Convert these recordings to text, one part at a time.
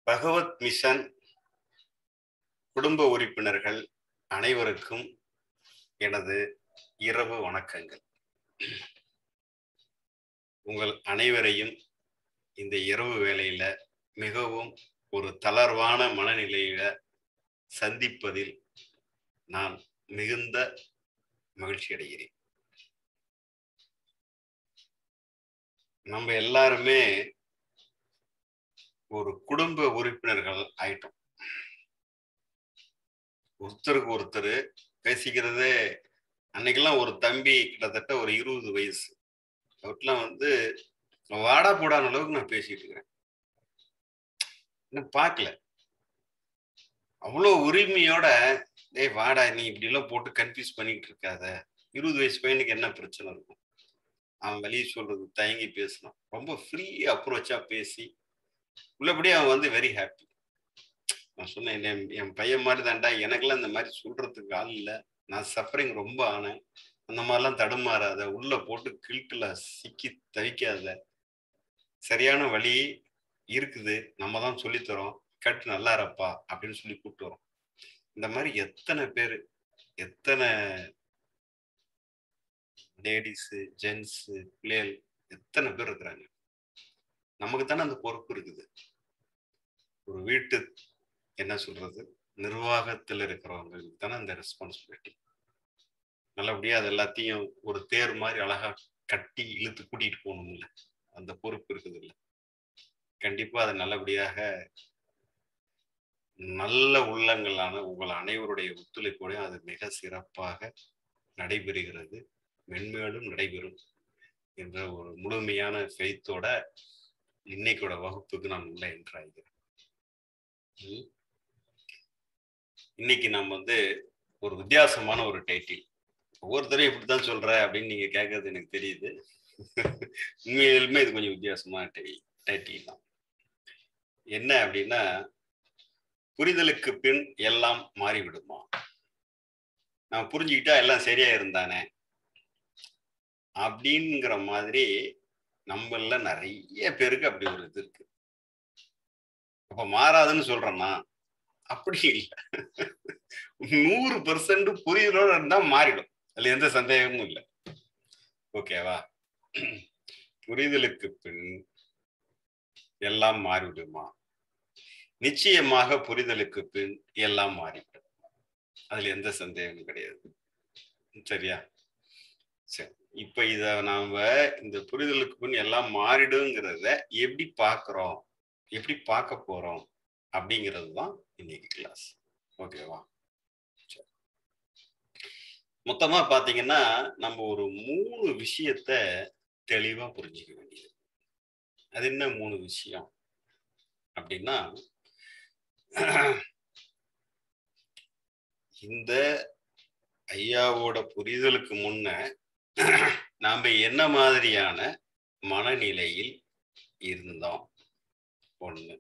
பகவத் mission குடும்ப உறுப்பினர்கள் அனைவருக்கும் எனது இரவு வணக்கங்கள் உங்கள் அனைவரையும் இந்த இரவு வேளையில மிகவும் ஒரு தளர்வான மனநிலையில சந்திப்பதில் நான் மிகுந்த மகிழ்ச்சி அடைகிறேன் நம்ம எல்லாருமே ஒரு குடும்ப உறுப்பினர்கள் ஆயிட்டோம் ஒருத்தருக்கு ஒருத்தர் பேசிக்கிறதே அன்னைக்கெல்லாம் ஒரு தம்பி கிட்டத்தட்ட ஒரு இருபது வயசு அவர்கிட்டலாம் வந்து வாடா போடான அளவுக்கு நான் பேசிட்டு இருக்கிறேன் இன்னும் பார்க்கல அவ்வளோ உரிமையோட டேய் வாடா நீ இப்படி எல்லாம் போட்டு கன்ஃபியூஸ் பண்ணிட்டு இருக்காத இருபது வயசு பையனுக்கு என்ன பிரச்சனை இருக்கும் அவன் வெளியே சொல்றது தயங்கி பேசணும் ரொம்ப ஃப்ரீ அப்ரோச்சா பேசி உள்ளபடியே அவன் வந்து வெரி ஹாப்பி நான் சொன்னேன் என் என் பையன் மாதிரி தான்டா எனக்கெல்லாம் இந்த மாதிரி சொல்றதுக்கு ஆள் இல்லை நான் சஃபரிங் ரொம்ப ஆனேன் அந்த மாதிரிலாம் தடுமாறாத உள்ள போட்டு கிழ்ட்டுல சிக்கி தவிக்காத சரியான வழி இருக்குது நம்ம தான் சொல்லித்தரோம் கட்டு நல்லா இருப்பா அப்படின்னு சொல்லி கூப்பிட்டு வரோம் இந்த மாதிரி எத்தனை பேர் எத்தனை லேடிஸு ஜென்ஸு பிள்ளைகள் எத்தனை பேர் இருக்கிறாங்க நமக்கு தானே அந்த பொறுப்பு இருக்குது ஒரு வீட்டு என்ன சொல்றது நிர்வாகத்தில் இருக்கிறவங்களுக்கு தானே அந்த ரெஸ்பான்சிபிலிட்டி நல்லபடியா அது எல்லாத்தையும் ஒரு தேர் மாதிரி அழகா கட்டி இழுத்து கூட்டிட்டு போகணும்ல அந்த பொறுப்பு இருக்குது இல்லை கண்டிப்பா அதை நல்லபடியாக நல்ல உள்ளங்களான உங்கள் அனைவருடைய ஒத்துழைப்போட அது மிக சிறப்பாக நடைபெறுகிறது மென்மேலும் நடைபெறும் என்ற ஒரு முழுமையான ஃபெய்த்தோட இன்னைக்கோட வகுப்புக்கு நான் உள்ள என்றாகிறேன் இன்னைக்கு நம்ம வந்து ஒரு வித்தியாசமான ஒரு டைட்டில் ஒவ்வொருத்தரையும் இப்படித்தான் சொல்ற அப்படின்னு நீங்க கேட்கறது எனக்கு தெரியுது உண்மையிலுமே இது கொஞ்சம் வித்தியாசமான டை டைட்டில் தான் என்ன அப்படின்னா புரிதலுக்கு பின் எல்லாம் மாறிவிடுமா நான் புரிஞ்சுக்கிட்டா எல்லாம் சரியா இருந்தானே அப்படிங்கிற மாதிரி நம்மள நிறைய பேருக்கு அப்படி ஒரு இது இருக்கு அப்ப மாறாதுன்னு சொல்றேன்னா அப்படி இல்லை நூறு பெர்சன்ட் புரிதலோட இருந்தா மாறிடும் அதுல எந்த சந்தேகமும் இல்லை ஓகேவா புரிதலுக்கு பின் எல்லாம் மாறிவிடுமா நிச்சயமாக புரிதலுக்கு பின் எல்லாம் மாறிவிடும் அதுல எந்த சந்தேகமும் கிடையாது சரியா சரி இப்ப இத நாம இந்த புரிதலுக்கு பின் எல்லாம் மாறிடுங்கிறத எப்படி பாக்குறோம் எப்படி பார்க்க போறோம் அப்படிங்கிறது தான் இன்னைக்கு கிளாஸ் ஓகேவா மொத்தமா பாத்தீங்கன்னா நம்ம ஒரு மூணு விஷயத்த தெளிவா புரிஞ்சுக்க வேண்டியது அது என்ன மூணு விஷயம் அப்படின்னா இந்த ஐயாவோட புரிதலுக்கு முன்ன நாம என்ன மாதிரியான மனநிலையில் இருந்தோம் ஒண்ணு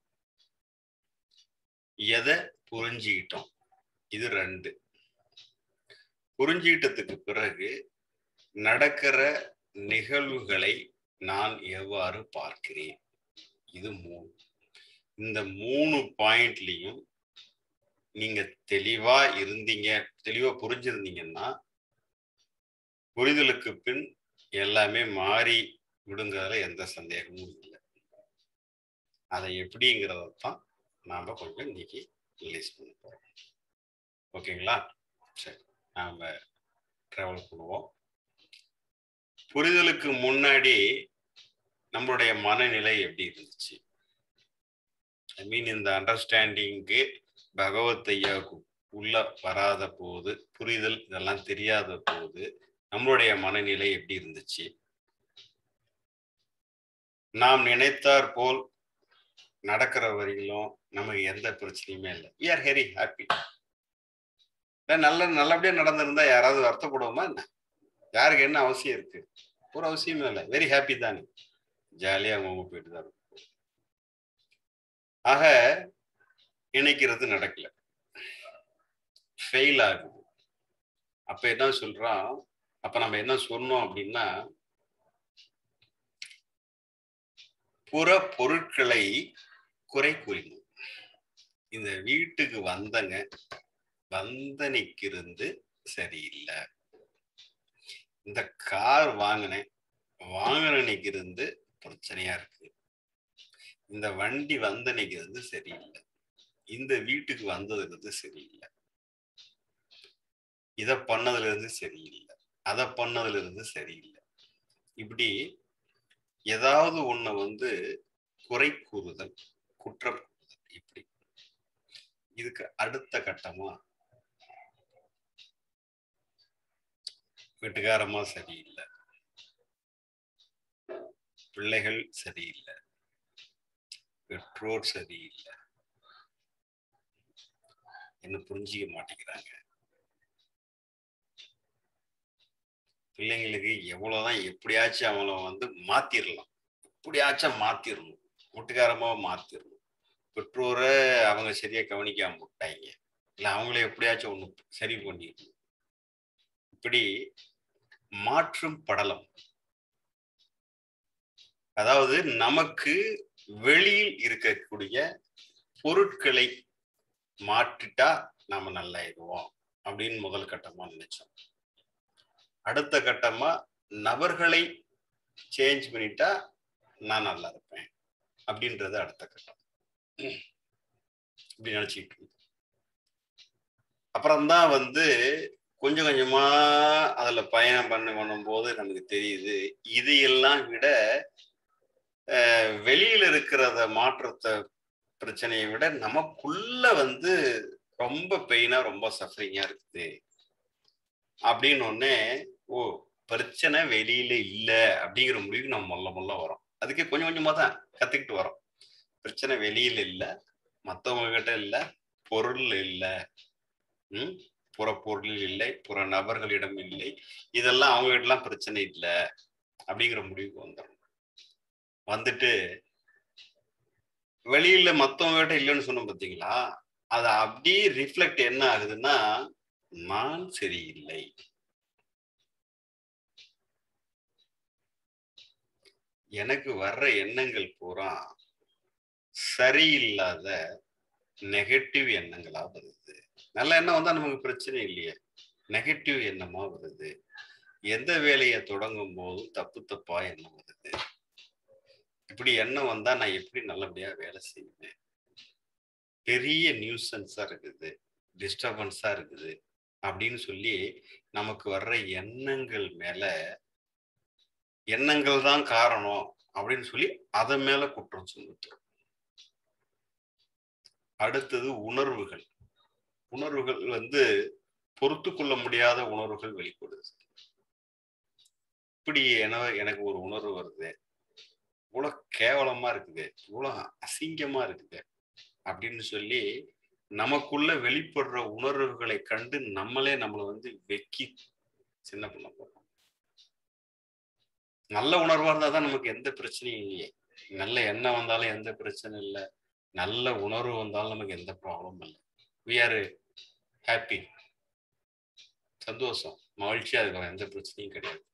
எதை புரிஞ்சுக்கிட்டோம் இது ரெண்டு புரிஞ்சுக்கிட்டதுக்கு பிறகு நடக்கிற நிகழ்வுகளை நான் எவ்வாறு பார்க்கிறேன் இது மூணு இந்த மூணு பாயிண்ட்லையும் நீங்க தெளிவா இருந்தீங்க தெளிவா புரிஞ்சிருந்தீங்கன்னா புரிதலுக்கு பின் எல்லாமே மாறி விடுங்கிறதுல எந்த சந்தேகமும் இல்லை அதை எப்படிங்கிறத தான் நாம கொஞ்சம் இன்னைக்கு ரிலீஸ் பண்ண போறோம் ஓகேங்களா சரி நாம ட்ராவல் பண்ணுவோம் புரிதலுக்கு முன்னாடி நம்மளுடைய மனநிலை எப்படி இருந்துச்சு ஐ மீன் இந்த அண்டர்ஸ்டாண்டிங்க்கு பகவத் ஐயாவுக்கு உள்ள வராத போது புரிதல் இதெல்லாம் தெரியாத போது நம்மளுடைய மனநிலை எப்படி இருந்துச்சு நாம் நினைத்தார் போல் நடக்கிற வரையிலும் நமக்கு எந்த பிரச்சனையுமே இல்லை வி ஆர் வெரி ஹாப்பி நல்ல நல்லபடியா நடந்திருந்தா யாராவது வருத்தப்படுவோமா என்ன யாருக்கு என்ன அவசியம் இருக்கு ஒரு அவசியமே இல்லை வெரி ஹாப்பி தானே ஜாலியா அவங்க போயிட்டு தான் இருக்கும் ஆக நினைக்கிறது நடக்கல ஃபெயில் ஆகுது அப்ப என்ன சொல்றான் அப்ப நம்ம என்ன சொன்னோம் அப்படின்னா புற பொருட்களை குறை கூறினோம் இந்த வீட்டுக்கு வந்தங்க வந்தனைக்கு இருந்து சரியில்லை இந்த கார் வாங்கினேன் வாங்கினனைக்கு இருந்து பிரச்சனையா இருக்கு இந்த வண்டி வந்தனைக்கு இருந்து சரியில்லை இந்த வீட்டுக்கு வந்ததுல இருந்து சரியில்லை இத பண்ணதுல இருந்து சரியில்லை அதை பண்ணதுல இருந்து சரியில்லை இப்படி ஏதாவது ஒண்ண வந்து குறை கூறுதல் குற்றம் கூறுதல் இப்படி இதுக்கு அடுத்த கட்டமா வீட்டுக்காரமா சரியில்லை பிள்ளைகள் சரியில்லை பெற்றோர் சரியில்லை என்ன புரிஞ்சிக்க மாட்டேங்கிறாங்க பிள்ளைங்களுக்கு எவ்வளவுதான் எப்படியாச்சும் அவங்கள வந்து மாத்திரலாம் எப்படியாச்சும் மாத்திரணும் வீட்டுக்காரமா மாத்திரணும் பெற்றோரை அவங்க சரியா கவனிக்காம விட்டாங்க இல்ல அவங்கள எப்படியாச்சும் ஒண்ணு சரி பண்ணிடணும் இப்படி மாற்றும் படலம் அதாவது நமக்கு வெளியில் இருக்கக்கூடிய பொருட்களை மாற்றிட்டா நாம நல்லா இருவோம் அப்படின்னு முதல் கட்டமா நினைச்சோம் அடுத்த கட்டமா நபர்களை சேஞ்ச் பண்ணிட்டா நான் நல்லா இருப்பேன் அப்படின்றது அடுத்த கட்டம் இப்படி நினைச்சுக்கிட்டு இருந்தோம் அப்புறம்தான் வந்து கொஞ்சம் கொஞ்சமா அதுல பயணம் பண்ண பண்ணும்போது நமக்கு தெரியுது இதையெல்லாம் விட வெளியில இருக்கிறத மாற்றத்தை பிரச்சனையை விட நமக்குள்ள வந்து ரொம்ப பெயினா ரொம்ப சஃபரிங்கா இருக்குது அப்படின்னு ஒன்னே ஓ பிரச்சனை வெளியில இல்ல அப்படிங்கிற முடிவுக்கு நம்ம மொல்ல மொல்ல வரோம் அதுக்கு கொஞ்சம் கொஞ்சமா தான் கத்துக்கிட்டு வரோம் பிரச்சனை வெளியில இல்ல மத்தவங்க கிட்ட இல்ல பொருள் இல்ல உம் புற பொருள் இல்லை புற நபர்களிடம் இல்லை இதெல்லாம் அவங்க கிட்டலாம் பிரச்சனை இல்லை அப்படிங்கிற முடிவுக்கு வந்துடும் வந்துட்டு வெளியில மத்தவங்க கிட்ட இல்லைன்னு சொன்னோம் பார்த்தீங்களா அது அப்படியே ரிஃப்ளெக்ட் என்ன ஆகுதுன்னா நான் சரியில்லை எனக்கு வர்ற எண்ணங்கள் பூரா சரியில்லாத நெகட்டிவ் எண்ணங்களா வருது நல்ல எண்ணம் வந்தா நமக்கு பிரச்சனை இல்லையே நெகட்டிவ் எண்ணமா வருது எந்த வேலையை தொடங்கும் போதும் தப்பு தப்பா எண்ணம் வருது இப்படி எண்ணம் வந்தா நான் எப்படி நல்லபடியா வேலை செய்வேன் பெரிய நியூசன்ஸா இருக்குது டிஸ்டர்பன்ஸா இருக்குது அப்படின்னு சொல்லி நமக்கு வர்ற எண்ணங்கள் மேல எண்ணங்கள் தான் காரணம் அப்படின்னு சொல்லி அதன் மேல குற்றம் சுமத்துறோம் அடுத்தது உணர்வுகள் உணர்வுகள் வந்து பொறுத்து கொள்ள முடியாத உணர்வுகள் வெளிப்படுது இப்படி என எனக்கு ஒரு உணர்வு வருது இவ்வளவு கேவலமா இருக்குது இவ்வளவு அசிங்கமா இருக்குது அப்படின்னு சொல்லி நமக்குள்ள வெளிப்படுற உணர்வுகளை கண்டு நம்மளே நம்மளை வந்து வெக்கி சின்ன பண்ண போறோம் நல்ல உணர்வா இருந்தா தான் நமக்கு எந்த பிரச்சனையும் இல்லையே நல்ல எண்ணம் வந்தாலும் எந்த பிரச்சனை இல்லை நல்ல உணர்வு வந்தாலும் நமக்கு எந்த ப்ராப்ளமும் இல்லை வி ஆர் ஹாப்பி சந்தோஷம் மகிழ்ச்சியா இருக்கிறோம் எந்த பிரச்சனையும் கிடையாது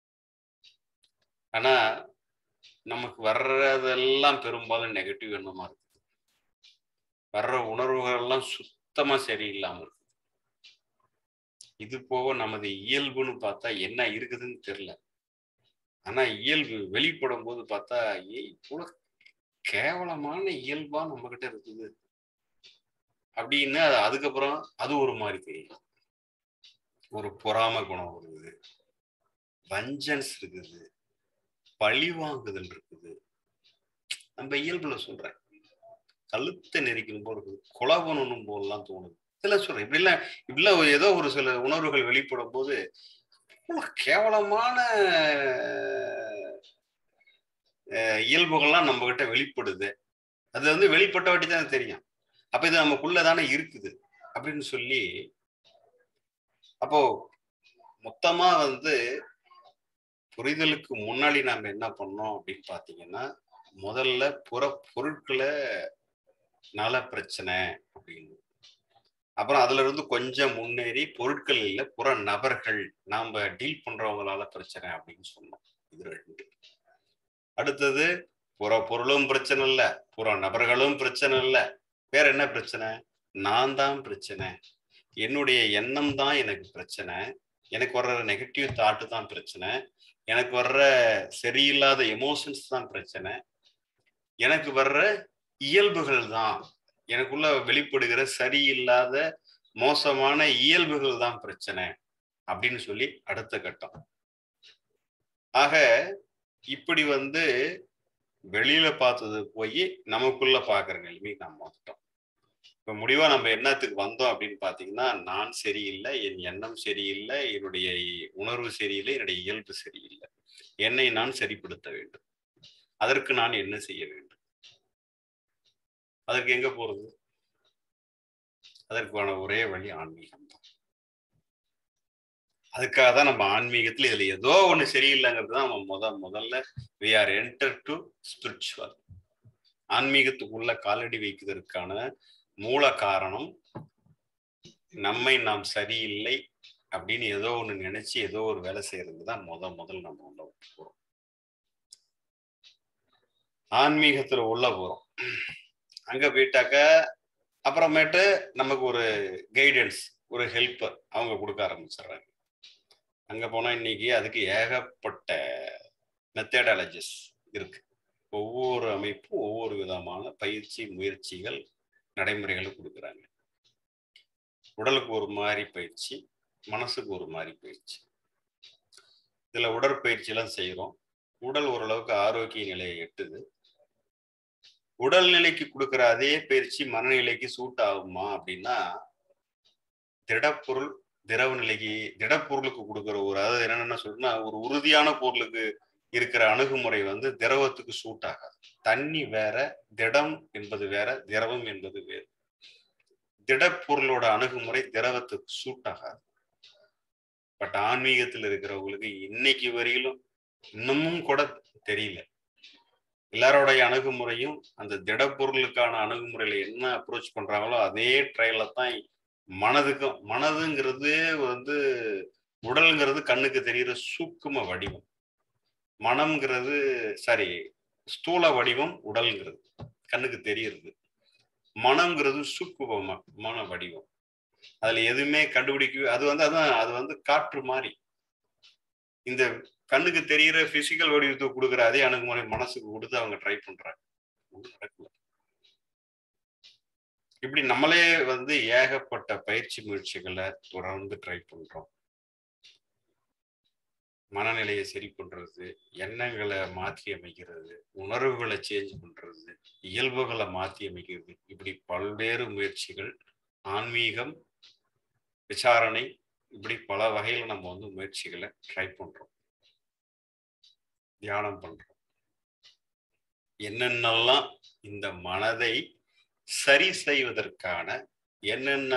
ஆனா நமக்கு வர்றதெல்லாம் பெரும்பாலும் நெகட்டிவ் எண்ணமா இருக்கு வர்ற உணர்வுகள் எல்லாம் சுத்தமா சரியில்லாம இருக்கு இது போக நமது இயல்புன்னு பார்த்தா என்ன இருக்குதுன்னு தெரியல ஆனா இயல்பு வெளிப்படும் போது பார்த்தா ஏ இவ்வளவு கேவலமான இயல்பா நம்ம கிட்ட இருக்குது அப்படின்னு அதுக்கப்புறம் அது ஒரு மாதிரி தெரியும் ஒரு பொறாம குணம் வருது வஞ்சன்ஸ் இருக்குது பழி வாங்குதல் இருக்குது நம்ம இயல்புல சொல்றேன் கழுத்தை நெரிக்கணும் போல இருக்குது கொலை பண்ணணும் போலாம் தோணுது இதெல்லாம் சொல்றேன் இப்படிலாம் இப்படிலாம் ஏதோ ஒரு சில உணர்வுகள் வெளிப்படும் போது கேவலமான இயல்புகள்லாம் நம்ம கிட்ட வெளிப்படுது அது வந்து வெளிப்பட்ட வாட்டி தான் தெரியும் அப்ப இது நமக்குள்ள தானே இருக்குது அப்படின்னு சொல்லி அப்போ மொத்தமா வந்து புரிதலுக்கு முன்னாடி நாம என்ன பண்ணோம் அப்படின்னு பாத்தீங்கன்னா முதல்ல புற பொருட்களை நல பிரச்சனை அப்படின்னு அப்புறம் அதுல இருந்து கொஞ்சம் முன்னேறி பொருட்கள் இல்லை புற நபர்கள் நாம டீல் பண்றவங்களால பிரச்சனை அப்படின்னு சொன்னோம் இது ரெண்டு அடுத்தது புற பொருளும் பிரச்சனை இல்ல புற நபர்களும் பிரச்சனை இல்ல வேற என்ன பிரச்சனை நான் தான் பிரச்சனை என்னுடைய எண்ணம் தான் எனக்கு பிரச்சனை எனக்கு வர்ற நெகட்டிவ் தாட்டு தான் பிரச்சனை எனக்கு வர்ற சரியில்லாத எமோஷன்ஸ் தான் பிரச்சனை எனக்கு வர்ற இயல்புகள் தான் எனக்குள்ள வெளிப்படுகிற சரியில்லாத மோசமான இயல்புகள் தான் பிரச்சனை அப்படின்னு சொல்லி அடுத்த கட்டம் ஆக இப்படி வந்து வெளியில பார்த்தது போய் நமக்குள்ள பாக்குற நிலைமை நாம் வந்துட்டோம் இப்ப முடிவா நம்ம என்னத்துக்கு வந்தோம் அப்படின்னு பாத்தீங்கன்னா நான் சரியில்லை என் எண்ணம் சரியில்லை என்னுடைய உணர்வு சரியில்லை என்னுடைய இயல்பு சரியில்லை என்னை நான் சரிப்படுத்த வேண்டும் அதற்கு நான் என்ன செய்ய வேண்டும் அதற்கு எங்க போறது அதற்கான ஒரே வழி ஆன்மீகம் தான் அதுக்காக தான் நம்ம ஆன்மீகத்துல இதுல ஏதோ ஒண்ணு சரியில்லைங்கிறது தான் நம்ம முத முதல்ல we are enter to spiritual ஆன்மீகத்துக்குள்ள காலடி வைக்கிறதுக்கான மூல காரணம் நம்மை நாம் சரியில்லை அப்படின்னு ஏதோ ஒண்ணு நினைச்சு ஏதோ ஒரு வேலை செய்யறது தான் முத முதல் நம்ம உள்ள போறோம் ஆன்மீகத்துல உள்ள போறோம் அங்க போயிட்டாக்க அப்புறமேட்டு நமக்கு ஒரு கைடன்ஸ் ஒரு ஹெல்ப்பர் அவங்க கொடுக்க ஆரம்பிச்சிடுறாங்க அங்க போனா இன்னைக்கு அதுக்கு ஏகப்பட்ட மெத்தடாலஜிஸ் இருக்கு ஒவ்வொரு அமைப்பும் ஒவ்வொரு விதமான பயிற்சி முயற்சிகள் நடைமுறைகளை கொடுக்குறாங்க உடலுக்கு ஒரு மாதிரி பயிற்சி மனசுக்கு ஒரு மாதிரி பயிற்சி இதுல உடற்பயிற்சி எல்லாம் செய்யறோம் உடல் ஓரளவுக்கு ஆரோக்கிய நிலையை எட்டுது உடல் நிலைக்கு கொடுக்குற அதே பயிற்சி மனநிலைக்கு சூட் ஆகுமா அப்படின்னா திடப்பொருள் திரவ நிலைக்கு திடப்பொருளுக்கு கொடுக்குற ஒரு அதாவது என்னென்ன சொல்றேன்னா ஒரு உறுதியான பொருளுக்கு இருக்கிற அணுகுமுறை வந்து திரவத்துக்கு சூட் ஆகாது தண்ணி வேற திடம் என்பது வேற திரவம் என்பது வேறு திடப்பொருளோட அணுகுமுறை திரவத்துக்கு சூட் ஆகாது பட் ஆன்மீகத்தில் இருக்கிறவங்களுக்கு இன்னைக்கு வரையிலும் இன்னமும் கூட தெரியல எல்லாரோடைய அணுகுமுறையும் அந்த திடப்பொருளுக்கான அணுகுமுறையில என்ன அப்ரோச் பண்றாங்களோ அதே ட்ரையல தான் மனதுக்கும் மனதுங்கிறது வந்து உடல்ங்கிறது கண்ணுக்கு தெரிகிற சூக்கும வடிவம் மனம்ங்கிறது சாரி ஸ்தூல வடிவம் உடல்ங்கிறது கண்ணுக்கு தெரியுறது மனம்ங்கிறது சூக்குமமான வடிவம் அதுல எதுவுமே கண்டுபிடிக்க அது வந்து அதான் அது வந்து காற்று மாதிரி இந்த கண்ணுக்கு தெரிகிற பிசிக்கல் வடிவத்தை கொடுக்குற அதே அணுகுமுறை மனசுக்கு கொடுத்து அவங்க ட்ரை பண்றாங்க நடக்கல இப்படி நம்மளே வந்து ஏகப்பட்ட பயிற்சி முயற்சிகளை தொடர்ந்து ட்ரை பண்றோம் மனநிலையை சரி பண்றது எண்ணங்களை மாற்றி அமைக்கிறது உணர்வுகளை சேஞ்ச் பண்றது இயல்புகளை மாற்றி அமைக்கிறது இப்படி பல்வேறு முயற்சிகள் ஆன்மீகம் விசாரணை இப்படி பல வகையில் நம்ம வந்து முயற்சிகளை ட்ரை பண்றோம் தியானம் பண்றோம் என்னென்னலாம் இந்த மனதை சரி செய்வதற்கான என்னென்ன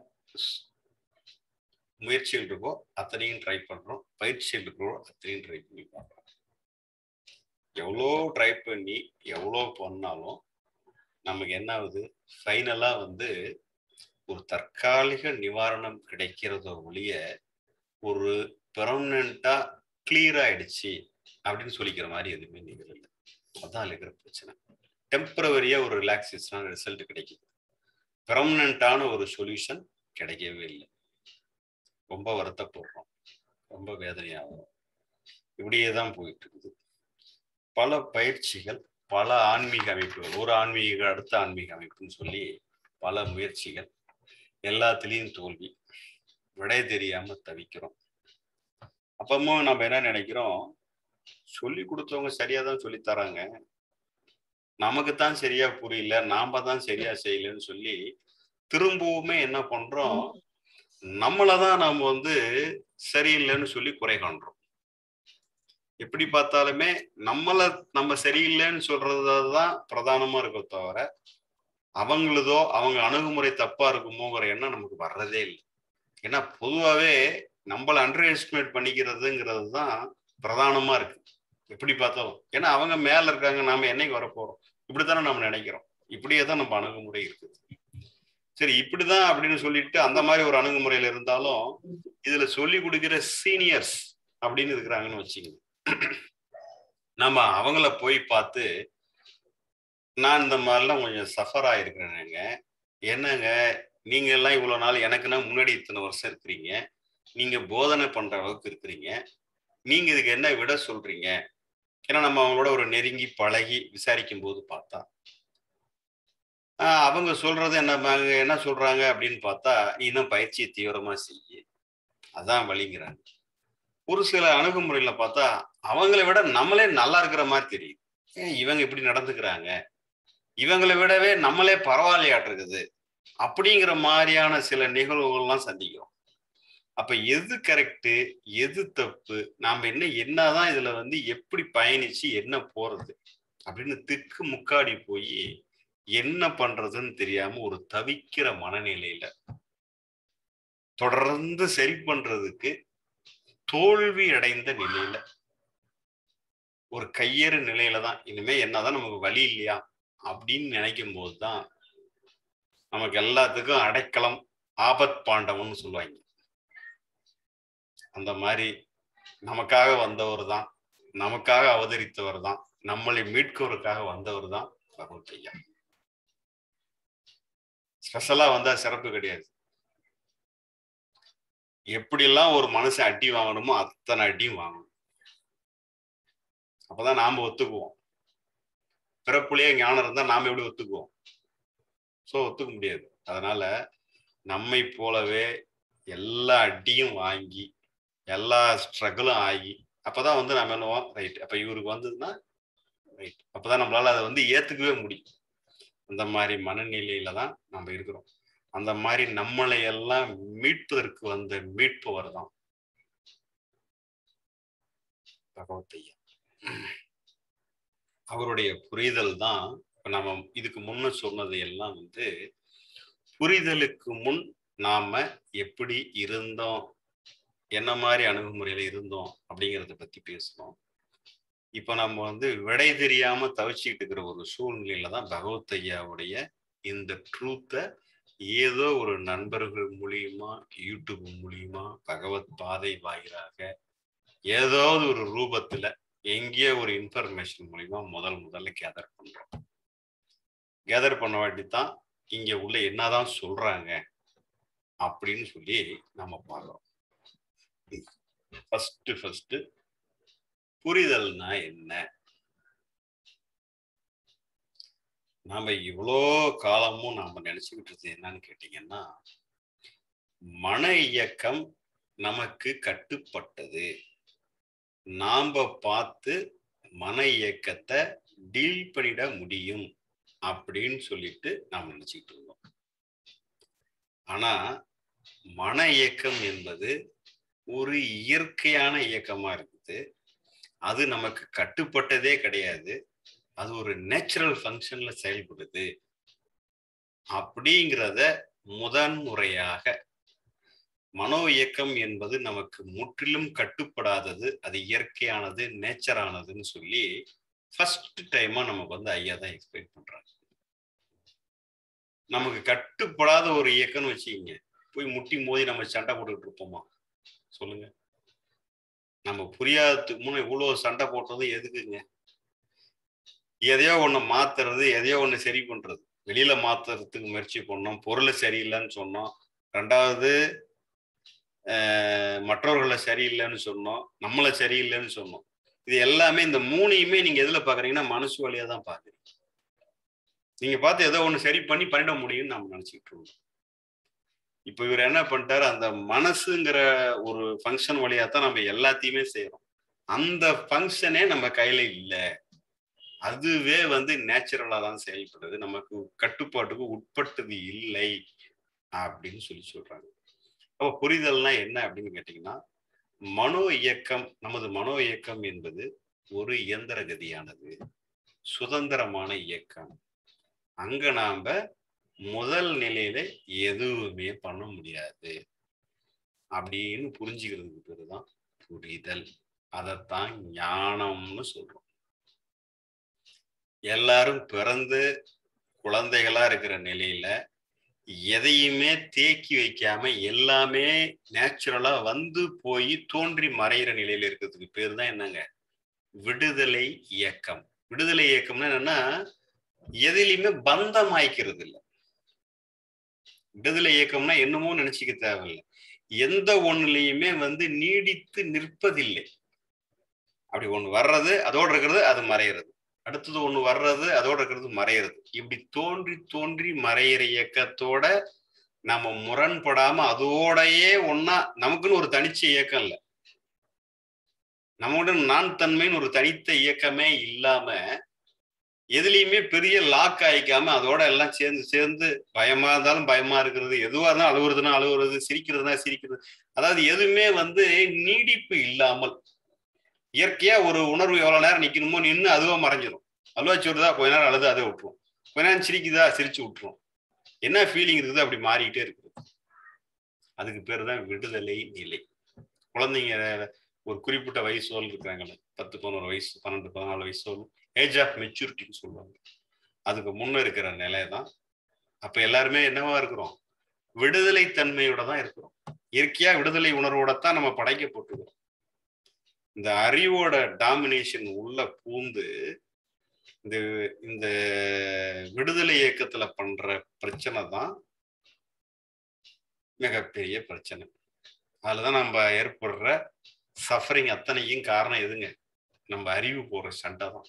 முயற்சிகள் இருக்கோ அத்தனையும் ட்ரை பண்றோம் பயிற்சிகள் இருக்கோ அத்தனையும் ட்ரை பண்ணி பார்க்குறோம் எவ்வளோ ட்ரை பண்ணி எவ்வளோ பண்ணாலும் நமக்கு என்ன ஆகுது ஃபைனலாக வந்து ஒரு தற்காலிக நிவாரணம் கிடைக்கிறத ஒழிய ஒரு பெர்மனண்டா கிளியர் ஆயிடுச்சு அப்படின்னு சொல்லிக்கிற மாதிரி எதுவுமே நிகழல அதான் இருக்கிற பிரச்சனை டெம்பரவரியா ஒரு ரிலாக்ஸேஷனான ரிசல்ட் கிடைக்குது பெர்மனண்டான ஒரு சொல்யூஷன் கிடைக்கவே இல்லை ரொம்ப வருத்தப்படுறோம் ரொம்ப வேதனையாகும் இப்படியே தான் போயிட்டு இருக்குது பல பயிற்சிகள் பல ஆன்மீக அமைப்புகள் ஒரு ஆன்மீக அடுத்த ஆன்மீக அமைப்புன்னு சொல்லி பல முயற்சிகள் எல்லாத்துலேயும் தோல்வி விடை தெரியாம தவிக்கிறோம் அப்பமும் நம்ம என்ன நினைக்கிறோம் சொல்லி கொடுத்தவங்க சரியா தான் சொல்லி தராங்க நமக்கு தான் சரியா புரியல நாம தான் சரியா செய்யலன்னு சொல்லி திரும்பவுமே என்ன பண்றோம் நம்மளதான் நாம வந்து சரியில்லைன்னு சொல்லி குறை காண்றோம் எப்படி பார்த்தாலுமே நம்மள நம்ம சரியில்லைன்னு சொல்றதுதான் பிரதானமா இருக்க தவிர அவங்களதோ அவங்க அணுகுமுறை தப்பா இருக்குமோங்கிற எண்ணம் நமக்கு வர்றதே இல்லை ஏன்னா பொதுவாகவே நம்மளை அண்டர் எஸ்டிமேட் பண்ணிக்கிறதுங்கிறது தான் பிரதானமா இருக்கு எப்படி பார்த்தாலும் ஏன்னா அவங்க மேல இருக்காங்க நாம என்னைக்கு வரப்போறோம் இப்படித்தானே நம்ம நினைக்கிறோம் இப்படியே தான் நம்ம அணுகுமுறை இருக்குது சரி இப்படிதான் அப்படின்னு சொல்லிட்டு அந்த மாதிரி ஒரு அணுகுமுறையில இருந்தாலும் இதுல சொல்லி கொடுக்கிற சீனியர்ஸ் அப்படின்னு இருக்கிறாங்கன்னு வச்சுக்கோங்க நம்ம அவங்கள போய் பார்த்து நான் இந்த மாதிரிலாம் கொஞ்சம் சஃபர் ஆயிருக்கிறேனுங்க என்னங்க நீங்க எல்லாம் இவ்வளவு நாள் எனக்குன்னா முன்னாடி இத்தனை வருஷம் இருக்கிறீங்க நீங்க போதனை பண்ற அளவுக்கு இருக்கிறீங்க நீங்க இதுக்கு என்ன விட சொல்றீங்க ஏன்னா நம்ம அவங்களோட ஒரு நெருங்கி பழகி விசாரிக்கும் போது பார்த்தா ஆஹ் அவங்க சொல்றது என்ன அவங்க என்ன சொல்றாங்க அப்படின்னு பார்த்தா நீ இன்னும் பயிற்சியை தீவிரமா செய்ய அதான் வழிங்கிறாங்க ஒரு சில அணுகுமுறையில பார்த்தா அவங்களை விட நம்மளே நல்லா இருக்கிற மாதிரி தெரியுது ஏன் இவங்க இப்படி நடந்துக்கிறாங்க இவங்களை விடவே நம்மளே பரவாயில்லையாட்டிருக்குது அப்படிங்கிற மாதிரியான சில நிகழ்வுகள்லாம் சந்திக்கிறோம் அப்ப எது கரெக்டு எது தப்பு நாம என்ன என்னதான் இதுல வந்து எப்படி பயணிச்சு என்ன போறது அப்படின்னு திக்கு முக்காடி போய் என்ன பண்றதுன்னு தெரியாம ஒரு தவிக்கிற மனநிலையில தொடர்ந்து சரி பண்றதுக்கு தோல்வி அடைந்த நிலையில ஒரு கையேறு நிலையில தான் இனிமே என்னதான் நமக்கு வழி இல்லையா அப்படின்னு நினைக்கும் போதுதான் நமக்கு எல்லாத்துக்கும் அடைக்கலம் ஆபத் பாண்டவம்னு சொல்லுவாங்க அந்த மாதிரி நமக்காக வந்தவர் தான் நமக்காக அவதரித்தவர் தான் நம்மளை மீட்கவருக்காக வந்தவர் தான் பகவத் ஐயா ஸ்பெஷலா வந்தா சிறப்பு கிடையாது எப்படியெல்லாம் ஒரு மனுஷன் அடி வாங்கணுமோ அத்தனை அடியும் வாங்கணும் அப்பதான் நாம ஒத்துக்குவோம் பிறப்புலயே ஞானம் இருந்தா நாம எப்படி ஒத்துக்குவோம் ஸோ ஒத்துக்க முடியாது அதனால நம்மை போலவே எல்லா அடியும் வாங்கி எல்லா ஸ்ட்ரகிளும் ஆகி அப்பதான் வந்து நம்ம என்னவோம் ரைட் அப்ப இவருக்கு வந்ததுன்னா ரைட் அப்பதான் நம்மளால அதை வந்து ஏத்துக்கவே முடியும் அந்த மாதிரி மனநிலையில தான் நம்ம இருக்கிறோம் அந்த மாதிரி நம்மளை எல்லாம் மீட்பதற்கு வந்த மீட்பவர் தான் பகவத் ஐயா அவருடைய புரிதல் தான் இப்ப நம்ம இதுக்கு முன்ன சொன்னது எல்லாம் வந்து புரிதலுக்கு முன் நாம எப்படி இருந்தோம் என்ன மாதிரி அணுகுமுறையில இருந்தோம் அப்படிங்கிறத பத்தி பேசணும் இப்ப நம்ம வந்து விடை தெரியாம தவிச்சுக்கிட்டு இருக்கிற ஒரு சூழ்நிலையில தான் பகவத் ஐயாவுடைய இந்த ட்ரூத்தை ஏதோ ஒரு நண்பர்கள் மூலியமா யூடியூப் மூலியமா பகவத் பாதை வாயிலாக ஏதாவது ஒரு ரூபத்துல எங்கேயோ ஒரு இன்ஃபர்மேஷன் மூலியமா முதல் முதல்ல கேதர் பண்றோம் கேதர் பண்ண வாட்டி தான் இங்க உள்ள என்னதான் சொல்றாங்க அப்படின்னு சொல்லி நம்ம பார்க்கிறோம் ஃபர்ஸ்ட் ஃபர்ஸ்ட் புரிதல்னா என்ன நாம இவ்வளோ காலமும் நாம நினைச்சுக்கிட்டு இருந்தது என்னன்னு கேட்டீங்கன்னா மன இயக்கம் நமக்கு கட்டுப்பட்டது நாம பார்த்து மன இயக்கத்தை டீல் பண்ணிட முடியும் அப்படின்னு சொல்லிட்டு நாம் நினைச்சுக்கிட்டு இருந்தோம் ஆனா மன இயக்கம் என்பது ஒரு இயற்கையான இயக்கமா இருக்குது அது நமக்கு கட்டுப்பட்டதே கிடையாது அது ஒரு நேச்சுரல் ஃபங்க்ஷன்ல செயல்படுது அப்படிங்கிறத முதன் முறையாக மனோ இயக்கம் என்பது நமக்கு முற்றிலும் கட்டுப்படாதது அது இயற்கையானது நேச்சரானதுன்னு சொல்லி ஃபர்ஸ்ட் டைமா நமக்கு வந்து ஐயா தான் எக்ஸ்பிளைன் பண்றாங்க நமக்கு கட்டுப்படாத ஒரு இயக்கம்னு வச்சுக்கிங்க போய் முட்டி மோதி நம்ம சண்டை போட்டுக்கிட்டு இருப்போமா சொல்லுங்க நம்ம புரியாததுக்கு முன்னே இவ்வளோ சண்டை போட்டது எதுக்குங்க எதையோ ஒன்று மாத்துறது எதையோ ஒன்று சரி பண்றது வெளியில மாத்துறதுக்கு முயற்சி பண்ணோம் பொருள் சரியில்லைன்னு சொன்னோம் ரெண்டாவது மற்றவர்களை சரியில்லைன்னு சொன்னோம் நம்மளை சரியில்லைன்னு சொன்னோம் இது எல்லாமே இந்த மூணையுமே நீங்க எதுல பாக்குறீங்கன்னா மனசு வழியா தான் பாக்குறீங்க நீங்க பார்த்து ஏதோ ஒன்று சரி பண்ணி பண்ணிட முடியும்னு நம்ம நினைச்சிட்டு இருக்கோம் இப்போ இவர் என்ன பண்ணிட்டாரு அந்த மனசுங்கிற ஒரு ஃபங்க்ஷன் வழியா தான் நம்ம எல்லாத்தையுமே செய்யறோம் அந்த ஃபங்க்ஷனே நம்ம கையில இல்லை அதுவே வந்து நேச்சுரலா தான் செயல்படுது நமக்கு கட்டுப்பாட்டுக்கு உட்பட்டது இல்லை அப்படின்னு சொல்லி சொல்றாங்க அப்போ புரிதல்னா என்ன அப்படின்னு கேட்டீங்கன்னா மனோ இயக்கம் நமது மனோ இயக்கம் என்பது ஒரு இயந்திர கதியானது சுதந்திரமான இயக்கம் அங்க நாம முதல் நிலையில எதுவுமே பண்ண முடியாது அப்படின்னு புரிஞ்சுக்கிறதுக்கு பேருதான் புரிதல் அதைத்தான் ஞானம்னு சொல்றோம் எல்லாரும் பிறந்து குழந்தைகளா இருக்கிற நிலையில எதையுமே தேக்கி வைக்காம எல்லாமே நேச்சுரலா வந்து போய் தோன்றி மறையிற நிலையில இருக்கிறதுக்கு பேர் தான் என்னங்க விடுதலை இயக்கம் விடுதலை இயக்கம்னா என்னன்னா எதுலையுமே பந்தமாய்க்கிறது இல்லை விடுதலை இயக்கம்னா என்னமோ நினைச்சுக்க தேவையில்லை எந்த ஒண்ணுலையுமே வந்து நீடித்து நிற்பதில்லை அப்படி ஒண்ணு வர்றது அதோட இருக்கிறது அது மறையிறது அடுத்தது ஒண்ணு வர்றது அதோட இருக்கிறது மறையிறது இப்படி தோன்றி தோன்றி மறையிற இயக்கத்தோட நம்ம முரண்படாம அதோடயே ஒன்னா நமக்குன்னு ஒரு தனிச்ச இயக்கம் இல்லை நம்முடன் நான் தன்மைன்னு ஒரு தனித்த இயக்கமே இல்லாம எதுலையுமே பெரிய லாக் ஆயிக்காம அதோட எல்லாம் சேர்ந்து சேர்ந்து பயமா இருந்தாலும் பயமா இருக்கிறது எதுவா இருந்தாலும் அழுகுறதுனா அழுகுறது சிரிக்கிறதுனா சிரிக்கிறது அதாவது எதுவுமே வந்து நீடிப்பு இல்லாமல் இயற்கையா ஒரு உணர்வு எவ்வளவு நேரம் நிக்கணுமோ நின்று அதுவா மறைஞ்சிரும் அல்வா சொல்றதா கொஞ்ச நேரம் அழுது அதை விட்டுரும் கொஞ்ச நேரம் சிரிக்குதா சிரிச்சு விட்டுரும் என்ன ஃபீலிங் இருக்குது அப்படி மாறிக்கிட்டே இருக்குது அதுக்கு பேர் தான் விடுதலை நிலை குழந்தைங்க ஒரு குறிப்பிட்ட வயசோல் இருக்கிறாங்கல்ல பத்து பதினோரு வயசு பன்னெண்டு பதினாலு வயசோல் ஏஜ் ஆஃப் மெச்சூரிட்டின்னு சொல்லுவாங்க அதுக்கு முன்ன இருக்கிற நிலை தான் அப்ப எல்லாருமே என்னவா இருக்கிறோம் விடுதலை தன்மையோட தான் இருக்கிறோம் இயற்கையா விடுதலை உணர்வோட தான் நம்ம படைக்கப்பட்டிருக்கிறோம் இந்த அறிவோட டாமினேஷன் உள்ள பூந்து இந்த இந்த விடுதலை இயக்கத்துல பண்ற பிரச்சனை தான் மிகப்பெரிய பிரச்சனை அதுலதான் நம்ம ஏற்படுற சஃபரிங் அத்தனையும் காரணம் எதுங்க நம்ம அறிவு போற சண்டை தான்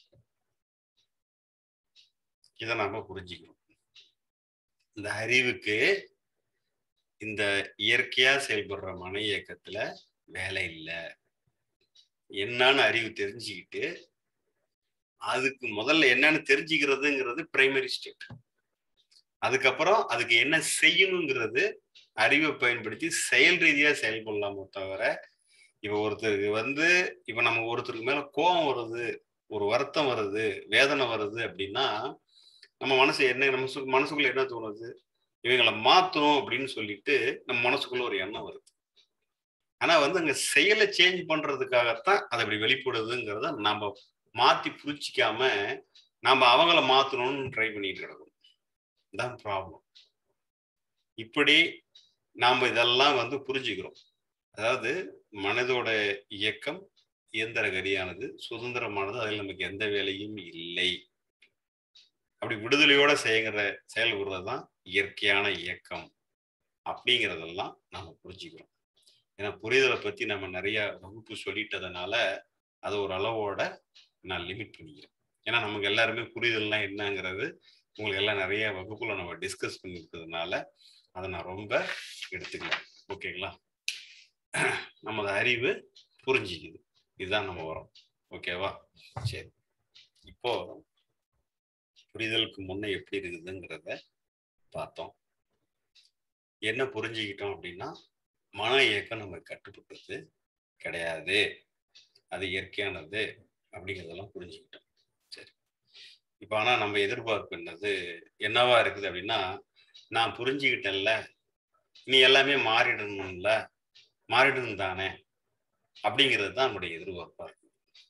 இதை நாம புரிஞ்சுக்கணும் இந்த அறிவுக்கு இந்த இயற்கையா செயல்படுற மன இயக்கத்துல வேலை இல்லை என்னன்னு அறிவு தெரிஞ்சுக்கிட்டு அதுக்கு முதல்ல என்னன்னு தெரிஞ்சுக்கிறதுங்கிறது பிரைமரி ஸ்டேட் அதுக்கப்புறம் அதுக்கு என்ன செய்யணுங்கிறது அறிவை பயன்படுத்தி செயல் ரீதியா செயல்படலாமோ தவிர இப்ப ஒருத்தருக்கு வந்து இப்ப நம்ம ஒருத்தருக்கு மேல கோபம் வருது ஒரு வருத்தம் வருது வேதனை வருது அப்படின்னா நம்ம மனசு என்ன நம்ம மனசுக்குள்ள என்ன தோணுது இவங்களை மாத்தணும் அப்படின்னு சொல்லிட்டு நம்ம மனசுக்குள்ள ஒரு எண்ணம் வருது ஆனா வந்து அங்க செயலை சேஞ்ச் பண்றதுக்காகத்தான் அது அப்படி வெளிப்படுதுங்கிறத நம்ம மாத்தி புரிச்சிக்காம நாம அவங்கள மாத்தணும்னு ட்ரை பண்ணிட்டு கிடக்கணும் தான் ப்ராப்ளம் இப்படி நாம் இதெல்லாம் வந்து புரிஞ்சுக்கிறோம் அதாவது மனதோட இயக்கம் இயந்திர கதியானது சுதந்திரமானது அதில் நமக்கு எந்த வேலையும் இல்லை அப்படி விடுதலையோட செய்கிற செயல்படுறது தான் இயற்கையான இயக்கம் அப்படிங்கிறதெல்லாம் நம்ம புரிஞ்சுக்கிறோம் ஏன்னா புரிதலை பற்றி நம்ம நிறைய வகுப்பு சொல்லிட்டதுனால அதை ஒரு அளவோட நான் லிமிட் பண்ணிக்கிறேன் ஏன்னா நமக்கு எல்லாருமே புரிதல்னா என்னங்கிறது உங்களுக்கு எல்லாம் நிறைய வகுப்புல நம்ம டிஸ்கஸ் பண்ணியிருக்கிறதுனால அதை நான் ரொம்ப எடுத்துக்கல ஓகேங்களா நமது அறிவு புரிஞ்சிக்குது இதுதான் நம்ம வரோம் ஓகேவா சரி இப்போ புரிதலுக்கு முன்ன எப்படி இருக்குதுங்கிறத பார்த்தோம் என்ன புரிஞ்சுக்கிட்டோம் அப்படின்னா மன இயக்கம் நம்ம கட்டுப்பட்டது கிடையாது அது இயற்கையானது அப்படிங்கிறதெல்லாம் புரிஞ்சுக்கிட்டோம் சரி இப்போ ஆனால் நம்ம எதிர்பார்ப்பு என்னது என்னவா இருக்குது அப்படின்னா நான் புரிஞ்சுக்கிட்டேன்ல நீ எல்லாமே மாறிடணும்ல மாறிடணும் தானே அப்படிங்கிறது தான் நம்முடைய எதிர்பார்ப்பா இருக்கு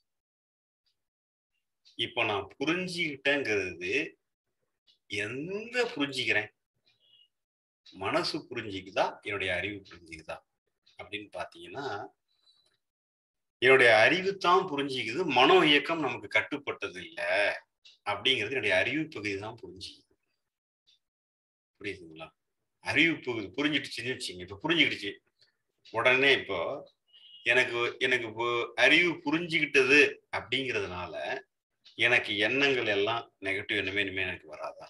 இப்போ நான் புரிஞ்சுக்கிட்டேங்கிறது எந்த புரிஞ்சுக்கிறேன் மனசு புரிஞ்சுக்குதா என்னுடைய அறிவு புரிஞ்சுக்குதா அப்படின்னு பார்த்தீங்கன்னா என்னுடைய அறிவு தான் புரிஞ்சுக்குது மனோ இயக்கம் நமக்கு கட்டுப்பட்டது இல்லை அப்படிங்கிறது என்னுடைய அறிவு பகுதி தான் புரிஞ்சுக்குது புரியுதுங்களா அறிவு பகுதி புரிஞ்சிடுச்சுன்னு வச்சுங்க இப்போ புரிஞ்சுக்கிடுச்சு உடனே இப்போ எனக்கு எனக்கு இப்போ அறிவு புரிஞ்சுக்கிட்டது அப்படிங்கிறதுனால எனக்கு எண்ணங்கள் எல்லாம் நெகட்டிவ் எண்ணமே இனிமே எனக்கு வராதா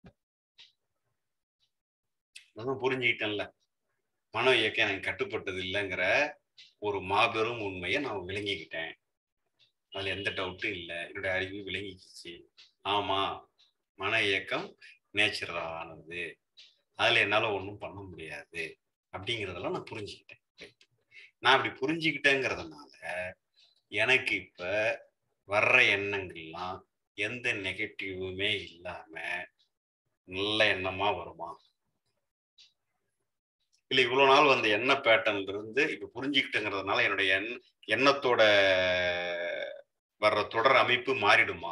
அதான் புரிஞ்சுக்கிட்டேன்ல மன இயக்கம் எனக்கு கட்டுப்பட்டது இல்லைங்கிற ஒரு மாபெரும் உண்மையை நான் விளங்கிக்கிட்டேன் அதுல எந்த டவுட்டும் இல்லை என்னுடைய அறிவு விளங்கிக்கிச்சு ஆமா மன இயக்கம் நேச்சுரலானது அதுல என்னால ஒன்றும் பண்ண முடியாது அப்படிங்கிறதெல்லாம் நான் புரிஞ்சுக்கிட்டேன் நான் அப்படி புரிஞ்சுக்கிட்டேங்கிறதுனால எனக்கு இப்ப வர்ற எண்ணங்கள்லாம் எந்த நெகட்டிவுமே இல்லாம நல்ல எண்ணமா வருமா இல்ல இவ்வளவு நாள் வந்த எண்ண பேட்டர்ன்ல இருந்து இப்ப புரிஞ்சுக்கிட்டுங்கிறதுனால என்னுடைய எண் எண்ணத்தோட வர்ற தொடர் அமைப்பு மாறிடுமா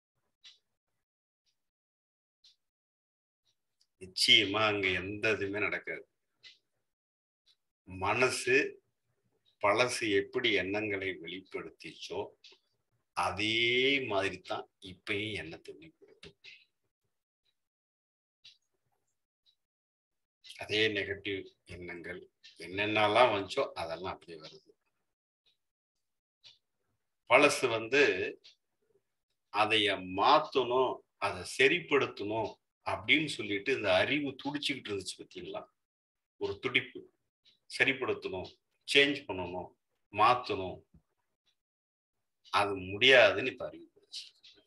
நிச்சயமா அங்க எந்த இதுவுமே நடக்காது மனசு பழசு எப்படி எண்ணங்களை வெளிப்படுத்திச்சோ அதே மாதிரி தான் இப்பயும் எண்ணத்தை வெளிப்படுத்தும் அதே நெகட்டிவ் எண்ணங்கள் என்னென்னலாம் வந்துச்சோ அதெல்லாம் அப்படியே வருது பழசு வந்து அதைய மாத்தணும் அதை சரிப்படுத்தணும் அப்படின்னு சொல்லிட்டு இந்த அறிவு துடிச்சுக்கிட்டு இருந்துச்சு பார்த்தீங்களா ஒரு துடிப்பு சரிப்படுத்தணும் சேஞ்ச் பண்ணணும் மாத்தணும் அது முடியாதுன்னு இப்ப அறிவு போச்சு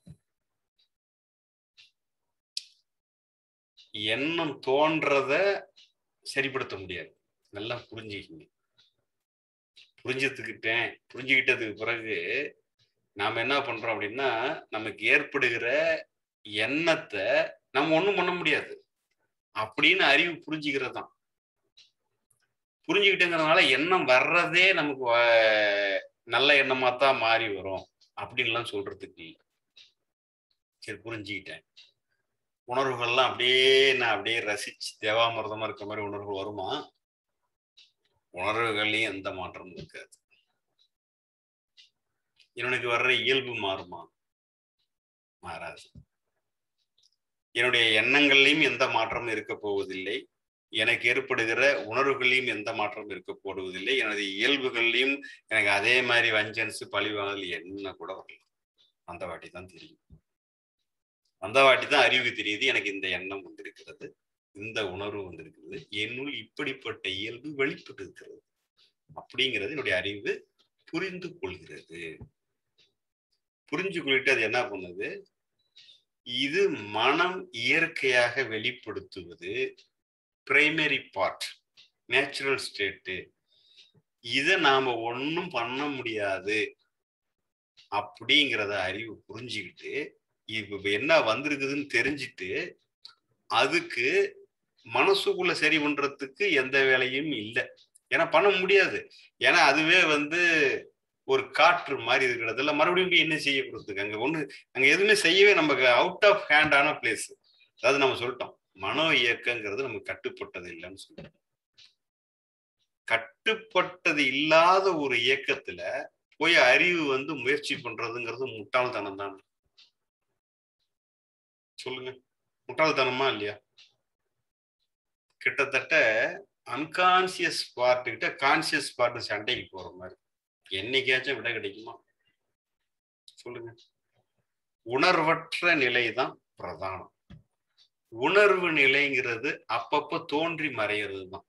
எண்ணம் தோன்றத சரிப்படுத்த முடியாது நல்லா புரிஞ்சுக்கிங்க புரிஞ்சுக்கிட்டேன் புரிஞ்சுக்கிட்டதுக்கு பிறகு நாம என்ன பண்றோம் அப்படின்னா நமக்கு ஏற்படுகிற எண்ணத்தை நம்ம ஒண்ணும் பண்ண முடியாது அப்படின்னு அறிவு புரிஞ்சுக்கிறது தான் புரிஞ்சுக்கிட்டேங்கிறதுனால எண்ணம் வர்றதே நமக்கு வ- நல்ல எண்ணமா தான் மாறி வரும் அப்படின்லாம் சொல்றதுக்கு இல்லை சரி புரிஞ்சுக்கிட்டேன் உணர்வுகள்லாம் அப்படியே நான் அப்படியே ரசிச்சு தேவாமிர்தமா இருக்க மாதிரி உணர்வுகள் வருமா உணர்வுகள்லயும் எந்த மாற்றமும் இருக்காது இவனுக்கு வர்ற இயல்பு மாறுமா மாறாது என்னுடைய எண்ணங்கள்லையும் எந்த மாற்றமும் இருக்க போவதில்லை எனக்கு ஏற்படுகிற உணர்வுகளையும் எந்த மாற்றமும் இருக்க போடுவதில்லை எனது இயல்புகள்லையும் எனக்கு அதே மாதிரி வஞ்சன்ஸ் பழிவாங்கல் என்ன கூட வரல அந்த வாட்டி தான் தெரியும் அந்த வாட்டி தான் அறிவுக்கு தெரியுது எனக்கு இந்த எண்ணம் வந்திருக்கிறது இந்த உணர்வு வந்திருக்கிறது என்னுள் இப்படிப்பட்ட இயல்பு வெளிப்பட்டு இருக்கிறது அப்படிங்கிறது என்னுடைய அறிவு புரிந்து கொள்கிறது புரிஞ்சு கொள்ளிட்டு அது என்ன பண்ணுது இது மனம் இயற்கையாக வெளிப்படுத்துவது பிரைமரி பார்ட் நேச்சுரல் ஸ்டேட்டு இதை நாம ஒன்றும் பண்ண முடியாது அப்படிங்கிறத அறிவு புரிஞ்சுக்கிட்டு இப்ப என்ன வந்திருக்குதுன்னு தெரிஞ்சுட்டு அதுக்கு மனசுக்குள்ள சரி பண்றதுக்கு எந்த வேலையும் இல்லை ஏன்னா பண்ண முடியாது ஏன்னா அதுவே வந்து ஒரு காற்று மாதிரி இருக்கிறதுல மறுபடியும் போய் என்ன செய்யப்படுறதுக்கு அங்க ஒண்ணு அங்க எதுவுமே செய்யவே நமக்கு அவுட் ஆஃப் ஹேண்டான பிளேஸ் அதாவது நம்ம சொல்லிட்டோம் மனோ இயக்கங்கிறது நமக்கு கட்டுப்பட்டது இல்லைன்னு சொல்லிட்டோம் கட்டுப்பட்டது இல்லாத ஒரு இயக்கத்துல போய் அறிவு வந்து முயற்சி பண்றதுங்கிறது முட்டாள்தனம் தான் சொல்லுங்க முட்டாள்தனமா இல்லையா கிட்டத்தட்ட அன்கான்சியஸ் பார்ட் கிட்ட கான்சியஸ் பார்ட் சண்டைக்கு போற மாதிரி என்னைக்காச்சும் விட கிடைக்குமா சொல்லுங்க உணர்வற்ற நிலை தான் பிரதானம் உணர்வு நிலைங்கிறது அப்பப்போ தோன்றி மறையிறது தான்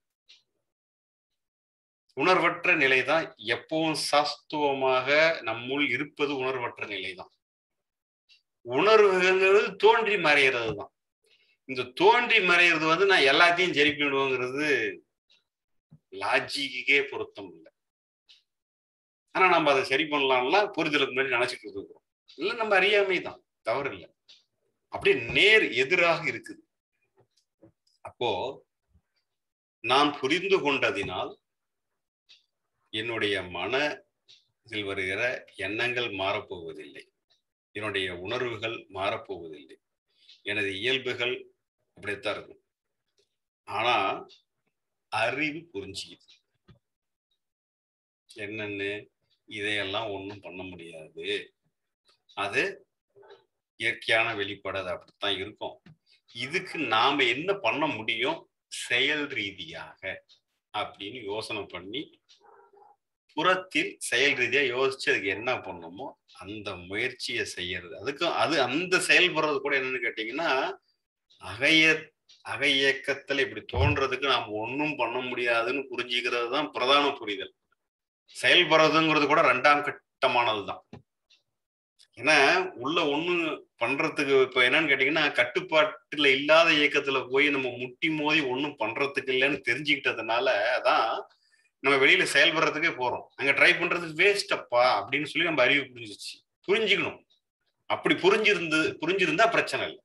உணர்வற்ற நிலை தான் எப்பவும் சாஸ்துவமாக நம்முள் இருப்பது உணர்வற்ற நிலை தான் உணர்வுங்கிறது தோன்றி மறையிறது தான் இந்த தோன்றி மறையிறது வந்து நான் எல்லாத்தையும் சரி பண்ணிடுவோங்கிறது லாஜிக்கே பொருத்தம் இல்லை ஆனா நம்ம அதை சரி பண்ணலாம்லாம் புரிதலுக்கு முன்னாடி நினைச்சிட்டு இருக்கிறோம் இல்லை நம்ம அறியாமை தான் தவறு இல்லை அப்படியே நேர் எதிராக இருக்குது அப்போ நான் புரிந்து கொண்டதினால் என்னுடைய மனதில் வருகிற எண்ணங்கள் மாறப்போவதில்லை என்னுடைய உணர்வுகள் மாறப்போவதில்லை எனது இயல்புகள் அப்படித்தான் இருக்கும் ஆனா அறிவு புரிஞ்சுக்குது என்னன்னு இதையெல்லாம் ஒன்றும் பண்ண முடியாது அது இயற்கையான வெளிப்பாடு அது அப்படித்தான் இருக்கும் இதுக்கு நாம என்ன பண்ண முடியும் செயல் ரீதியாக அப்படின்னு யோசனை பண்ணி புறத்தில் செயல் ரீதியா யோசிச்சு அதுக்கு என்ன பண்ணணுமோ அந்த முயற்சியை செய்யறது அதுக்கும் அது அந்த செயல்படுறது கூட என்னன்னு கேட்டீங்கன்னா அகைய அக இயக்கத்துல இப்படி தோன்றதுக்கு நாம் ஒன்றும் பண்ண முடியாதுன்னு புரிஞ்சுக்கிறது தான் பிரதான புரிதல் செயல்படுறதுங்கிறது கூட ரெண்டாம் கட்டமானது தான் ஏன்னா உள்ள ஒண்ணு பண்றதுக்கு இப்ப என்னன்னு கேட்டீங்கன்னா கட்டுப்பாட்டுல இல்லாத இயக்கத்துல போய் நம்ம முட்டி மோதி ஒண்ணும் பண்றதுக்கு இல்லைன்னு தெரிஞ்சுக்கிட்டதுனால அதான் நம்ம வெளியில செயல்படுறதுக்கே போறோம் அங்க ட்ரை பண்றது வேஸ்டப்பா அப்படின்னு சொல்லி நம்ம அறிவு புரிஞ்சிச்சு புரிஞ்சுக்கணும் அப்படி புரிஞ்சிருந்து புரிஞ்சிருந்தா பிரச்சனை இல்லை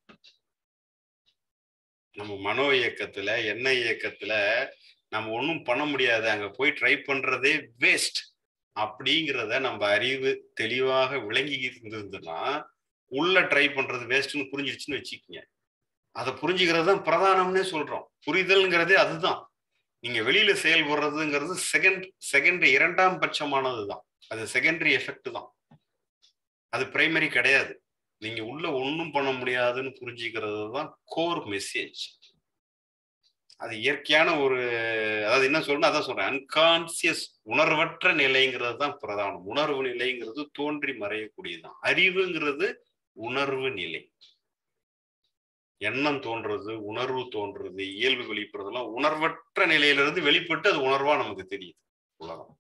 நம்ம மனோ இயக்கத்துல எண்ண இயக்கத்துல நம்ம ஒன்றும் பண்ண முடியாது அங்க போய் ட்ரை பண்றதே வேஸ்ட் அப்படிங்கிறத நம்ம அறிவு தெளிவாக விளங்கி இருந்ததுன்னா உள்ள ட்ரை பண்றது வேஸ்ட்னு புரிஞ்சிருச்சுன்னு வச்சுக்கோங்க அதை புரிஞ்சுக்கிறது தான் பிரதானம்னே சொல்றோம் புரிதல்ங்கிறதே அதுதான் நீங்க வெளியில செயல்படுறதுங்கிறது செகண்ட் செகண்டரி இரண்டாம் பட்சமானது தான் அது செகண்டரி எஃபெக்ட் தான் அது பிரைமரி கிடையாது நீங்க உள்ள ஒன்றும் பண்ண முடியாதுன்னு புரிஞ்சுக்கிறது தான் கோர் மெசேஜ் அது இயற்கையான ஒரு அதாவது என்ன சொல்லணும் அதான் சொல்றேன் அன்கான்சியஸ் உணர்வற்ற நிலைங்கிறது தான் பிரதானம் உணர்வு நிலைங்கிறது தோன்றி மறையக்கூடியதுதான் அறிவுங்கிறது உணர்வு நிலை எண்ணம் தோன்றது உணர்வு தோன்றது இயல்பு வெளிப்படுறதெல்லாம் உணர்வற்ற நிலையிலிருந்து வெளிப்பட்டு அது உணர்வா நமக்கு தெரியுது உலகம்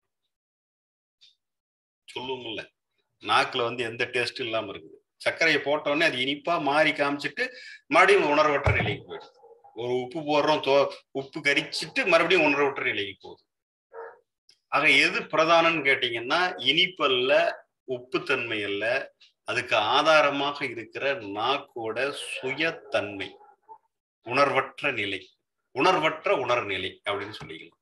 சொல்லுவோம்ல நாக்குல வந்து எந்த டேஸ்ட் இல்லாம இருக்குது சர்க்கரையை போட்ட உடனே அது இனிப்பா மாறி காமிச்சிட்டு மறுபடியும் உணர்வற்ற நிலைக்கு போயிடுது ஒரு உப்பு போடுறோம் தோ உப்பு கரிச்சிட்டு மறுபடியும் உணர்வற்ற நிலைக்கு போகுது ஆக எது பிரதானம்னு கேட்டீங்கன்னா இனிப்பல்ல உப்புத்தன்மை அல்ல அதுக்கு ஆதாரமாக இருக்கிற நாக்கோட சுயத்தன்மை உணர்வற்ற நிலை உணர்வற்ற உணர்நிலை அப்படின்னு சொல்லிக்கலாம்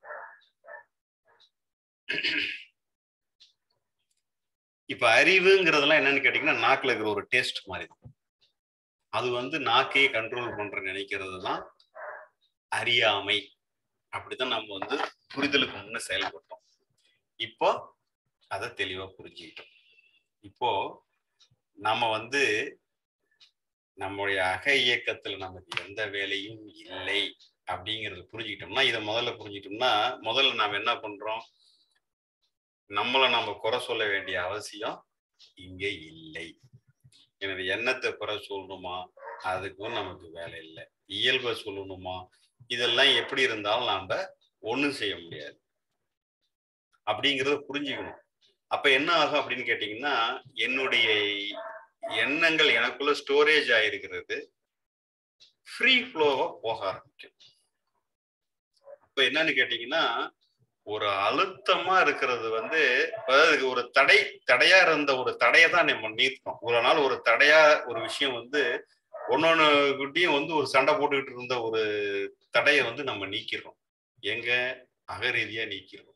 இப்ப அறிவுங்கிறதெல்லாம் என்னன்னு கேட்டீங்கன்னா நாக்குல இருக்கிற ஒரு டேஸ்ட் மாதிரி தான் அது வந்து நாக்கையே கண்ட்ரோல் பண்ற நினைக்கிறது தான் அறியாமை அப்படிதான் நம்ம வந்து புரிதலுக்கு முன்ன செயல்பட்டோம் இப்போ அதை தெளிவா புரிஞ்சுக்கிட்டோம் இப்போ நம்ம வந்து நம்முடைய அக இயக்கத்துல நமக்கு எந்த வேலையும் இல்லை அப்படிங்கறது புரிஞ்சுக்கிட்டோம்னா இதை முதல்ல புரிஞ்சுக்கிட்டோம்னா முதல்ல நாம என்ன பண்றோம் நம்மளை நம்ம குறை சொல்ல வேண்டிய அவசியம் இங்க இல்லை எனது எண்ணத்தை குறை சொல்லணுமா அதுக்கும் நமக்கு வேலை இல்லை இயல்பை சொல்லணுமா இதெல்லாம் எப்படி இருந்தாலும் நாம ஒண்ணும் செய்ய முடியாது அப்படிங்கிறத புரிஞ்சுக்கணும் அப்ப என்ன ஆகும் அப்படின்னு கேட்டீங்கன்னா என்னுடைய எண்ணங்கள் எனக்குள்ள ஸ்டோரேஜ் ஆயிருக்கிறது ஃப்ரீ ஃப்ளோவா போக ஆரம்பிக்கும் அப்ப என்னன்னு கேட்டீங்கன்னா ஒரு அழுத்தமா இருக்கிறது வந்து அதாவது ஒரு தடை தடையா இருந்த ஒரு தடையை தான் நம்ம நீக்கிறோம் ஒரு நாள் ஒரு தடையா ஒரு விஷயம் வந்து ஒன்னொன்னு கிட்டையும் வந்து ஒரு சண்டை போட்டுக்கிட்டு இருந்த ஒரு தடையை வந்து நம்ம நீக்கிறோம் எங்க அகரீதியா நீக்கிறோம்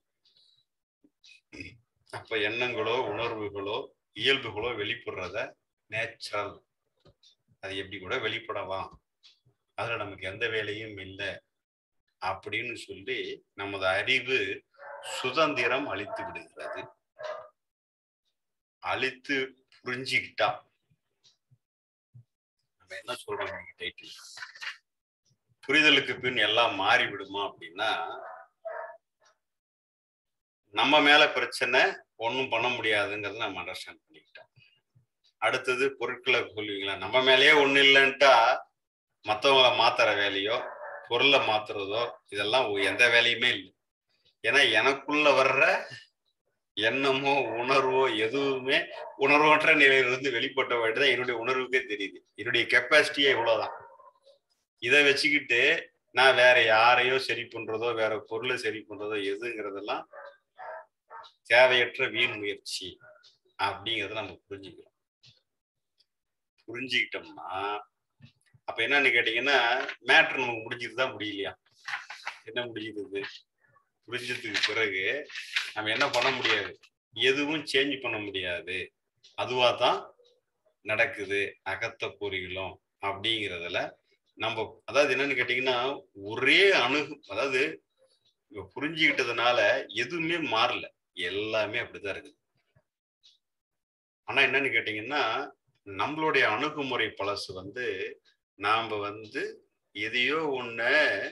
அப்ப எண்ணங்களோ உணர்வுகளோ இயல்புகளோ வெளிப்படுறத நேச்சுரல் அது எப்படி கூட வெளிப்படலாம் அதுல நமக்கு எந்த வேலையும் இல்லை அப்படின்னு சொல்லி நமது அறிவு சுதந்திரம் அளித்து விடுகிறது அழித்து புரிஞ்சுக்கிட்டா நம்ம என்ன சொல்றோம் டைட்டில் புரிதலுக்கு பின் எல்லாம் மாறி விடுமா அப்படின்னா நம்ம மேல பிரச்சனை ஒன்றும் பண்ண முடியாதுங்கிறத நம்ம அண்டர்ஸ்டாண்ட் பண்ணிக்கிட்டோம் அடுத்தது பொருட்களை சொல்லுவீங்களா நம்ம மேலேயே ஒன்றும் இல்லைன்ட்டா மற்றவங்கள மாத்துற வேலையோ பொருளை மாத்துறதோ இதெல்லாம் எந்த வேலையுமே இல்லை ஏன்னா எனக்குள்ள வர்ற எண்ணமோ உணர்வோ எதுவுமே உணர்வற்ற நிலையிலிருந்து வெளிப்பட்ட தான் என்னுடைய உணர்வுக்கே தெரியுது என்னுடைய கெப்பாசிட்டியே இவ்வளவுதான் இதை வச்சுக்கிட்டு நான் வேற யாரையோ சரி பண்றதோ வேற பொருளை சரி பண்றதோ எதுங்கிறதெல்லாம் தேவையற்ற வீண் முயற்சி அப்படிங்கிறத நம்ம புரிஞ்சுக்கிறோம் புரிஞ்சுக்கிட்டோம்னா அப்ப என்னன்னு கேட்டீங்கன்னா மேட்ரு நமக்கு முடிஞ்சிட்டு தான் முடியலையா என்ன முடியுது புரிஞ்சதுக்கு பிறகு நம்ம என்ன பண்ண முடியாது எதுவும் சேஞ்ச் பண்ண முடியாது அதுவா தான் நடக்குது அகத்த பொறிகளும் அப்படிங்கிறதுல நம்ம அதாவது என்னன்னு கேட்டீங்கன்னா ஒரே அணுகு அதாவது புரிஞ்சுக்கிட்டதுனால எதுவுமே மாறல எல்லாமே அப்படிதான் இருக்குது ஆனா என்னன்னு கேட்டீங்கன்னா நம்மளுடைய அணுகுமுறை பழசு வந்து நாம வந்து எதையோ ஒண்ணு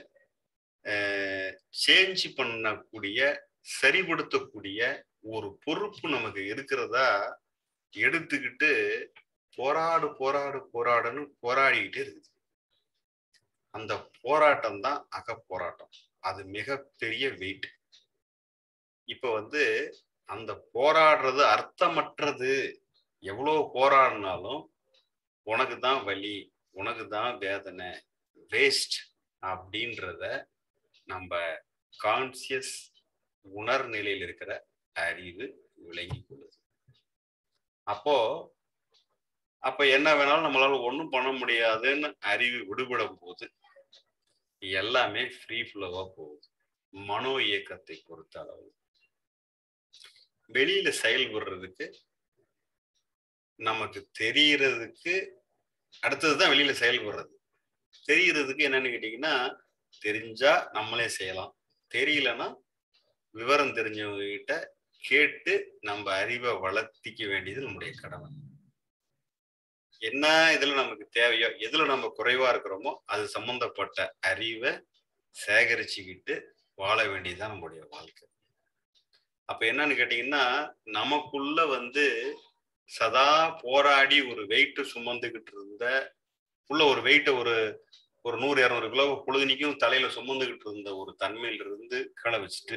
சேஞ்ச் பண்ணக்கூடிய சரிபடுத்தக்கூடிய ஒரு பொறுப்பு நமக்கு இருக்கிறதா எடுத்துக்கிட்டு போராடு போராடு போராடுன்னு போராடிக்கிட்டே இருக்குது அந்த போராட்டம் தான் அக போராட்டம் அது மிகப்பெரிய வெயிட் இப்ப வந்து அந்த போராடுறது அர்த்தமற்றது எவ்வளவு போராடினாலும் உனக்கு தான் வலி உனக்கு தான் வேதனை வேஸ்ட் அப்படின்றத நம்ம கான்சியஸ் உணர் நிலையில் இருக்கிற அறிவு விளங்கி கொள்ளுது அப்போ அப்ப என்ன வேணாலும் நம்மளால ஒன்றும் பண்ண முடியாதுன்னு அறிவு விடுபடும் போது எல்லாமே ஃப்ரீ ஃப்ளோவா போகுது மனோ இயக்கத்தை பொறுத்த அளவு வெளியில செயல்படுறதுக்கு நமக்கு தெரியறதுக்கு அடுத்ததுதான் வெளியில செயல்படுறது தெரியறதுக்கு என்னன்னு கேட்டீங்கன்னா தெரிஞ்சா நம்மளே செய்யலாம் தெரியலன்னா விவரம் தெரிஞ்சவங்க கிட்ட கேட்டு நம்ம அறிவை வளர்த்திக்க வேண்டியது நம்முடைய கடமை என்ன இதுல நமக்கு தேவையோ எதுல நம்ம குறைவா இருக்கிறோமோ அது சம்பந்தப்பட்ட அறிவை சேகரிச்சுக்கிட்டு வாழ வேண்டியதுதான் நம்மளுடைய வாழ்க்கை அப்ப என்னன்னு கேட்டீங்கன்னா நமக்குள்ள வந்து சதா போராடி ஒரு வெயிட்டு சுமந்துகிட்டு இருந்த உள்ள ஒரு வெயிட்டை ஒரு ஒரு நூறு இரநூறு கிலோ பொழுதுனிக்கும் தலையில சுமந்துகிட்டு இருந்த ஒரு தன்மையில இருந்து கீழே வச்சுட்டு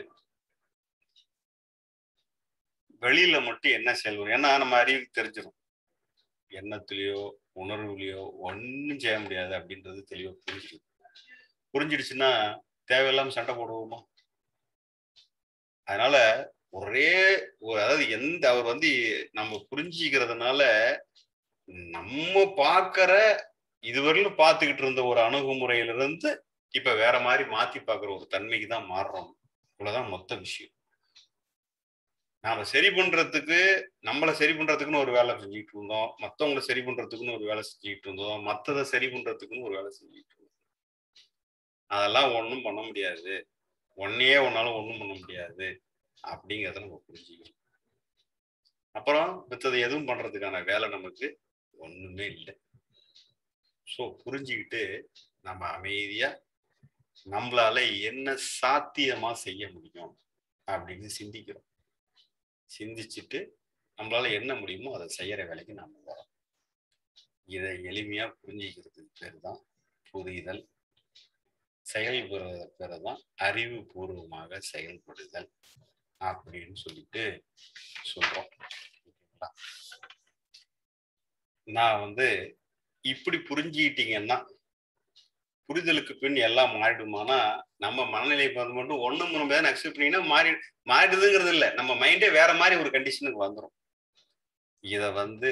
வெளியில மட்டும் என்ன செயல்படும் ஏன்னா நம்ம அறிவுக்கு தெரிஞ்சிடும் எண்ணத்துலயோ உணர்வுலையோ ஒன்றும் செய்ய முடியாது அப்படின்றது தெளிவா புரிஞ்சிடும் புரிஞ்சிடுச்சுன்னா தேவையில்லாம சண்டை போடுவோமா அதனால ஒரே அதாவது எந்த அவர் வந்து நம்ம புரிஞ்சிக்கிறதுனால நம்ம பார்க்கிற இதுவரையிலும் பார்த்துக்கிட்டு இருந்த ஒரு அணுகுமுறையிலிருந்து இப்ப வேற மாதிரி மாத்தி பார்க்குற ஒரு தன்மைக்கு தான் மாறுறோம் இவ்வளவுதான் மொத்த விஷயம் நாம சரி பண்றதுக்கு நம்மளை சரி பண்றதுக்குன்னு ஒரு வேலை செஞ்சுக்கிட்டு இருந்தோம் மத்தவங்களை சரி பண்றதுக்குன்னு ஒரு வேலை செஞ்சுக்கிட்டு இருந்தோம் மத்ததை சரி பண்றதுக்குன்னு ஒரு வேலை செஞ்சுக்கிட்டு இருந்தோம் அதெல்லாம் ஒன்றும் பண்ண முடியாது ஒன்னையே ஒன்னாலும் ஒன்றும் பண்ண முடியாது அப்படிங்கிறத நம்ம புரிஞ்சுக்கணும் அப்புறம் மித்தது எதுவும் பண்றதுக்கான வேலை நமக்கு ஒண்ணுமே இல்லை ஸோ புரிஞ்சுக்கிட்டு நம்ம அமைதியா நம்மளால என்ன சாத்தியமா செய்ய முடியும் அப்படின்னு சிந்திக்கிறோம் சிந்திச்சுட்டு நம்மளால என்ன முடியுமோ அதை செய்யற வேலைக்கு நாம வரோம் இதை எளிமையா புரிஞ்சுக்கிறதுக்கு பேர் தான் புரிதல் செயல்படுறத பேர் தான் அறிவுபூர்வமாக செயல்படுதல் அப்படின்னு சொல்லிட்டு சொல்றோம் நான் வந்து இப்படி புரிஞ்சுக்கிட்டீங்கன்னா புரிதலுக்கு பின் எல்லாம் மாறிடுமானா நம்ம மனநிலை பார்த்து மட்டும் ஒண்ணும் முடியாது அக்செப்ட் பண்ணீங்கன்னா மாறி மாறிடுதுங்கிறது இல்லை நம்ம மைண்டே வேற மாதிரி ஒரு கண்டிஷனுக்கு வந்துடும் இத வந்து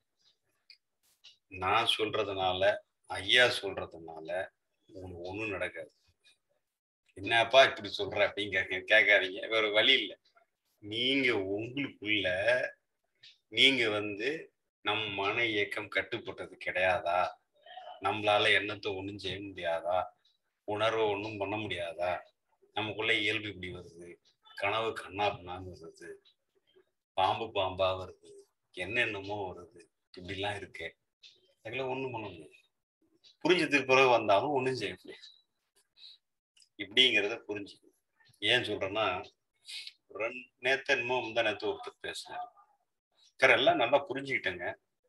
நான் சொல்றதுனால ஐயா சொல்றதுனால உங்களுக்கு ஒண்ணும் நடக்காது என்னப்பா இப்படி சொல்ற அப்படின்னு கேட்க கேட்காதீங்க வேற வழி இல்லை நீங்க உங்களுக்குள்ள நீங்க வந்து நம் மன இயக்கம் கட்டுப்பட்டது கிடையாதா நம்மளால எண்ணத்தை ஒன்றும் செய்ய முடியாதா உணர்வை ஒன்றும் பண்ண முடியாதா நமக்குள்ள இயல்பு இப்படி வருது கனவு கண்ணா பண்ணான்னு வருது பாம்பு பாம்பா வருது என்னென்னமோ வருது இப்படிலாம் இருக்கே அதில் ஒன்றும் பண்ண முடியாது புரிஞ்சதுக்கு பிறகு வந்தாலும் ஒன்றும் செய்ய முடியாது இப்படிங்கிறத புரிஞ்சுக்கணும் ஏன் சொல்றேன்னா ரெண்டு நேத்த என்னமோ முந்தா நேத்து ஒருத்தர் பேசினார் சார் எல்லாம் நல்லா புரிஞ்சுக்கிட்டேங்க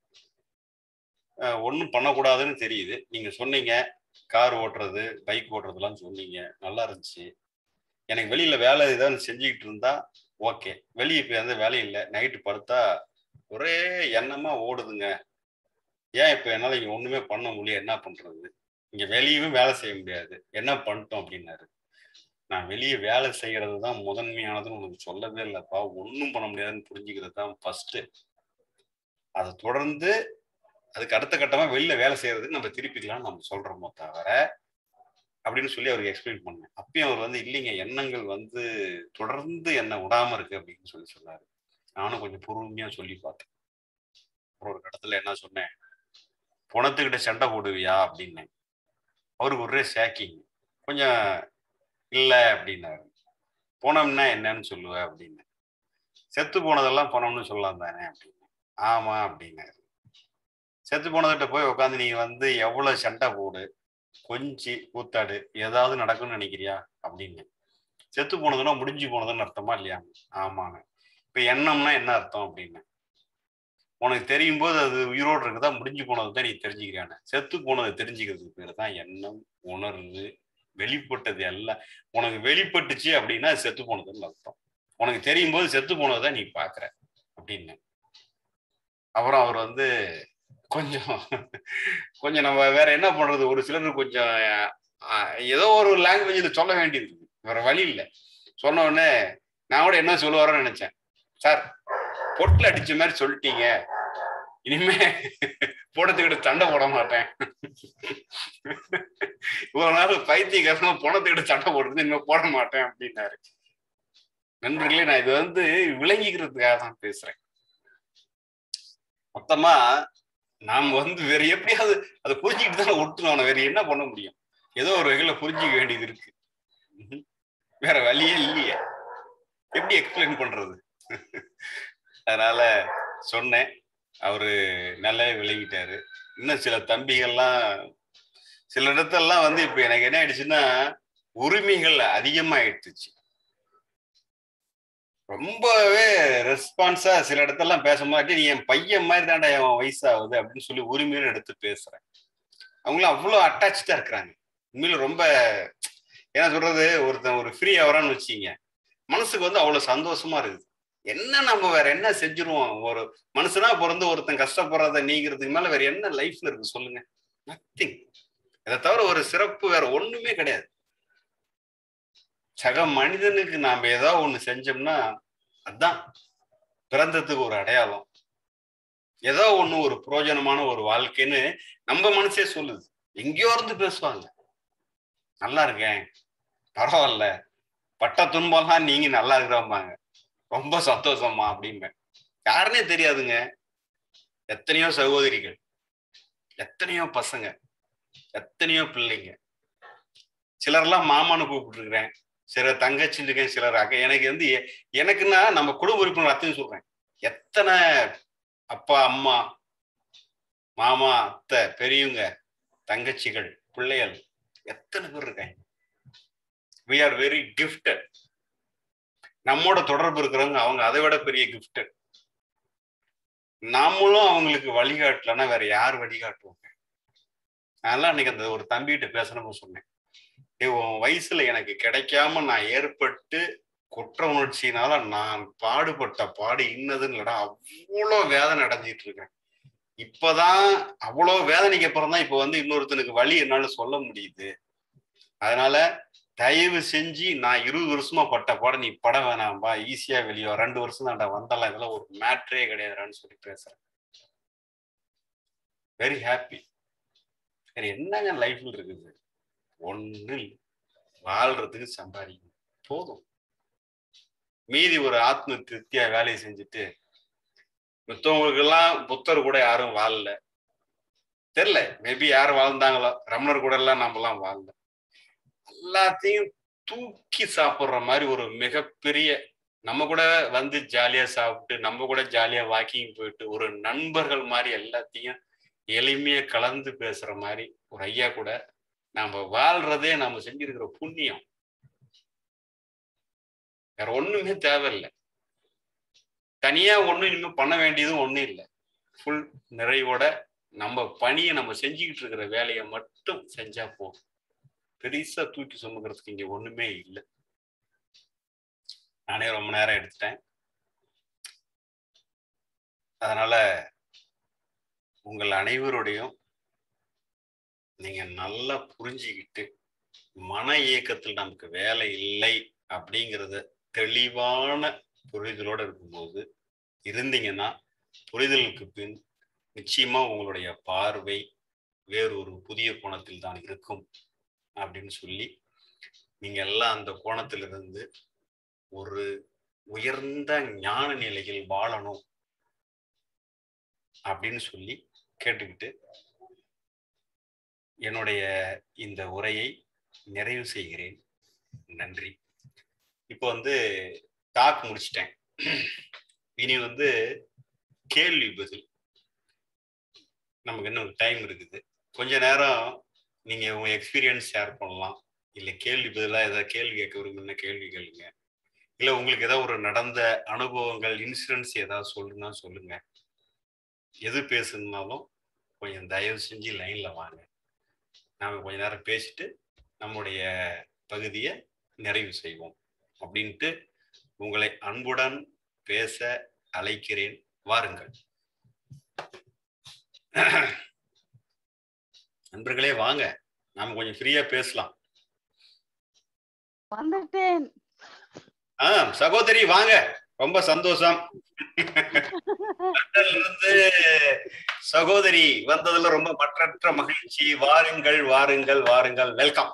ஒன்றும் பண்ணக்கூடாதுன்னு தெரியுது நீங்க சொன்னீங்க கார் ஓட்டுறது பைக் ஓட்டுறதுலாம் சொன்னீங்க நல்லா இருந்துச்சு எனக்கு வெளியில வேலை ஏதாவது செஞ்சுக்கிட்டு இருந்தா ஓகே வெளியே இப்போ எந்த வேலையும் இல்லை நைட்டு படுத்தா ஒரே எண்ணமா ஓடுதுங்க ஏன் இப்போ என்னால் இங்கே ஒன்றுமே பண்ண முடியல என்ன பண்ணுறது இங்கே வெளியவும் வேலை செய்ய முடியாது என்ன பண்ணிட்டோம் அப்படின்னாரு நான் வெளியே வேலை செய்யறது தான் முதன்மையானதுன்னு உனக்கு சொல்லவே இல்லைப்பா ஒன்றும் பண்ண முடியாதுன்னு புரிஞ்சுக்கிறது தான் ஃபர்ஸ்ட் அதை தொடர்ந்து அதுக்கு அடுத்த கட்டமாக வெளியில வேலை செய்யறதுக்கு நம்ம திருப்பிக்கலாம்னு நம்ம சொல்றோமோ தவிர அப்படின்னு சொல்லி அவருக்கு எக்ஸ்பிளைன் பண்ணேன் அப்பயும் அவர் வந்து இல்லைங்க எண்ணங்கள் வந்து தொடர்ந்து என்ன விடாம இருக்கு அப்படின்னு சொல்லி சொன்னாரு நானும் கொஞ்சம் பொறுமையா சொல்லி பார்த்தேன் அப்புறம் ஒரு இடத்துல என்ன சொன்னேன் புணத்துக்கிட்ட சண்டை போடுவியா அப்படின்னேன் அவருக்கு ஒரே ஷேக்கிங் கொஞ்சம் இல்லை அப்படின்னாரு போனோம்னா என்னன்னு சொல்லுவ அப்படின்னு செத்து போனதெல்லாம் பணம்னு சொல்லலாம் தானே அப்படின்னு ஆமா அப்படின்னாரு செத்து போனதுகிட்ட போய் உட்காந்து நீ வந்து எவ்வளவு சண்டை போடு கொஞ்சி கூத்தாடு ஏதாவது நடக்கும்னு நினைக்கிறியா அப்படின்னு செத்து போனதுன்னா முடிஞ்சு போனதுன்னு அர்த்தமா இல்லையா ஆமாங்க இப்ப எண்ணம்னா என்ன அர்த்தம் அப்படின்னு உனக்கு தெரியும் போது அது உயிரோடு இருக்குதா முடிஞ்சு போனது தான் நீ தெரிஞ்சுக்கிறான செத்து போனதை தெரிஞ்சுக்கிறதுக்கு பேர் தான் எண்ணம் உணர்வு வெளிப்பட்டது எல்லாம் உனக்கு வெளிப்பட்டுச்சு அப்படின்னா செத்து போனதுன்னு அர்த்தம் உனக்கு தெரியும் போது செத்து போனதை நீ பாக்குற அப்படின்னு அப்புறம் அவர் வந்து கொஞ்சம் கொஞ்சம் நம்ம வேற என்ன பண்றது ஒரு சிலர் கொஞ்சம் ஏதோ ஒரு லாங்குவேஜில் சொல்ல வேண்டியது இருக்கு வேற வழி இல்லை சொன்ன உடனே நான் கூட என்ன சொல்லுவாரோன்னு நினைச்சேன் சார் பொட்டில் அடிச்ச மாதிரி சொல்லிட்டீங்க இனிமே போனத்துக்கிட்ட சண்டை போட மாட்டேன் ஒரு நாள் பைத்தியக்காரமா போனத்துக்கிட்ட சண்டை போடுறது இனிமே போட மாட்டேன் அப்படின்னாரு நண்பர்களே நான் இது வந்து விளங்கிக்கிறதுக்காக தான் பேசுறேன் மொத்தமா நாம் வந்து வேற எப்படியாவது அதை புரிஞ்சுக்கிட்டு தான் விட்டுணும் வேற என்ன பண்ண முடியும் ஏதோ ஒரு வகையில புரிஞ்சுக்க வேண்டியது இருக்கு வேற வழியே இல்லையே எப்படி எக்ஸ்பிளைன் பண்றது அதனால சொன்னேன் அவரு நல்லா விளங்கிட்டாரு இன்னும் சில தம்பிகள்லாம் சில இடத்தெல்லாம் வந்து இப்ப எனக்கு என்ன ஆயிடுச்சுன்னா உரிமைகள் அதிகமாயிடுச்சு ரொம்பவே ரெஸ்பான்ஸா சில இடத்தெல்லாம் பேச மாட்டி நீ என் பையன் மாதிரி தாண்டா என் வயசாகுது அப்படின்னு சொல்லி உரிமையில எடுத்து பேசுறேன் அவங்களும் அவ்வளோ அட்டாச்சா இருக்கிறாங்க உண்மையில ரொம்ப என்ன சொல்றது ஒருத்தன் ஒரு ஃப்ரீ ஆவரான்னு வச்சீங்க மனசுக்கு வந்து அவ்வளவு சந்தோஷமா இருக்குது என்ன நம்ம வேற என்ன செஞ்சிருவோம் ஒரு மனுஷனா பிறந்து ஒருத்தன் கஷ்டப்படுறத நீங்கிறதுக்கு மேல வேற என்ன லைஃப்ல இருக்கு சொல்லுங்க நத்திங் இதை தவிர ஒரு சிறப்பு வேற ஒண்ணுமே கிடையாது சக மனிதனுக்கு நாம ஏதாவது ஒண்ணு செஞ்சோம்னா அதான் பிறந்ததுக்கு ஒரு அடையாளம் ஏதோ ஒண்ணு ஒரு புரோஜனமான ஒரு வாழ்க்கைன்னு நம்ம மனசே சொல்லுது எங்கேயோ இருந்து பேசுவாங்க நல்லா இருக்கேன் பரவாயில்ல பட்ட துன்பம்லாம் நீங்க நல்லா இருக்கிறாம்பாங்க ரொம்ப சந்தோஷமா அப்படிம்பேன் யாருன்னே தெரியாதுங்க எத்தனையோ சகோதரிகள் எத்தனையோ பசங்க எத்தனையோ பிள்ளைங்க சிலர்லாம் மாமான்னு கூப்பிட்டுருக்கிறேன் சிலர் தங்கச்சின்னு இருக்கேன் சிலர் அக்கா எனக்கு வந்து எ- எனக்குன்னா நம்ம குடும்ப உறுப்பினர் அத்தையும் சொல்றேன் எத்தனை அப்பா அம்மா மாமா அத்தை பெரியவங்க தங்கச்சிகள் பிள்ளைகள் எத்தனை பேர் இருக்காங்க வி ஆர் வெரி கிஃப்டட் நம்மோட தொடர்பு இருக்கிறவங்க அவங்க அதை விட பெரிய கிஃப்டட் நாமளும் அவங்களுக்கு வழிகாட்டலன்னா வேற யார் வழிகாட்டுவாங்க அதெல்லாம் அன்னைக்கு அந்த ஒரு தம்பிகிட்ட பேசணும்னு சொன்னேன் டேய், உன் வயசுல எனக்கு கிடைக்காம நான் ஏற்பட்டு குற்ற உணர்ச்சியினால நான் பாடுபட்ட பாடு இன்னதுன்னு இல்லடா அவ்வளோ வேதனை அடைஞ்சிட்டு இருக்கேன் இப்பதான் அவ்வளோ வேதனைக்கு அப்புறம் தான் இப்ப வந்து இன்னொருத்தனுக்கு வழி என்னால சொல்ல முடியுது அதனால தயவு செஞ்சு நான் இருபது வருஷமா பட்ட பாடம் நீ பட வேணாம்பா ஈஸியா வெளியே ரெண்டு வருஷம் தான்டா வந்தலாம் இதெல்லாம் ஒரு மேட்ரே கிடையாதுடான்னு சொல்லி பேசுறேன் வெரி ஹாப்பி வேற என்னங்க லைஃப்ல இருக்குது ஒண்ணு இல்ல. வாழ்றதுக்கு சம்பாதிக்கணும் போதும் மீதி ஒரு ஆத்ம திருப்தியா வேலையை செஞ்சுட்டு மித்தவங்களுக்கு எல்லாம் புத்தர் கூட யாரும் வாழல தெரியல மேபி யார் வாழ்ந்தாங்களோ ரமணர் கூட எல்லாம் நம்மலாம் வாழல எல்லாத்தையும் தூக்கி சாப்பிடுற மாதிரி ஒரு மிகப்பெரிய நம்ம கூட வந்து ஜாலியா சாப்பிட்டு நம்ம கூட ஜாலியா வாக்கிங் போயிட்டு ஒரு நண்பர்கள் மாதிரி எல்லாத்தையும் எளிமையா கலந்து பேசுற மாதிரி ஒரு ஐயா கூட நாம வாழ்றதே நம்ம செஞ்சிருக்கிற புண்ணியம் வேற ஒண்ணுமே தேவையில்லை தனியா ஒண்ணும் இன்னும் பண்ண வேண்டியதும் ஒண்ணும் இல்லை ஃபுல் நிறைவோட நம்ம பணியை நம்ம செஞ்சுக்கிட்டு இருக்கிற வேலையை மட்டும் செஞ்சா போதும் பெருசா தூக்கி சுமக்கிறதுக்கு இங்க ஒண்ணுமே இல்லை நானே ரொம்ப நேரம் எடுத்துட்டேன் அதனால உங்கள் அனைவருடையும் நீங்க நல்லா புரிஞ்சுக்கிட்டு மன இயக்கத்தில் நமக்கு வேலை இல்லை அப்படிங்கிறத தெளிவான புரிதலோட இருக்கும்போது இருந்தீங்கன்னா புரிதலுக்கு பின் நிச்சயமா உங்களுடைய பார்வை வேறொரு புதிய கோணத்தில் தான் இருக்கும் அப்படின்னு சொல்லி நீங்க எல்லாம் அந்த கோணத்திலிருந்து ஒரு உயர்ந்த ஞான நிலையில் வாழணும் அப்படின்னு சொல்லி கேட்டுக்கிட்டு என்னுடைய இந்த உரையை நிறைவு செய்கிறேன் நன்றி இப்போ வந்து டாக் முடிச்சிட்டேன் இனி வந்து கேள்வி பதில் நமக்கு இன்னும் டைம் இருக்குது கொஞ்ச நேரம் நீங்க உங்க எக்ஸ்பீரியன்ஸ் ஷேர் பண்ணலாம் இல்ல கேள்வி பதிலாக ஏதாவது கேள்வி கேட்க விரும்புனா கேள்வி கேளுங்க இல்ல உங்களுக்கு ஏதாவது ஒரு நடந்த அனுபவங்கள் இன்சூரன்ஸ் ஏதாவது சொல்லுன்னா சொல்லுங்க எது பேசுனாலும் கொஞ்சம் தயவு செஞ்சு லைன்ல வாங்க நாம கொஞ்ச நேரம் பேசிட்டு நம்முடைய பகுதியை நிறைவு செய்வோம் அப்படின்ட்டு உங்களை அன்புடன் பேச அழைக்கிறேன் வாருங்கள் நண்பர்களே வாங்க நாம கொஞ்சம் ஃப்ரீயா பேசலாம் வந்துட்டேன் ஆ சகோதரி வாங்க ரொம்ப சந்தோஷம் லண்டன்ல இருந்து சகோதரி வந்ததுல ரொம்ப மற்றற்ற மகிழ்ச்சி வாருங்கள் வாருங்கள் வாருங்கள் வெல்கம்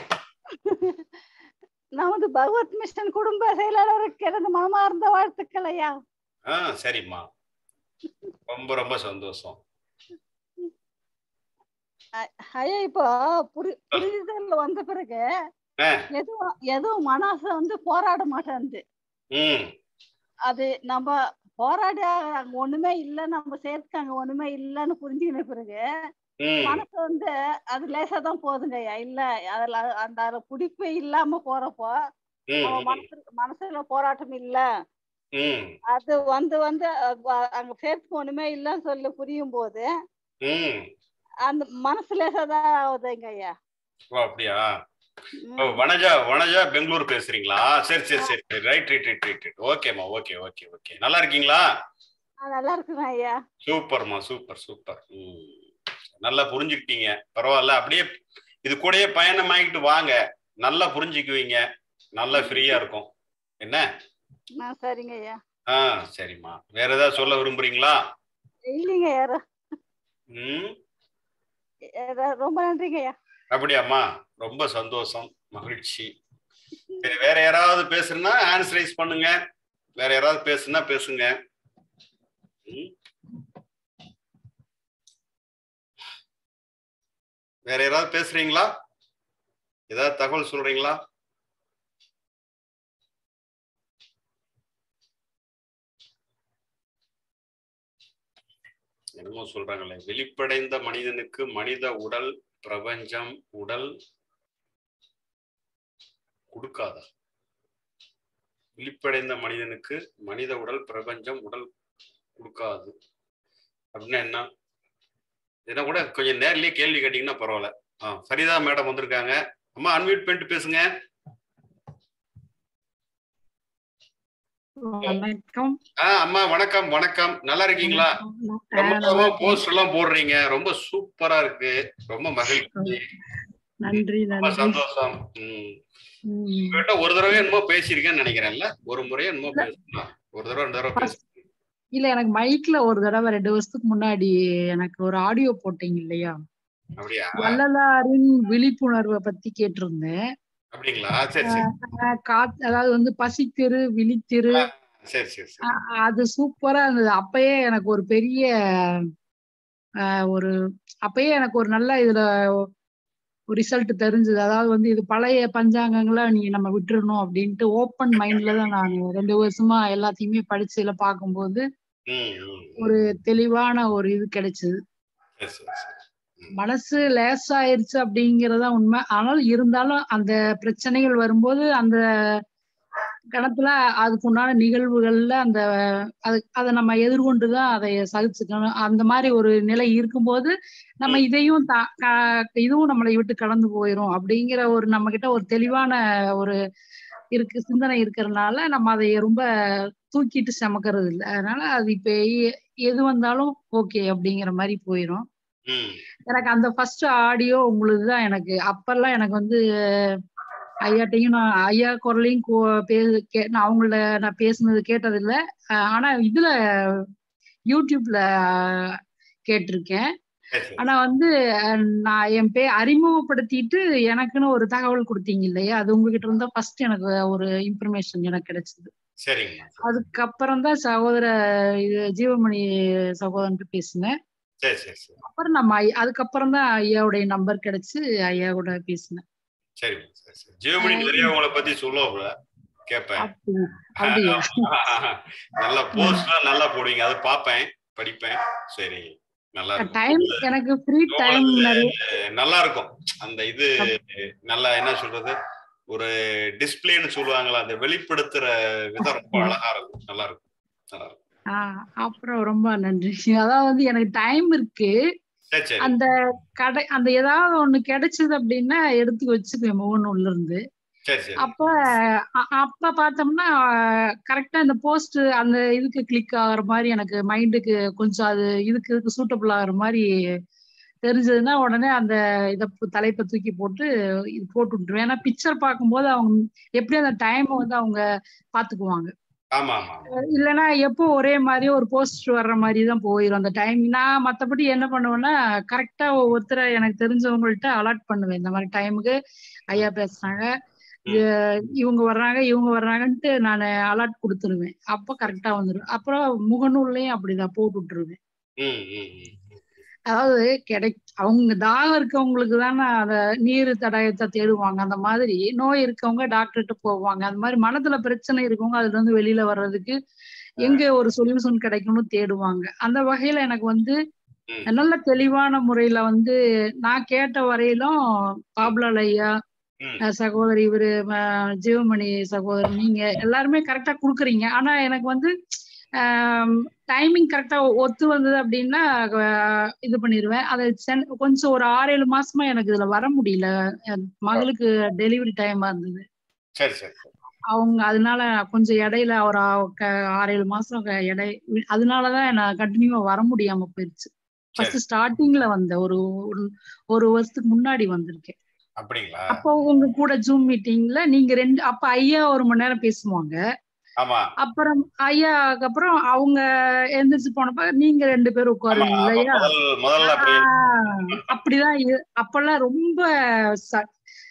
நமது பகவத் மிஷன் குடும்ப செயலாளருக்கு எனது மனமார்ந்த வாழ்த்துக்கள் ஐயா ஆ சரிம்மா ரொம்ப ரொம்ப சந்தோஷம் ஐயா இப்போ புரி புரிதல் வந்த பிறகு ஆ. எதுவும் எதுவும் மனசு வந்து போராட மாட்டேங்குது ம் அது நம்ம போராடி அங்க ஒண்ணுமே இல்லை நம்ம சேர்த்துக்கு அங்க ஒண்ணுமே இல்லைன்னு புரிஞ்சுக்கின பிறகு ம் மனசு வந்து அது லேசா தான் போகுதுங்க ஐயா இல்ல அதுல அந்த அதுல பிடிப்பே இல்லாம போறப்போ ம் நம்ம மனசு மனசுல போராட்டம் இல்ல ம் அது வந்து வந்து அ- அங்க சேர்த்து ஒண்ணுமே இல்லைன்னு சொல்லி புரியும் போது ம் அந்த மனசு லேசா தான் ஆகுதுங்க ஐயா ஓ அப்படியா ஓ ம். வனஜா வனஜா பெங்களூர் பேசுறீங்களா சரி சரி சரி சரி right right right right right ஓகேம்மா ஓகே ஓகே ஓகே நல்லா இருக்கீங்களா ஆ, நல்லா இருக்குங்க ஐயா சூப்பர்மா சூப்பர் சூப்பர் ம் நல்லா புரிஞ்சுக்கிட்டீங்க பரவாயில்ல அப்படியே இது கூடயே பயணம் ஆகிட்டு வாங்க நல்லா புரிஞ்சுக்குவீங்க நல்லா ஃப்ரீயா இருக்கும் என்ன ஆ சரிங்க ஐயா ஆ சரிம்மா வேற ஏதாவது சொல்ல விரும்புறீங்களா இல்லைங்க யாரு ம் ரொம்ப நன்றிங்க ஐயா அப்படியாம்மா ரொம்ப சந்தோஷம் மகிழ்ச்சி சரி வேற யாராவது பேசுனா ஆன்சரைஸ் பண்ணுங்க வேற யாராவது பேசுனா பேசுங்க ம். வேற யாராவது பேசுறீங்களா ஏதாவது தகவல் சொல்றீங்களா என்னமோ சொல்றாங்களே வெளிப்படைந்த மனிதனுக்கு மனித உடல் பிரபஞ்சம் உடல் கொடுக்காதா விழிப்படைந்த மனிதனுக்கு மனித உடல் பிரபஞ்சம் உடல் கொடுக்காது அப்படின்னா என்ன இதை கூட கொஞ்சம் நேர்லயே கேள்வி கேட்டீங்கன்னா பரவாயில்ல ஆ சரிதா மேடம் வந்திருக்காங்க அம்மா அன்மியூட் பண்ணிட்டு பேசுங்க வணக்கம் ஆ அம்மா வணக்கம் வணக்கம் நல்லா இருக்கீங்களா ரொம்ப நல்லா போஸ்ட் எல்லாம் போடுறீங்க ரொம்ப சூப்பரா இருக்கு ரொம்ப மகிழ்ச்சி நன்றி ரொம்ப நன்றி சந்தோஷம் ம் ம். உங்ககிட்ட ஒரு தடவை என்னமோ பேசியிருக்கேன்னு நினைக்கிறேன்ல ஒரு முறையோ என்னமோ பேசலாம் ஒரு தடவை ரெண்டு தடவை பேச இல்ல எனக்கு மைக்ல ஒரு தடவை ரெண்டு வருஷத்துக்கு முன்னாடி எனக்கு ஒரு ஆடியோ போட்டீங்க இல்லையா அப்படியா வள்ளலாரின் விழிப்புணர்வை பத்தி கேட்டிருந்தேன் அப்படிங்களா சரி சரி அஹ் காத் அதாவது வந்து பசித்திரு விழித்திரு சரி சரி சரி அ- அது சூப்பரா இருந்தது அப்பயே எனக்கு ஒரு பெரிய அஹ், ஒரு அப்பயே எனக்கு ஒரு நல்ல இதுல ஒரு ரிசல்ட் தெரிஞ்சது அதாவது வந்து இது பழைய பஞ்சாங்கங்களை நீ நம்ம விட்டுறணும் அப்படின்ட்டு ஓப்பன் மைண்ட்ல தான் நான் ரெண்டு வருஷமா எல்லாத்தையுமே படிச்சுல பார்க்கும்போது ம், ம், ம். ஒரு தெளிவான ஒரு இது கிடைச்சது சரி சரி சரி ம். மனசு லேசாயிருச்சு அப்படிங்கறதா உண்மை ஆனால் இருந்தாலும் அந்த பிரச்சனைகள் வரும்போது அந்த கணத்துல அதுக்கு உண்டான நிகழ்வுகள்ல அந்த அது அதை நம்ம எதிர்கொண்டுதான் அதை சகிச்சுக்கணும் அந்த மாதிரி ஒரு நிலை இருக்கும்போது நம்ம இதையும் தா- கா- இதுவும் நம்மளை விட்டு கடந்து போயிரும் அப்படிங்கிற ஒரு நம்ம கிட்ட ஒரு தெளிவான ஒரு இருக்கு சிந்தனை இருக்கிறதுனால நம்ம அதை ரொம்ப தூக்கிட்டு சுமக்கிறது இல்லை அதனால அது இப்ப எ- எது வந்தாலும் ஓகே அப்படிங்கிற மாதிரி போயிரும் ம், எனக்கு அந்த ஃபர்ஸ்ட் ஆடியோ உங்களுது தான் எனக்கு அப்பெல்லாம் எனக்கு வந்து ஐயாட்டையும் நான் ஐயா குரலையும் கோ- பே- கே- நான் அவங்கள நான் பேசுனது கேட்டதில்ல அஹ் ஆனா இதுல யூடியூப்ல அஹ், கேட்டிருக்கேன் சரி சரி ஆனா வந்து அஹ், நான் என் பே அறிமுகப்படுத்திட்டு எனக்குன்னு ஒரு தகவல் கொடுத்தீங்க இல்லையா அது உங்ககிட்ட இருந்தா ஃபர்ஸ்ட் எனக்கு ஒரு இன்ஃபர்மேஷன் எனக்கு கிடைச்சது சரிங்கம்மா சரி. அதுக்கப்புறம் தான் சகோதர இது ஜீவமணி சகோதரன்ட்டு பேசினேன் சரி சரி சரி அப்புறம் நம்ம ஐ- அதுக்கப்புறம் தான் ஐயாவுடைய நம்பர் கிடைச்சு ஐயா கூட பேசினேன் சரிம்மா சரி சரி ஜீவமணி நிறைய உங்களை பத்தி சொல்லுவோம்ல கேட்பேன் அப்படி அப்படியா நல்ல போஸ்ட்லாம் நல்லா போடுவீங்க அதை பார்ப்பேன் படிப்பேன் சரி நல்லா இருக்கும் டைம் எனக்கு ஃப்ரீ டைம் நிறைய நல்லா இருக்கும் அந்த இது நல்லா என்ன சொல்றது ஒரு டிஸ்பிளேன்னு சொல்லுவாங்களா அந்த வெளிப்படுத்துற விதம் ரொம்ப அழகா இருக்கும் நல்லா இருக்கும் நல்லா இருக்கும் ஆஹ் அப்புறம் ரொம்ப நன்றி அதாவது வந்து எனக்கு டைம் இருக்கு சரி சரி அந்த கடை அந்த ஏதாவது ஒண்ணு கிடைச்சது அப்படின்னா எடுத்து வச்சுக்குவேன் ஒவ்வொன்று உள்ள இருந்து சரி சரி அப்ப அ- அப்ப பார்த்தோம்னா கரெக்டா இந்த போஸ்ட் அந்த இதுக்கு கிளிக் ஆகுற மாதிரி எனக்கு மைண்டுக்கு கொஞ்சம் அது இதுக்கு இதுக்கு சூட்டபிள் ஆகுற மாதிரி தெரிஞ்சதுன்னா உடனே அந்த இத பு- தலைப்பை தூக்கி போட்டு இது போட்டு விட்டுருவேன் ஏன்னா பிக்சர் பார்க்கும்போது அவங்க எப்படி அந்த டைம் வந்து அவங்க பாத்துக்குவாங்க ஆமா ஆமா இல்லைன்னா எப்போ ஒரே மாதிரி ஒரு போஸ்ட் வர்ற மாதிரி தான் போயிடும் அந்த டைம் நான் மற்றபடி என்ன பண்ணுவேன்னா கரெக்டா ஒவ்வொருத்தரை எனக்கு தெரிஞ்சவங்கள்ட்ட அலாட் பண்ணுவேன் இந்த மாதிரி டைமுக்கு ஐயா பேசுறாங்க இது- இவங்க வர்றாங்க இவங்க வர்றாங்கன்ட்டு நான் அலாட் கொடுத்துருவேன் அப்போ கரெக்டா வந்துடும் அப்புறம் முகநூல்லையும் அப்படிதான் போட்டு விட்டுருவேன் ம் ம் ம். அதாவது கிடை அவங்க தாகம் இருக்கவங்களுக்கு தானே அத நீர் தடயத்தை தேடுவாங்க அந்த மாதிரி நோய் இருக்கவங்க டாக்டர்கிட்ட போவாங்க அந்த மாதிரி மனதுல பிரச்சனை இருக்கவங்க அதுல இருந்து வெளியில வர்றதுக்கு எங்க ஒரு சொல்யூஷன் கிடைக்கும்னு தேடுவாங்க அந்த வகையில எனக்கு வந்து ம். நல்ல தெளிவான முறையில வந்து நான் கேட்ட வரையிலும் பாபுலால் ஐயா ம். அஹ் சகோதரி இவரு அஹ் ஜீவமணி சகோதரி நீங்க எல்லாருமே கரெக்டா குடுக்குறீங்க ஆனா எனக்கு வந்து டைமிங் கரெக்டா ஒத்து வந்தது அப்படின்னா அஹ் இது பண்ணிடுவேன் அது சென்- கொஞ்சம் ஒரு ஆறு ஏழு மாசமா எனக்கு இதுல வர முடியல என் மகளுக்கு டெலிவரி டைமா இருந்தது சரி சரி சரி. அவங்க அதனால கொஞ்சம் இடையில ஒரு ஆ- க- ஆறு ஏழு மாசம் க- இடை அதனாலதான் நான் கண்டினியூவா வர முடியாம போயிருச்சு ஃபர்ஸ்ட் ஸ்டார்டிங்ல வந்த ஒரு ஒரு- ஒரு வருஷத்துக்கு முன்னாடி வந்திருக்கேன் அப்படிங்களா அப்போ உங்க கூட ஜூம் மீட்டிங்ல நீங்க ரெண்டு அப்ப ஐயா ஒரு மணி நேரம் பேசுவாங்க ஆமா அப்புறம் ஐயாக்கு அப்புறம் அவங்க எந்திரிச்சு போனப்ப நீங்க ரெண்டு பேரும் ஆமா உட்காருவீங்க ஆமா. இல்லையா முதல் முதல்ல அப்படி ஆஹ் அப்படிதான் இரு- அப்பெல்லாம் ரொம்ப ச-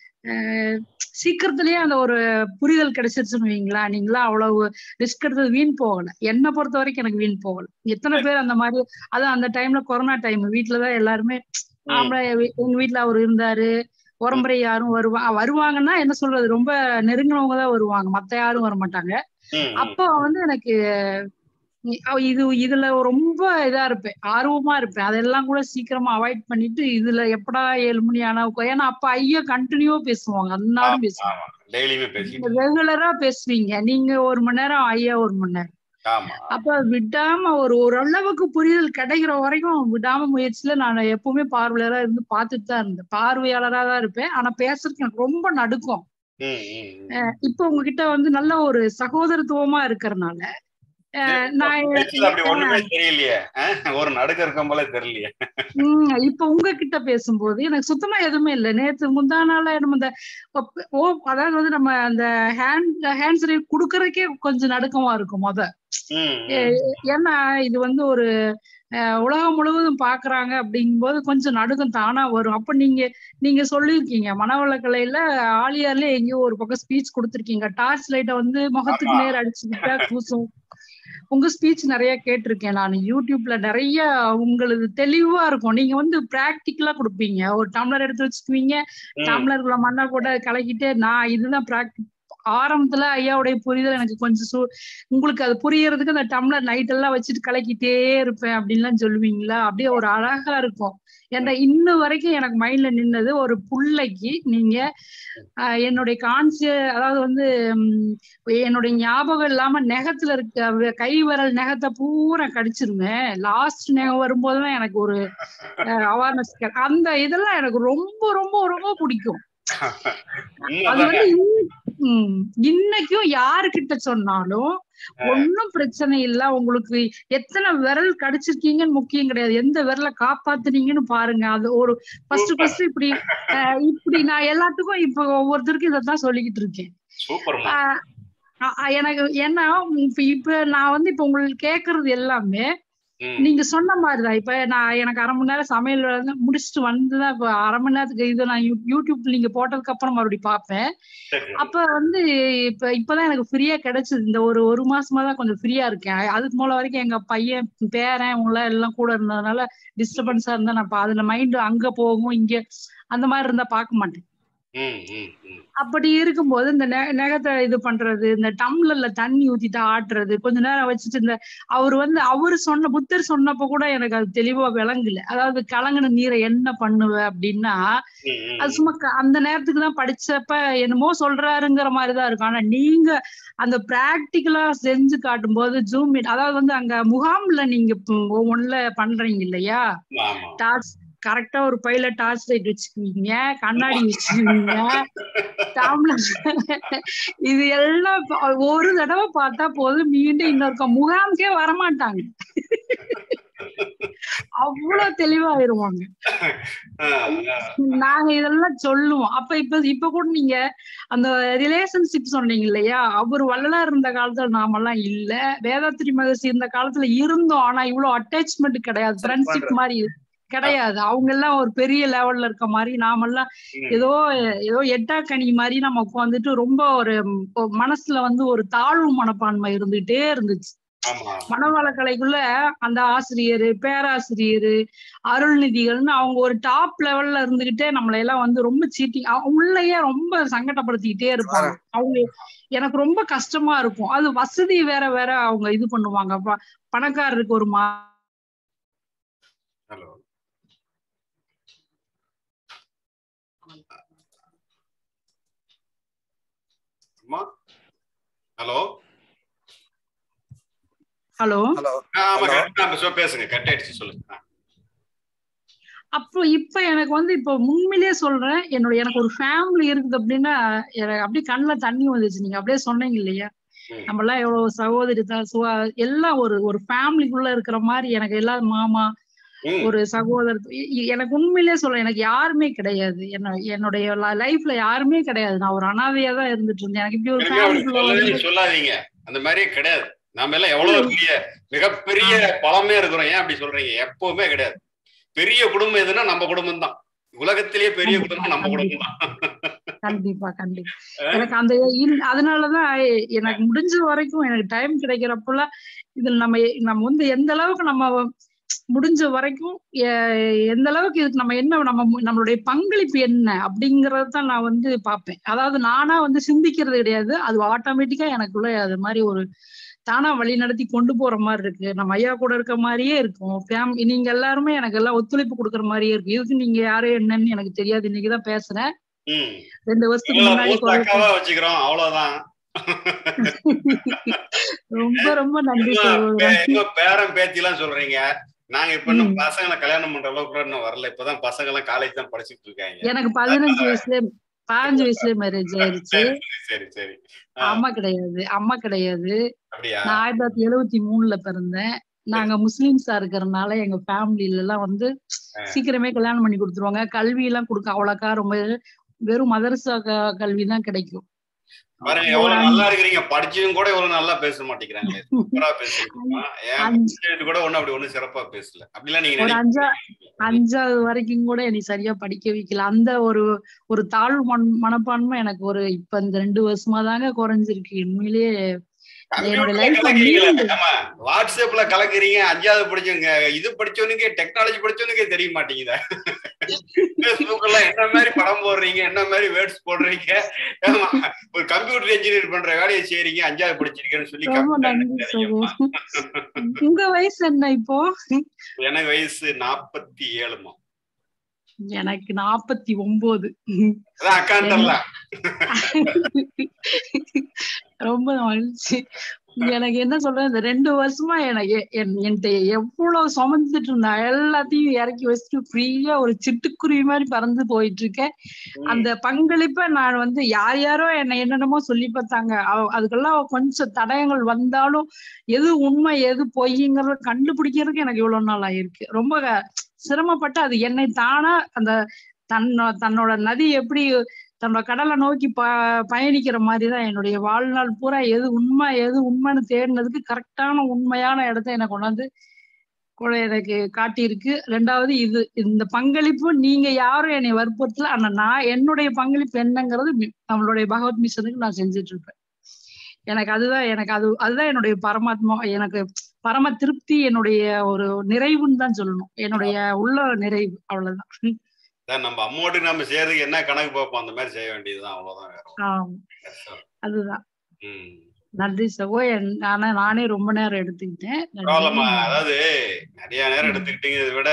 அஹ் சீக்கிரத்திலேயே அந்த ஒரு புரிதல் கிடைச்சிருச்சுன்னு வைங்களா நீங்களா அவ்வளவு ரிஸ்க் எடுத்தது வீண் போகல என்னை பொறுத்த வரைக்கும் எனக்கு வீண் போகல எத்தனை பேர் அந்த மாதிரி அதான் அந்த டைம்ல கொரோனா டைம் வீட்டுலதான் எல்லாருமே ம். ஆம்பளை வீ- எங்க வீட்டுல அவர் இருந்தாரு உரம்பரை யாரும் வருவா வருவாங்கன்னா என்ன சொல்றது ரொம்ப நெருங்கினவங்க தான் வருவாங்க மத்த யாரும் வர மாட்டாங்க ம், ம். அப்போ வந்து எனக்கு இ- அவ- இது இதுல ரொம்ப இதா இருப்பேன் ஆர்வமா இருப்பேன் அதெல்லாம் கூட சீக்கிரமா அவாய்ட் பண்ணிட்டு இதுல எப்படா ஏழு மணி ஆனா உட்கா- ஏன்னா அப்ப ஐயா கண்டினியூவா பேசுவாங்க அன்னாடும் பேசுவாங்க ஆமா டெய்லியுமே பேசிட்டு ரெகுலரா பேசுவீங்க நீங்க ஒரு மணி நேரம் ஐயா ஒரு மணி நேரம் ஆமா அப்ப விடாம ஒரு ஓரளவுக்கு புரிதல் கிடைக்கிற வரைக்கும் விடாம முயற்சியில நான் எப்பவுமே பார்வையாளரா இருந்து பார்த்துட்டு தான் இருந்தேன் பார்வையாளரா தான் இருப்பேன் ஆனா பேசுறதுக்கு எனக்கு ரொம்ப நடுக்கும் ம், ம், ம். இப்ப உங்ககிட்ட வந்து நல்ல ஒரு சகோதரத்துவமா இருக்கறனால அஹ் நான் பேச்சுல அப்படி ஒண்ணுமே தெரியலையே அஹ்? ஒரு நடுக்க இருக்கும் போல தெரியலையே உம் இப்ப உங்ககிட்ட பேசும்போது எனக்கு சுத்தமா எதுவுமே இல்லை நேத்து முந்தா நாள நம்ம இந்த ஒப்- ஓ அதாவது வந்து நம்ம அந்த ஹேண்ட் ஹேண்ட் சரி குடுக்கறதுக்கே கொஞ்சம் நடுக்கமா இருக்கும் முத ம், ம். ஏ- ஏன்னா இது வந்து ஒரு அஹ், உலகம் முழுவதும் பாக்குறாங்க அப்படிங்கும்போது கொஞ்சம் நடுக்கம் தானா வரும் அப்ப நீங்க நீங்க சொல்லியிருக்கீங்க மனவளக்கலையில ஆலியார்ல எங்கேயோ ஒரு பக்கம் ஸ்பீச் கொடுத்திருக்கீங்க டார்ச் லைட்டை வந்து முகத்துக்கு ஆமா. நேர் அடிச்சுக்கிட்டா கூசும் உங்க ஸ்பீச் நிறைய கேட்டிருக்கேன் நான் யூடியூப்ல நிறைய உங்களது தெளிவா இருக்கும் நீங்க வந்து பிராக்டிக்கலா கொடுப்பீங்க ஒரு டம்ளர் எடுத்து வச்சுக்குவீங்க ம். டம்ளருக்குள்ள மண்ணை கூட கலக்கிட்டு நான் இதுதான் பிராக்டி ஆரம்பத்துல ஐயாவுடைய புரிதல் எனக்கு கொஞ்சம் சு உங்களுக்கு அது புரியறதுக்கு அந்த டம்ளர் நைட் எல்லாம் வச்சுட்டு கலக்கிட்டே இருப்பேன் அப்படின்லாம் சொல்லுவீங்களா அப்படியே ஒரு அழகா இருக்கும் ஏன்னா இன்ன வரைக்கும் எனக்கு மைண்ட்ல நின்னது ஒரு புள்ளைக்கு நீங்க ஆஹ், என்னுடைய கான்சிய அதாவது வந்து உம், என்னுடைய ஞாபகம் இல்லாம நெகத்துல இருக்க வ- கை விரல் நெகத்தை பூரா கடிச்சிருவேன் லாஸ்ட் நெகம் வரும்போதுதான் எனக்கு ஒரு அவேர்னஸ் அந்த இதெல்லாம் எனக்கு ரொம்ப ரொம்ப ரொம்ப பிடிக்கும் அது உண்மைதாங்க. வந்து இன்- உம் இன்னைக்கும் யாருக்கிட்ட சொன்னாலும் ஒண்ணும் பிரச்சனை இல்ல உங்களுக்கு எத்தனை விரல் கடிச்சிருக்கீங்கன்னு முக்கியம் கிடையாது எந்த விரலை காப்பாத்துனீங்கன்னு பாருங்க அது ஒரு ஃபர்ஸ்ட் ஃபர்ஸ்ட் இப்படி அஹ், இப்படி நான் எல்லாத்துக்கும் இப்ப ஒவ்வொருத்தருக்கும் இதைத்தான் சொல்லிக்கிட்டு இருக்கேன் சூப்பர்மா ஆஹ் அ- அ- எனக்கு ஏன்னா இப்ப இப்ப நான் வந்து இப்ப உங்களுக்கு கேக்குறது எல்லாமே ம், நீங்க சொன்ன மாதிரிதான் இப்ப நான் எனக்கு அரை மணி நேரம் சமையல் வேலை வந்து முடிச்சுட்டு வந்துதான் இப்ப அரை மணி நேரத்துக்கு இது நான் யூ- யூடியூப் நீங்க போட்டதுக்கு அப்புறம் மறுபடியும் பார்ப்பேன் சரி, சரி. அப்ப வந்து இப்ப இப்பதான் எனக்கு ஃப்ரீயா கிடைச்சது இந்த ஒரு ஒரு மாசமா தான் கொஞ்சம் ஃப்ரீயா இருக்கேன் அதுக்கு மூலம் வரைக்கும் எங்க பையன் பேரன் இவங்க எல்லாம் கூட இருந்ததுனால டிஸ்டர்பன்ஸா இருந்தா நான் பா- அதுல மைண்ட் அங்க போகும் இங்க அந்த மாதிரி இருந்தா பார்க்க மாட்டேன் ம், ம், ம். அப்படி இருக்கும்போது இந்த நெ- நெகத்தை இது பண்றது இந்த டம்ளர்ல தண்ணி ஊத்திட்டு ஆட்டுறது கொஞ்ச நேரம் வச்சுட்டு இந்த அவர் வந்து அவரு சொன்ன புத்தர் சொன்னப்ப கூட எனக்கு அது தெளிவா விளங்கல அதாவது கலங்கின நீரை என்ன பண்ணுவ அப்படின்னா ம், ம், அது சும்மா க- அந்த நேரத்துக்கு தான் படிச்சப்ப என்னமோ சொல்றாருங்கிற மாதிரிதான் இருக்கும் ஆனா நீங்க அந்த பிராக்டிக்கலா செஞ்சு காட்டும் போது ஜூம் மீட் அதாவது வந்து அங்க முகாம்ல நீங்க இப்ப ஒவ்வொன்றுல பண்றீங்க இல்லையா ஆமா, ஆமா. டார்ச் கரெக்டா ஒரு பையில டார்ச் லைட் வச்சுக்குவீங்க கண்ணாடி வச்சுக்குவீங்க டம்ளர் இது எல்லாம் ப- ஒரு தடவை பார்த்தா போதும் மீண்டும் இன்னொருக்க முகாமுக்கே வரமாட்டாங்க அவ்வளவு தெளிவாயிருவாங்க ஆ, ஆ. நாங்க இதெல்லாம் சொல்லுவோம் அப்ப இப்ப இப்ப கூட நீங்க அந்த ரிலேஷன்ஷிப் சொன்னீங்க இல்லையா அவர் வள்ளலார் இருந்த காலத்துல நாமெல்லாம் இல்ல வேதாத்திரி மகர்ஷி இருந்த காலத்துல இருந்தோம் ஆனா இவ்வளவு அட்டாச்மெண்ட் கிடையாது ஃப்ரெண்ட்ஷிப் மாதிரி கிடையாது அவங்க எல்லாம் ஒரு பெரிய லெவல்ல இருக்க மாதிரி நாமெல்லாம் ம். ஏதோ ஏதோ எட்டாக்கனி மாதிரி நம்ம உட்காந்துட்டு ரொம்ப ஒரு ம், ஒரு மனசுல வந்து ஒரு தாழ்வு மனப்பான்மை இருந்துகிட்டே இருந்துச்சு ஆமா மனவளக்கலைக்குள்ள அந்த ஆசிரியர் பேராசிரியர் அருள்நிதிகள்னு அவங்க ஒரு டாப் லெவல்ல இருந்துகிட்டே நம்மளை எல்லாம் வந்து ரொம்ப சீட்டிங் உள்ளேயே ரொம்ப சங்கடப்படுத்திக்கிட்டே இருப்பாங்க அவங்க எனக்கு ரொம்ப கஷ்டமா இருக்கும் அது வசதி வேற வேற அவங்க இது பண்ணுவாங்க ப- பணக்காரருக்கு ஒரு மா ஹலோ அம்மா ஹலோ ஹலோ ஹலோ ஆமா Hello. கட் ஆ, சொ- பேசுங்க கட் ஆயிடுச்சு சொல்லுங்க ஆ. அப்போ இப்ப எனக்கு வந்து இப்போ உண்மையிலேயே சொல்றேன் என்னோட எனக்கு ஒரு ஃபேமிலி இருக்குது அப்படின்னா எனக்கு அப்படியே கண்ணுல தண்ணி வந்துச்சு நீங்க அப்படியே சொன்னீங்க இல்லையா ம். நம்ம எல்லாம் எவ்வளவு சகோதரி தான் சுவா எல்லாம் ஒரு ஒரு ஃபேமிலிக்குள்ள இருக்கிற மாதிரி எனக்கு எல்லா மாமா ம். ஒரு சகோதரர் இ- இ- எனக்கு உண்மையிலேயே சொல்ல எனக்கு யாருமே கிடையாது என்ன என்னுடைய லைஃப்ல யாருமே கிடையாது நான் ஒரு அனாதையா தான் இருந்துட்டு இருந்தேன் எனக்கு இப்படி ஒரு எனக்கு அப்படி ஃபேமிலிக்குள்ள சொல்லவே வந்து சொல்லாதீங்க அந்த மாதிரியே கிடையாது நாம எல்லாம் எவ்வளவு பெரிய மிகப்பெரிய பலமே இருக்கிறோம் ஏன் அப்படி சொல்றீங்க எப்பவுமே கிடையாது பெரிய குடும்பம் எதுன்னா நம்ம குடும்பம் தான் உலகத்திலேயே பெரிய குடும்பம் நம்ம குடும்பம் தான் கண்டிப்பா கண்டிப்பா எனக்கு அந்த இன்- அதனாலதான் எனக்கு முடிஞ்ச வரைக்கும் எனக்கு டைம் கிடைக்கிறப்பெல்லாம் இதுல நம்ம நம்ம வந்து எந்த அளவுக்கு நம்ம முடிஞ்ச வரைக்கும் எ- எந்த அளவுக்கு இதுக்கு நம்ம என்ன நம்ம மு- நம்மளுடைய பங்களிப்பு என்ன அப்படிங்கறது தான் நான் வந்து பார்ப்பேன் அதாவது நானா வந்து சிந்திக்கிறது கிடையாது அது ஆட்டோமேட்டிக்கா எனக்குள்ள அது மாதிரி ஒரு தானா வழி நடத்தி கொண்டு போற மாதிரி இருக்கு நம்ம ஐயா கூட இருக்க மாதிரியே இருக்கும் ஃபேம் நீங்க எல்லாருமே எனக்கு எல்லாம் ஒத்துழைப்பு கொடுக்குற மாதிரியே இருக்கு இதுக்கு நீங்க யாரு என்னன்னு எனக்கு தெரியாது இன்னைக்குதான் பேசுறேன் ம். ரெண்டு வருஷத்துக்கு உங்களை முன்னாடி மூத்த குரல் அக்காவா வச்சுக்கிறோம் அவ்வளவுதான் ரொம்ப ரொம்ப நன்றி இன்னும் சகோதரா பே- இன்னும் பேரன் பேத்தி எல்லாம் சொல்றீங்க நாங்க இப்ப இன்னும் ம். பசங்களை கல்யாணம் பண்ற அளவுக்கு கூட இன்னும் வரல இப்பதான் பசங்க எல்லாம் காலேஜ் தான் படிச்சுட்டு இருக்காங்க எனக்கு பதினஞ்சு வயசுல பதினஞ்சு வயசுல மேரேஜ் ஆயிருச்சு சரி சரி சரி ஆ, அம்மா கிடையாது அம்மா கிடையாது அப்படியா நான் ஆயிரத்தி தொள்ளாயிரத்தி எழுவத்தி மூணுல பிறந்தேன் நாங்க முஸ்லிம்ஸா இருக்கிறதுனால எங்க ஃபேமிலில எல்லாம் வந்து சீக்கிரமே கல்யாணம் பண்ணி கொடுத்துருவாங்க கல்வி எல்லாம் கொடுக்க அவ்வளோக்கா ரொம்ப வெறும் மதரசா க- கல்வி தான் கிடைக்கும் பாருங்க ஒரு எவ்வளவு அஞ்சு- நல்லா இருக்கிறீங்க படிச்சவங்க கூட எவ்வளவு நல்லா பேச மாட்டேங்கிறாங்களே சூப்பரா பேசுறீங்கம்மா ஏன் அஞ்சு- student கூட ஒண்ணு அப்படி ஒண்ணும் சிறப்பா பேசல அப்படிலாம் நீங்க ஒரு நினைக்க அஞ்சா அஞ்சாவது வரைக்கும் கூட என்னை சரியா படிக்க வைக்கல அந்த ஒரு ஒரு தாழ்வு மன மனப்பான்மை எனக்கு ஒரு இப்ப இந்த ரெண்டு வருஷமா தாங்க குறைஞ்சிருக்கு உண்மையிலேயே என்னோட கம்ப்யூட்டர்ல லைஃப்ல கலக்கிறீங்களே மீண்டு ஆமா வாட்ஸ்அப்ல கலக்குறீங்க அஞ்சாவது படிச்சவங்க இது படிச்சவனுக்கு டெக்னாலஜி படிச்சவனுக்கே தெரிய மாட்டேங்குதா Facebook எல்லாம் என்ன மாதிரி படம் போடுறீங்க என்ன மாதிரி வேர்ட்ஸ் போடுறீங்க ஆமா, ஒரு கம்ப்யூட்டர் இன்ஜினியர் பண்ற வேலையை செய்றீங்க அஞ்சாவது படிச்சிருக்கேன்னு சொல்லி ரொம்ப computer நன்றி எனக்கு தெரியுமா? சகோ உங்க வயசு என்ன இப்போ எனக்கு வயசு நாற்பத்தி ஏழுமா எனக்கு நாற்பத்தி ஒன்பது அதான் அக்காண்டல்ல ரொம்ப மகிழ்ச்சி எனக்கு என்ன சொல்றது இந்த ரெண்டு வருஷமா எனக்கு எ- என்- என்கிட்ட எவ்வளவு சுமந்துட்டு இருந்தா எல்லாத்தையும் இறக்கி வச்சுட்டு ஃப்ரீயா ஒரு சிட்டுக்குருவி மாதிரி பறந்து போயிட்டு இருக்கேன் அந்த பங்களிப்பை நான் வந்து யார் யாரோ என்ன என்னென்னமோ சொல்லி பார்த்தாங்க அவ- அதுக்கெல்லாம் கொஞ்சம் தடயங்கள் வந்தாலும் எது உண்மை எது பொய்ங்கிறத கண்டுபிடிக்கிறதுக்கு எனக்கு இவ்வளவு நாள் ஆயிருக்கு ரொம்ப க- சிரமப்பட்டு அது என்னை தானா அந்த தன்னோ தன்னோட நதி எப்படி தன்னோட கடலை நோக்கி ப பயணிக்கிற மாதிரிதான் என்னுடைய வாழ்நாள் பூரா எது உண்மை எது உண்மைன்னு தேடினதுக்கு கரெக்டான உண்மையான இடத்த எனக்கு கொண்டாந்து கூட எனக்கு காட்டியிருக்கு ரெண்டாவது இது இந்த பங்களிப்பு நீங்க யாரும் என்னை வற்புறுத்தல ஆனா நான் என்னுடைய பங்களிப்பு என்னங்கிறது மி- நம்மளுடைய பகவத் மிஷனுக்கு நான் செஞ்சுட்டு இருப்பேன் எனக்கு அதுதான் எனக்கு அது அதுதான் என்னுடைய பரமாத்மா எனக்கு பரம திருப்தி என்னுடைய ஒரு நிறைவுன்னு தான் சொல்லணும் என்னுடைய உள்ள நிறைவு அவ்வளவுதான் அதான் நம்ம அமௌண்ட்டுக்கு நம்ம செய்யறதுக்கு என்ன கணக்கு பார்ப்போம் அந்த மாதிரி செய்ய வேண்டியதுதான் அவ்வளவுதான் வேற ஒண்ணும் ஆம், இல்ல. அதுதான் ம். நன்றி சகோ என்- ஆனா நானே ரொம்ப நேரம் எடுத்துக்கிட்டேன் நன்றி. பரவாயில்லம்மா அதாவது நிறைய நேரம் எடுத்துக்கிட்டீங்கிறத விட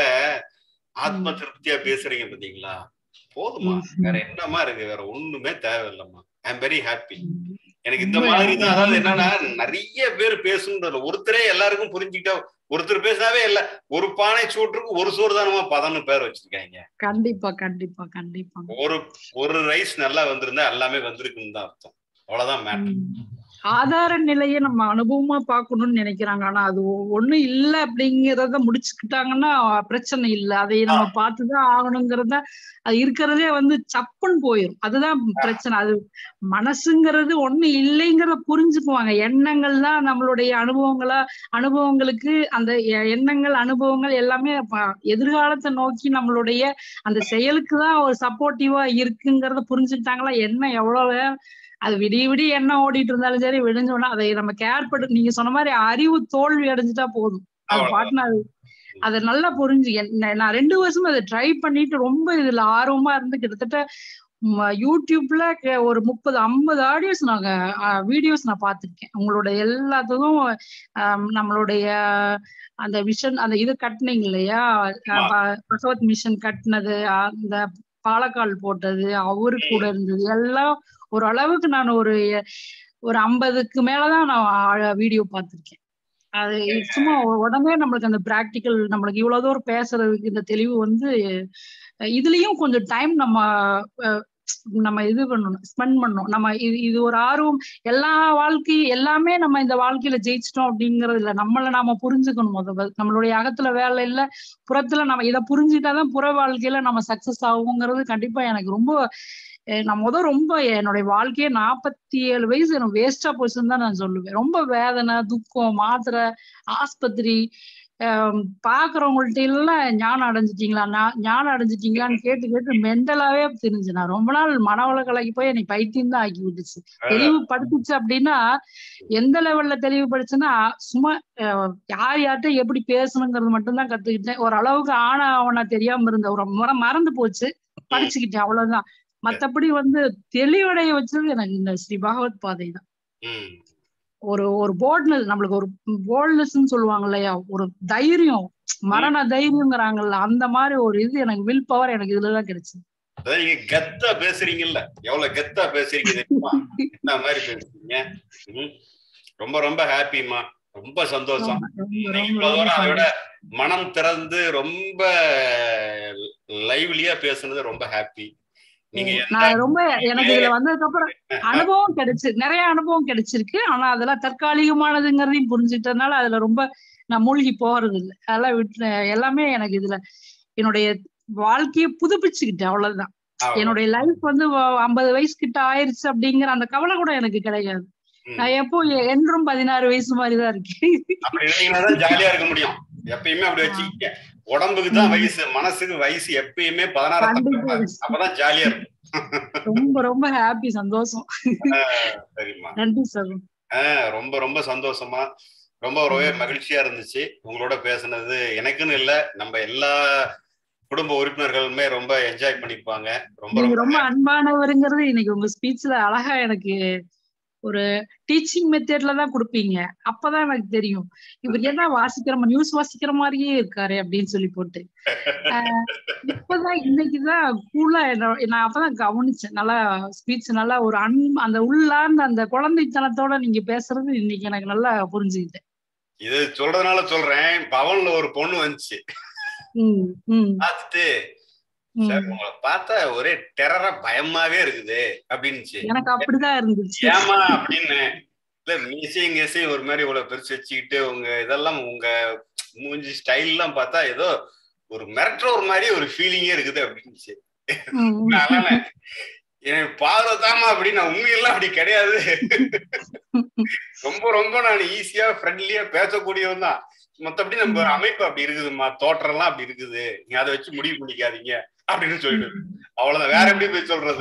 ஆத்ம திருப்தியா பேசுறீங்க பாத்தீங்களா போதுமா ம். வேற என்னமா இருக்கு வேற ஒண்ணுமே தேவையில்லைம்மா ஐ எம் வெரி ஹாப்பி எனக்கு இந்த ரொம்ப மாதிரி தான் அதாவது ரொம்ப என்னன்னா நிறைய பேர் பேசணுன்ற ஒருத்தரே எல்லாருக்கும் புரிஞ்சுக்கிட்டா ஒருத்தர் பேசாவே இல்ல ஒரு பானை சோற்றுக்கு ஒரு சோறு தானமா பதம்னு பேர் வச்சிருக்காங்க கண்டிப்பா கண்டிப்பா கண்டிப்பா ஒரு ஒரு ரைஸ் நல்லா வந்திருந்தா எல்லாமே வந்திருக்குன்னு தான் அர்த்தம் அவ்வளவுதான் மேட்டர் ம். ஆதார நிலையை நம்ம அனுபவமா பார்க்கணும்னு நினைக்கிறாங்க ஆனா அது ஒ- ஒண்ணும் இல்ல அப்படிங்கறத முடிச்சுக்கிட்டாங்கன்னா பிரச்சனை இல்ல அதை நம்ம பார்த்துதான் ஆகணுங்கிறத அது இருக்கிறதே வந்து சப்புன்னு போயிடும் அதுதான் பிரச்சனை அது மனசுங்கிறது ஒண்ணு இல்லைங்கிறத புரிஞ்சுக்குவாங்க எண்ணங்கள் தான் நம்மளுடைய அனுபவங்களா அனுபவங்களுக்கு அந்த எ- எண்ணங்கள் அனுபவங்கள் எல்லாமே ப- எதிர்காலத்தை நோக்கி நம்மளுடைய அந்த செயலுக்கு தான் ஒரு சப்போர்ட்டிவா இருக்குங்கிறத புரிஞ்சுக்கிட்டாங்களா என்ன எவ்வளவு அது விடிய விடிய என்ன ஓடிட்டு இருந்தாலும் சரி விடிஞ்சோன்னா அதை நம்ம கேர் பண்ண நீங்க சொன்ன மாதிரி அறிவு தோல்வி அடைஞ்சிட்டா போதும் அது அவ்வளவுதான். பாட்டுனா அது அதை நல்லா புரிஞ்சு என்ன- நான் ரெண்டு வருஷமா அதை ட்ரை பண்ணிட்டு ரொம்ப இதுல ஆர்வமா இருந்து கிட்டத்தட்ட ம- யூடியூப்ல கே- ஒரு முப்பது ஐம்பது ஆடியோஸ் நாங்க வீடியோஸ் நான் பார்த்திருக்கேன் உங்களோட எல்லாத்துக்கும் ஆம், நம்மளுடைய அந்த விஷன் அந்த இது கட்டினீங்க இல்லையா அஹ் ப- பகவத் மிஷன் கட்டினது அந்த பாலக்கால் போட்டது அவரு கூட இருந்தது எல்லாம் ஒரு அளவுக்கு நான் ஒரு ஒரு ஐம்பதுக்கு மேலதான் நான் வீடியோ பார்த்திருக்கேன் அது சும்மா உடனே நம்மளுக்கு அந்த பிராக்டிக்கல் நம்மளுக்கு இவ்வளவு தூரம் பேசுறதுக்கு இந்த தெளிவு வந்து அஹ் இதுலயும் கொஞ்சம் டைம் நம்ம அஹ், நம்ம இது பண்ணணும் ஸ்பெண்ட் பண்ணணும் நம்ம இது இது ஒரு ஆர்வம் எல்லா வாழ்க்கை எல்லாமே நம்ம இந்த வாழ்க்கையில ஜெயிச்சிட்டோம் அப்படிங்கறது இல்ல நம்மள நாம புரிஞ்சுக்கணும் முதல்ல நம்மளுடைய அகத்துல வேலை இல்ல புறத்துல நம்ம இதை புரிஞ்சுட்டாதான் புற வாழ்க்கையில நம்ம சக்சஸ் ஆகுங்கிறது கண்டிப்பா எனக்கு ரொம்ப அஹ் நான் முத ரொம்ப என்னுடைய வாழ்க்கையே நாற்பத்தி ஏழு வயசு எனக்கு வேஸ்டா போச்சுன்னு தான் நான் சொல்லுவேன் ரொம்ப வேதனை துக்கம் மாத்திரை ஆஸ்பத்திரி ஆஹ் பாக்குறவங்கள்ட்ட எல்லாம் ஞானம் அடைஞ்சிட்டீங்களா ஞா- ஞானம் அடைஞ்சிட்டீங்களான்னு கேட்டு கேட்டு மெண்டலாவே தெரிஞ்சு நான் ரொம்ப நாள் மனவள கலக்கி போய் என்னை பைத்தியம் தான் ஆக்கி விட்டுச்சு தெளிவு படுத்துச்சு அப்படின்னா எந்த லெவல்ல தெளிவு படிச்சுன்னா சும்மா அஹ், யார் யார்கிட்ட எப்படி பேசணுங்கிறது மட்டும்தான் கத்துக்கிட்டேன் ஒரு அளவுக்கு ஆனா அவனா தெரியாம இருந்த ஒரு முறை மறந்து போச்சு படிச்சுக்கிட்டேன் அவ்வளவுதான் மத்தபடி வந்து தெளிவடைய வச்சது எனக்கு இந்த ஸ்ரீ பகவத் பாதை தான் ம் ஒரு ஒரு போல்ட்னஸ் நம்மளுக்கு ஒரு போல்ட்னஸ்ன்னு சொல்லுவாங்க இல்லையா ஒரு தைரியம் மரண தைரியங்கிறாங்கல்ல அந்த மாதிரி ஒரு இது எனக்கு வில் பவர் எனக்கு இதுலதான் கிடைச்சது அதாவது நீங்க கெத்தா பேசுறீங்கல்ல எவ்வளவு கெத்தா பேசுறீங்க தெரியுமா என்ன மாதிரி பேசுறீங்க ம். ரொம்ப ரொம்ப ஹாப்பிமா ரொம்ப சந்தோஷம் ரொம்ப ரொம்ப நீங்க ரொம்ப இவ்வளவு ரொம்ப தூரம் அதை விட சந்தோஷம். மனம் திறந்து ரொம்ப லைவ்லியா பேசுனது ரொம்ப ஹாப்பி நீங்க எந்த நான் ரொம்ப எனக்கு இதுல வந்ததுக்கு அப்புறம் அனுபவம் கிடைச்சு நிறைய அனுபவம் கிடைச்சிருக்கு ஆனா அதெல்லாம் தற்காலிகமானதுங்கிறதையும் புரிஞ்சுட்டதுனால அதுல ரொம்ப நான் மூழ்கி போறது இல்லை அதெல்லாம் விட்டு எல்லாமே எனக்கு இதுல என்னுடைய வாழ்க்கையை புதுப்பிச்சுக்கிட்டேன் அவ்வளவுதான் அவ்வளவு. என்னுடைய லைஃப் வந்து ஐம்பது வயசு கிட்ட ஆயிருச்சு அப்படிங்கிற அந்த கவலை கூட எனக்கு கிடையாது ம். நான் எப்போ என்றும் பதினாறு வயசு மாதிரிதான் இருக்கேன் அப்படி இருந்தீங்கன்னா தான் ஜாலியா இருக்க முடியும் எப்பயுமே அப்படி வச்சுக்கிங்க உடம்புக்கு தான் வயசு மனசுக்கு வயசு எப்பயுமே பதினாறு கண்டிப்பா. அப்பதான் ஜாலியா இருக்கும் ரொம்ப ரொம்ப ஹாப்பி சந்தோஷம் சரிம்மா நன்றி சார் ஆஹ் ரொம்ப ரொம்ப சந்தோஷமா ரொம்ப ரொம்பவே மகிழ்ச்சியா இருந்துச்சு உங்களோட பேசுனது எனக்குன்னு இல்ல நம்ம எல்லா குடும்ப உறுப்பினர்களுமே ரொம்ப என்ஜாய் பண்ணிப்பாங்க ரொம்ப நீங்க ரொம்ப ரொம்ப அன்பானவருங்கிறது இன்னைக்கு உங்க ஸ்பீச்ல அழகா எனக்கு ஒரு டீச்சிங் மெத்தட்ல தான் கொடுப்பீங்க அப்பதான் எனக்கு தெரியும் இவர் என்ன வாசிக்கிற மாதிரி நியூஸ் வாசிக்கிற மாதிரியே இருக்காரு அப்படின்னு சொல்லி போட்டு ஆஹ் இப்பதான் இன்னைக்குதான் கூலா நான் அப்பதான் கவனிச்சேன் நல்லா ஸ்பீச் நல்லா ஒரு அன் அந்த உள்ளார்ந்த அந்த குழந்தைத்தனத்தோட நீங்க பேசுறது இன்னைக்கு எனக்கு நல்லா புரிஞ்சுக்கிட்டேன் இது சொல்றதுனால சொல்றேன் பவன்ல ஒரு பொண்ணு வந்துச்சு உம் உம் பார்த்துட்டு உம். சார் உங்களை பார்த்தா ஒரே டெரரா பயமாவே இருக்குது அப்படின்னுச்சு எனக்கு அப்படிதான் இருந்துச்சு ஏமா அப்படின்னு இல்ல மீசையும் கேசையும் ஒரு மாதிரி இவ்வளவு பெருசு வச்சுக்கிட்டு உங்க இதெல்லாம் உங்க மூஞ்சி ஸ்டைல் எல்லாம் பார்த்தா ஏதோ ஒரு மிரட்டுற ஒரு மாதிரி ஒரு ஃபீலிங்கே இருக்குது அப்படின்னுச்சு உம் உம். அதனால என் பார்வை தாமா அப்படின்னு நான் உண்மையெல்லாம் அப்படி கிடையாது ரொம்ப ரொம்ப நான் ஈஸியா ஃப்ரெண்ட்லியா பேசக்கூடியவன் தான் மத்தபடி நம்ம அமைப்பு அப்படி இருக்குதுமா தோற்றம்லாம் அப்படி இருக்குது நீங்க அதை வச்சு முடிவு பண்ணிக்காதீங்க அப்படின்னு சொல்லிடு அவ்வளவுதான் வேற எப்படி போய் சொல்றது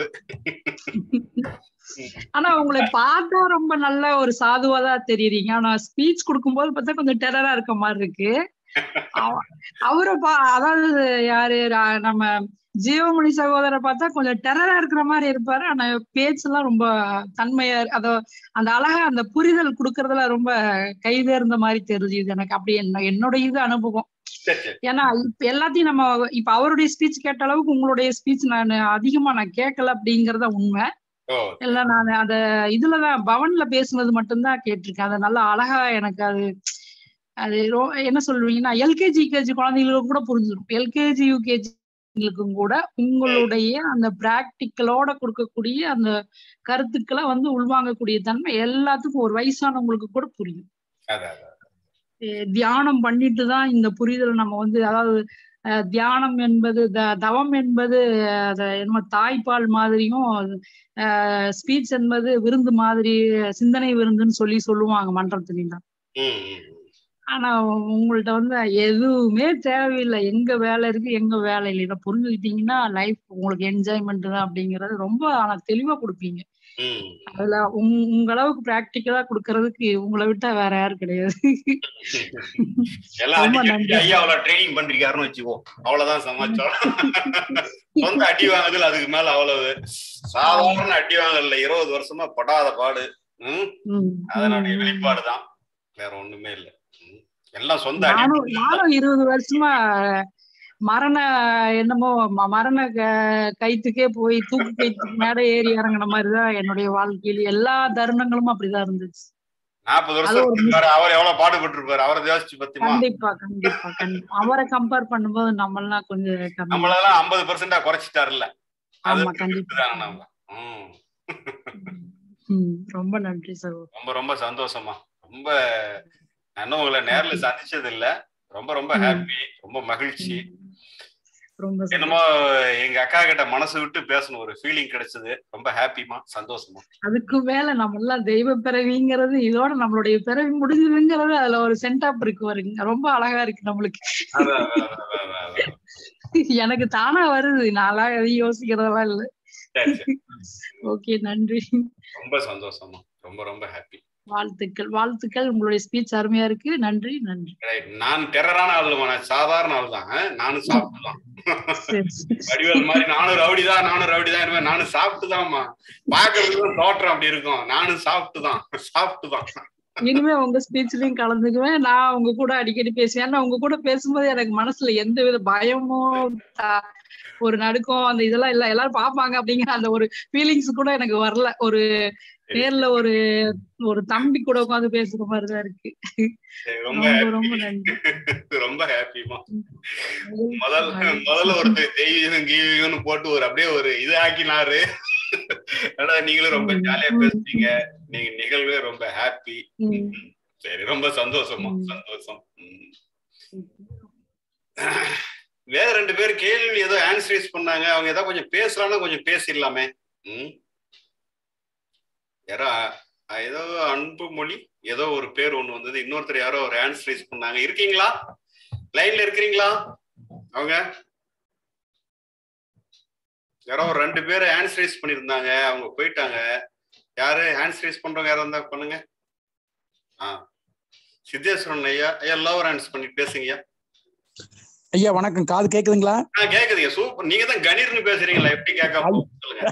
ஆனா உங்களை பார்த்தா ரொம்ப நல்ல ஒரு சாதுவாதான் தெரியுறீங்க ஆனா ஸ்பீச் கொடுக்கும்போது பார்த்தா கொஞ்சம் டெரரா இருக்க மாதிரி இருக்கு அவ- அவரை பா அதாவது யாரு ரா- நம்ம ஜீவமணி சகோதரரை பார்த்தா கொஞ்சம் டெரரா இருக்கிற மாதிரி இருப்பாரு ஆனா பேச்செல்லாம் ரொம்ப தன்மையா இரு- அதோ அந்த அழகா அந்த புரிதல் கொடுக்கறதுல ரொம்ப கைதேர்ந்த மாதிரி தெரியுது எனக்கு அப்படி என்ன என்னோட இது அனுபவம் சரி சரி ஏன்னா இப்ப எல்லாத்தையும் நம்ம இப்ப அவருடைய ஸ்பீச் கேட்ட அளவுக்கு உங்களுடைய ஸ்பீச் நான் அதிகமா நான் கேட்கல அப்படிங்கறத உண்மை ஓ இல்ல நான் அத இதுலதான் பவன்ல பேசுனது மட்டும்தான் கேட்டிருக்கேன் அது நல்லா அழகா எனக்கு அது அது ரொ- என்ன சொல்லுவீங்கன்னா எல்கேஜி யூகேஜி குழந்தைங்களுக்கு கூட புரிஞ்சிடும் எல்கேஜி யூகேஜிங்களுக்கும் கூட உங்களுடைய அந்த பிராக்டிக்கலோட கொடுக்கக்கூடிய அந்த கருத்துக்களை வந்து உள்வாங்கக்கூடிய தன்மை எல்லாத்துக்கும் ஒரு வயசானவங்களுக்கு கூட புரியும் அதான் அதான். அஹ் தியானம் பண்ணிட்டு தான் இந்த புரிதல் நம்ம வந்து அதாவது அஹ் தியானம் என்பது த- தவம் என்பது அஹ் அத என்னமோ தாய்ப்பால் மாதிரியும் ஸ்பீச் என்பது விருந்து மாதிரி சிந்தனை விருந்துன்னு சொல்லி சொல்லுவாங்க மன்றத்துலாம் ம், ம், ம். ஆனா உங்கள்ட்ட வந்து எதுவுமே தேவையில்லை எங்க வேலை இருக்கு எங்க வேலை இல்லை இதை புரிஞ்சுக்கிட்டீங்கன்னா லைஃப் உங்களுக்கு என்ஜாய்மெண்ட் தான் அப்படிங்கறது ரொம்ப ஆனா தெளிவா கொடுப்பீங்க ம். அதுல உங்- உங்க அளவுக்கு பிராக்டிக்கலா கொடுக்கறதுக்கு உங்களை விட்டா வேற யாரும் கிடையாது எல்லாம் ரொம்ப அடிக்கடி நன்றி. ஐயா அவ்வளவு ட்ரைனிங் பண்றீங்கன்னு வச்சுக்கோ அவ்வளவுதான் சமாச்சாரம் சொந்த அடி வாங்குதல் அதுக்கு மேல அவ்வளவு சாதாரண அடி வாங்கல இருபது வருஷமா படாத பாடு ம் ம், அதனுடைய ம், ம். வெளிப்பாடுதான் வேற ஒண்ணுமே இல்ல ம். எல்லாம் சொந்த நானும் அடி நானும் இருபது வருஷமா மரண என்னமோ ம- மரண க- கைத்துக்கே போய் தூக்கு கைத்துக்கு மேட ஏறி இறங்கின மாதிரிதான் என்னுடைய வாழ்க்கையில எல்லா தருணங்களும் அப்படிதான் இருந்துச்சு நாற்பது அது ஒரு வருஷம் இருப்பாரு அவர் எவ்வளவு பாடுபட்டு இருப்பாரு அவரை யோசிச்சு பத்தியமா கண்டிப்பா கண்டிப்பா கண்டிப்பா அவரை கம்பேர் பண்ணும்போது நம்ம எல்லாம் கொஞ்சம் கம்மி நம்மளெல்லாம் ஐம்பது பெர்சென்டா குறைச்சிட்டாருல்ல அது ஆமா கண்டிப்பா தாங்க நம்ம ம். ம், ரொம்ப நன்றி சார் ரொம்ப ரொம்ப சந்தோஷமா ரொம்ப நான் இன்னும் உங்களை நேர்ல சந்திச்சது இல்ல ரொம்ப ரொம்ப ம். ஹாப்பி ரொம்ப மகிழ்ச்சி ரொம்ப சந்தோஷம். என்னமோ எங்க அக்கா கிட்ட மனசு விட்டு பேசணும் ஒரு ஃபீலிங் கிடைச்சது ரொம்ப ஹாப்பிமா சந்தோஷமா அதுக்கு மேல நம்ம எல்லாம் தெய்வ பிறவிங்கிறது இதோட நம்மளுடைய பிறவி முடிஞ்சதுங்கிறது அதுல ஒரு சென்டாப் இருக்கு வருங்க ரொம்ப அழகா இருக்கு நம்மளுக்கு அதான், அதான், அதான், அதான், அதான். எனக்கு தானா வருது நான்லாம் எதையும் யோசிக்கிறதெல்லாம் இல்ல சரி, சரி. ஓகே நன்றி ரொம்ப சந்தோஷமா ரொம்ப ரொம்ப ஹாப்பி வாழ்த்துக்கள் வாழ்த்துக்கள் உங்களுடைய ஸ்பீச் அருமையா இருக்கு நன்றி நன்றி நான் டெரரான ஆள் நான் சாதாரண ஆள் தான் நானும் சாப்பிட்டுதான் சரி, சரி. வடிவேல் மாதிரி நானும் ரவுடி தான் நானும் ரவுடி தான் இருப்பேன் நானும் சாப்பிட்டுதான்மா பாக்குறதுக்கு தோற்றம் அப்படி இருக்கும் நானும் சாப்பிட்டுதான் சாப்பிட்டுதான் இனிமே உங்க ஸ்பீச்லயும் கலந்துக்குவேன் நான் உங்க கூட அடிக்கடி பேசுவேன் ஏன்னா உங்க கூட பேசும்போது எனக்கு மனசுல எந்த வித பயமும் த- ஒரு நடுக்கம் அந்த இதெல்லாம் இல்ல எல்லாரும் பாப்பாங்க அப்படிங்கிற அந்த ஒரு ஃபீலிங்ஸ் கூட எனக்கு வரல ஒரு நேர்ல ஒரு ஒரு தம்பி கூட உட்காந்து பேசுற மாதிரிதான் இருக்கு சரி, ரொம்ப ரொம்ப ரொம்ப happy. நன்றி ரொம்ப ஹாப்பிமா முதல் முதல்ல ஒருத்தர் தெய்வீகம் கீவீகம்னு போட்டு ஒரு அப்படியே ஒரு இது ஆக்கினாரு ஆனா நீங்களும் ரொம்ப ம், ஜாலியா ம். பேசுறீங்க நீங்க நிகழ்வே ரொம்ப ஹாப்பி ம். சரி ரொம்ப சந்தோஷமா ம். சந்தோஷம் ம். வேற ரெண்டு பேர் கேள்வி ஏதோ ஆன்சரைஸ் பண்ணாங்க அவங்க ஏதோ கொஞ்சம் பேசலாம்னா கொஞ்சம் பேசிடலாமே ம் யாரோ அ- ஏதோ அன்பு மொழி ஏதோ ஒரு பேர் ஒண்ணு வந்தது இன்னொருத்தர் யாரோ ஒரு ஆன்சரைஸ் பண்ணாங்க இருக்கீங்களா லைன்ல இருக்கிறீங்களா அவங்க யாரோ ஒரு ரெண்டு பேர் ஆன்சரைஸ் பண்ணியிருந்தாங்க அவங்க போயிட்டாங்க யாரு ஆன்சரைஸ் பண்றவங்க யாரா இருந்தா பண்ணுங்க ஆ சித்தேஸ்வரன் ஐயா ஐயா லவர் ஆன்ஸ் பண்ணி பேசுங்கய்யா ஐயா வணக்கம் காது கேக்குதுங்களா ஆ கேக்குதுங்க சூப்பர் நீங்க தான் கணீர்னு பேசுறீங்களா எப்படி கேட்காம போகும்? சொல்லுங்க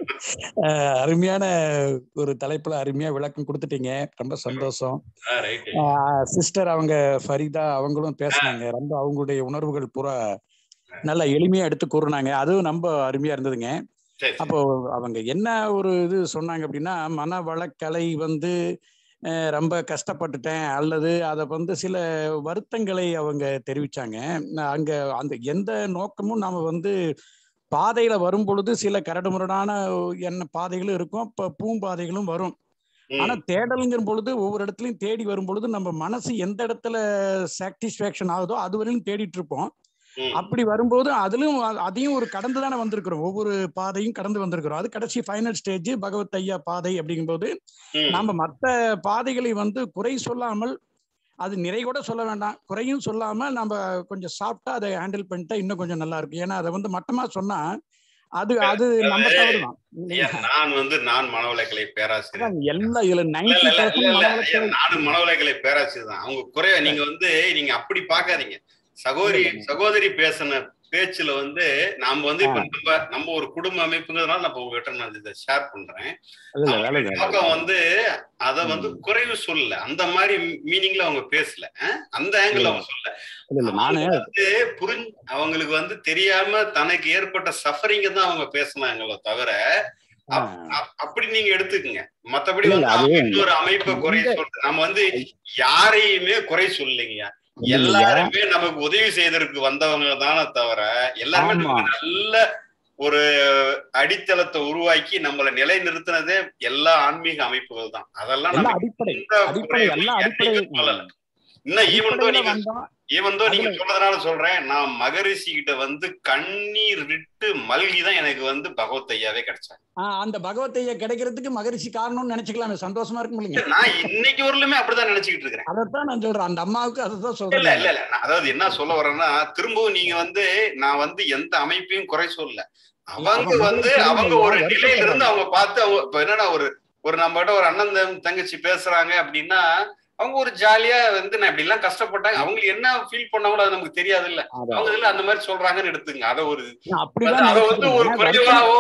அஹ் அருமையான ஒரு தலைப்புல அருமையா விளக்கம் கொடுத்துட்டீங்க ரொம்ப சந்தோஷம் ஆ ரைட் சிஸ்டர் அவங்க ஃபரிதா அவங்களும் பேசுனாங்க ரொம்ப அவங்களுடைய உணர்வுகள் பூரா நல்லா எளிமையா எடுத்து கூறுனாங்க அதுவும் ரொம்ப அருமையா இருந்ததுங்க சரி அப்போ அவங்க என்ன ஒரு இது சொன்னாங்க அப்படின்னா மனவளக்கலை வந்து அஹ், ரொம்ப கஷ்டப்பட்டுட்டேன் அல்லது அதை வந்து சில வருத்தங்களை அவங்க தெரிவிச்சாங்க நான் அங்க அந்த எந்த நோக்கமும் நாம வந்து பாதையில வரும் பொழுது சில கரடுமுரடான என்ன பாதைகளும் இருக்கும் இப்போ பூம்பாதைகளும் வரும் ம், ஆனா தேடலுங்கிற பொழுது ஒவ்வொரு இடத்துலயும் தேடி வரும் பொழுது நம்ம மனசு எந்த இடத்துல சாட்டிஸ்ஃபேக்ஷன் ஆகுதோ அது வரையும் தேடிட்டு இருப்போம் ம், அப்படி வரும்போது அதிலும் அ- அதையும் ஒரு கடந்து தானே வந்திருக்கிறோம் ஒவ்வொரு பாதையும் கடந்து வந்திருக்கிறோம் அது கடைசி ஃபைனல் ஸ்டேஜ் பகவத் ஐயா பாதை அப்படிங்கும்போது ம், நாம மற்ற பாதைகளை வந்து குறை சொல்லாமல் அது நிறை கூட சொல்ல வேண்டாம் குறையும் சொல்லாம நம்ம கொஞ்சம் சாப்பிட்டா அதை ஹேண்டில் பண்ணிட்டா இன்னும் கொஞ்சம் நல்லா இருக்கும் ஏன்னா அதை வந்து மட்டமா சொன்னா அது அது நம்ம தவறுதான் ஐயா, நான் வந்து நான் மனவளக்கலை பேராசிரியர் அதான் எல்லா இதுல இல்ல, நைன்டி இல்ல, இல்ல, இல்ல, இல்ல, ஐயா, பர்சன்ட் நானும் மனவளக்கலை பேராசிரியர் தான் அவங்க குறைய நீங்க வந்து நீங்க அப்படி பாக்காதீங்க சகோதரி சகோதரி பேசின பேச்சுல வந்து நாம வந்து இப்ப நம்ம நம்ம ஒரு குடும்ப அமைப்புங்கிறதுனால நான் இப்ப உங்ககிட்ட நான் இதை ஷேர் பண்றேன் அவங்க நோக்கம் வந்து அத வந்து குறைவு சொல்லல அந்த மாதிரி மீனிங்ல அவங்க பேசல அஹ்? அந்த ஆங்கிள் அவங்க சொல்லல இல்ல இல்ல நானு அவங்க வந்து புரிஞ்சு அவங்களுக்கு வந்து தெரியாம தனக்கு ஏற்பட்ட சஃபரிங்க தான் அவங்க பேசினாங்களோ தவிர அப்- அப்- அப்படி நீங்க எடுத்துக்கங்க மத்தபடி இல்ல, வந்து அது- அவங்க இன்னொரு அமைப்பை குறை சொல்ற நம்ம வந்து யாரையுமே குறை சொல்லலைங்க எல்லாருமே நமக்கு உதவி செய்ததற்கு வந்தவங்க தானே தவிர எல்லாருமே ஆமா. நமக்கு நல்ல ஒரு அடித்தளத்தை உருவாக்கி நம்மளை நிலைநிறுத்தினதே எல்லா ஆன்மீக அமைப்புகள் தான் அதெல்லாம் எல்லா நம்ம அடிப்படை எந்த அடிப்படை குறையும் எல்லா அடிப்படை என்னைக்கும் சொல்லல இன்னும் ஈவன் தோ அடிப்படையில நீங்க வந்தோம் ஈவன் தோ நீங்க அதுல- சொல்றதுனால சொல்றேன் நான் மகரிஷி கிட்ட வந்து கண்ணீர் விட்டு மல்கி தான் எனக்கு வந்து பகவத் ஐயாவே கிடைச்சாங்க ஆஹ் அந்த பகவத்தைய கிடைக்கிறதுக்கு மகரிஷி காரணம்னு நினைச்சுக்கலாமே சந்தோஷமா இருக்கும் இல்லைங்க நான் இன்னைக்கு வரலுமே அப்படிதான் நினைச்சுக்கிட்டு இருக்கிறேன் அதைத்தான் நான் சொல்றேன் அந்த அம்மாவுக்கு அதை தான் இல்ல சொல்றேன் இல்ல இல்ல நான் அதாவது என்ன சொல்ல வரேன்னா திரும்பவும் நீங்க வந்து நான் வந்து எந்த அமைப்பையும் குறை சொல்லல அவங்க அவங்க வந்து முதல்ல அவங்க சொல்லுங்க, ஒரு வருத்தப்படுறாங்க. நிலையில இருந்து அவங்க பார்த்து அவங்க இப்ப என்னன்னா ஒரு ஒரு நம்ம கிட்ட ஒரு அண்ணன் தம்- தங்கச்சி பேசுறாங்க அப்படின்னா அவங்க ஒரு ஜாலியா வந்து நான் இப்படி எல்லாம் கஷ்டப்பட்டாங்க அவங்களுக்கு என்ன ஃபீல் பண்ணாங்களோ அது நமக்கு தெரியாது இல்ல அதான். அவங்க இதுல அந்த மாதிரி சொல்றாங்கன்னு எடுத்துங்க அத ஒரு நான் அப்படிதான் அத வந்து ஒரு நினைச்சுக்கிறேன். குறைவாவோ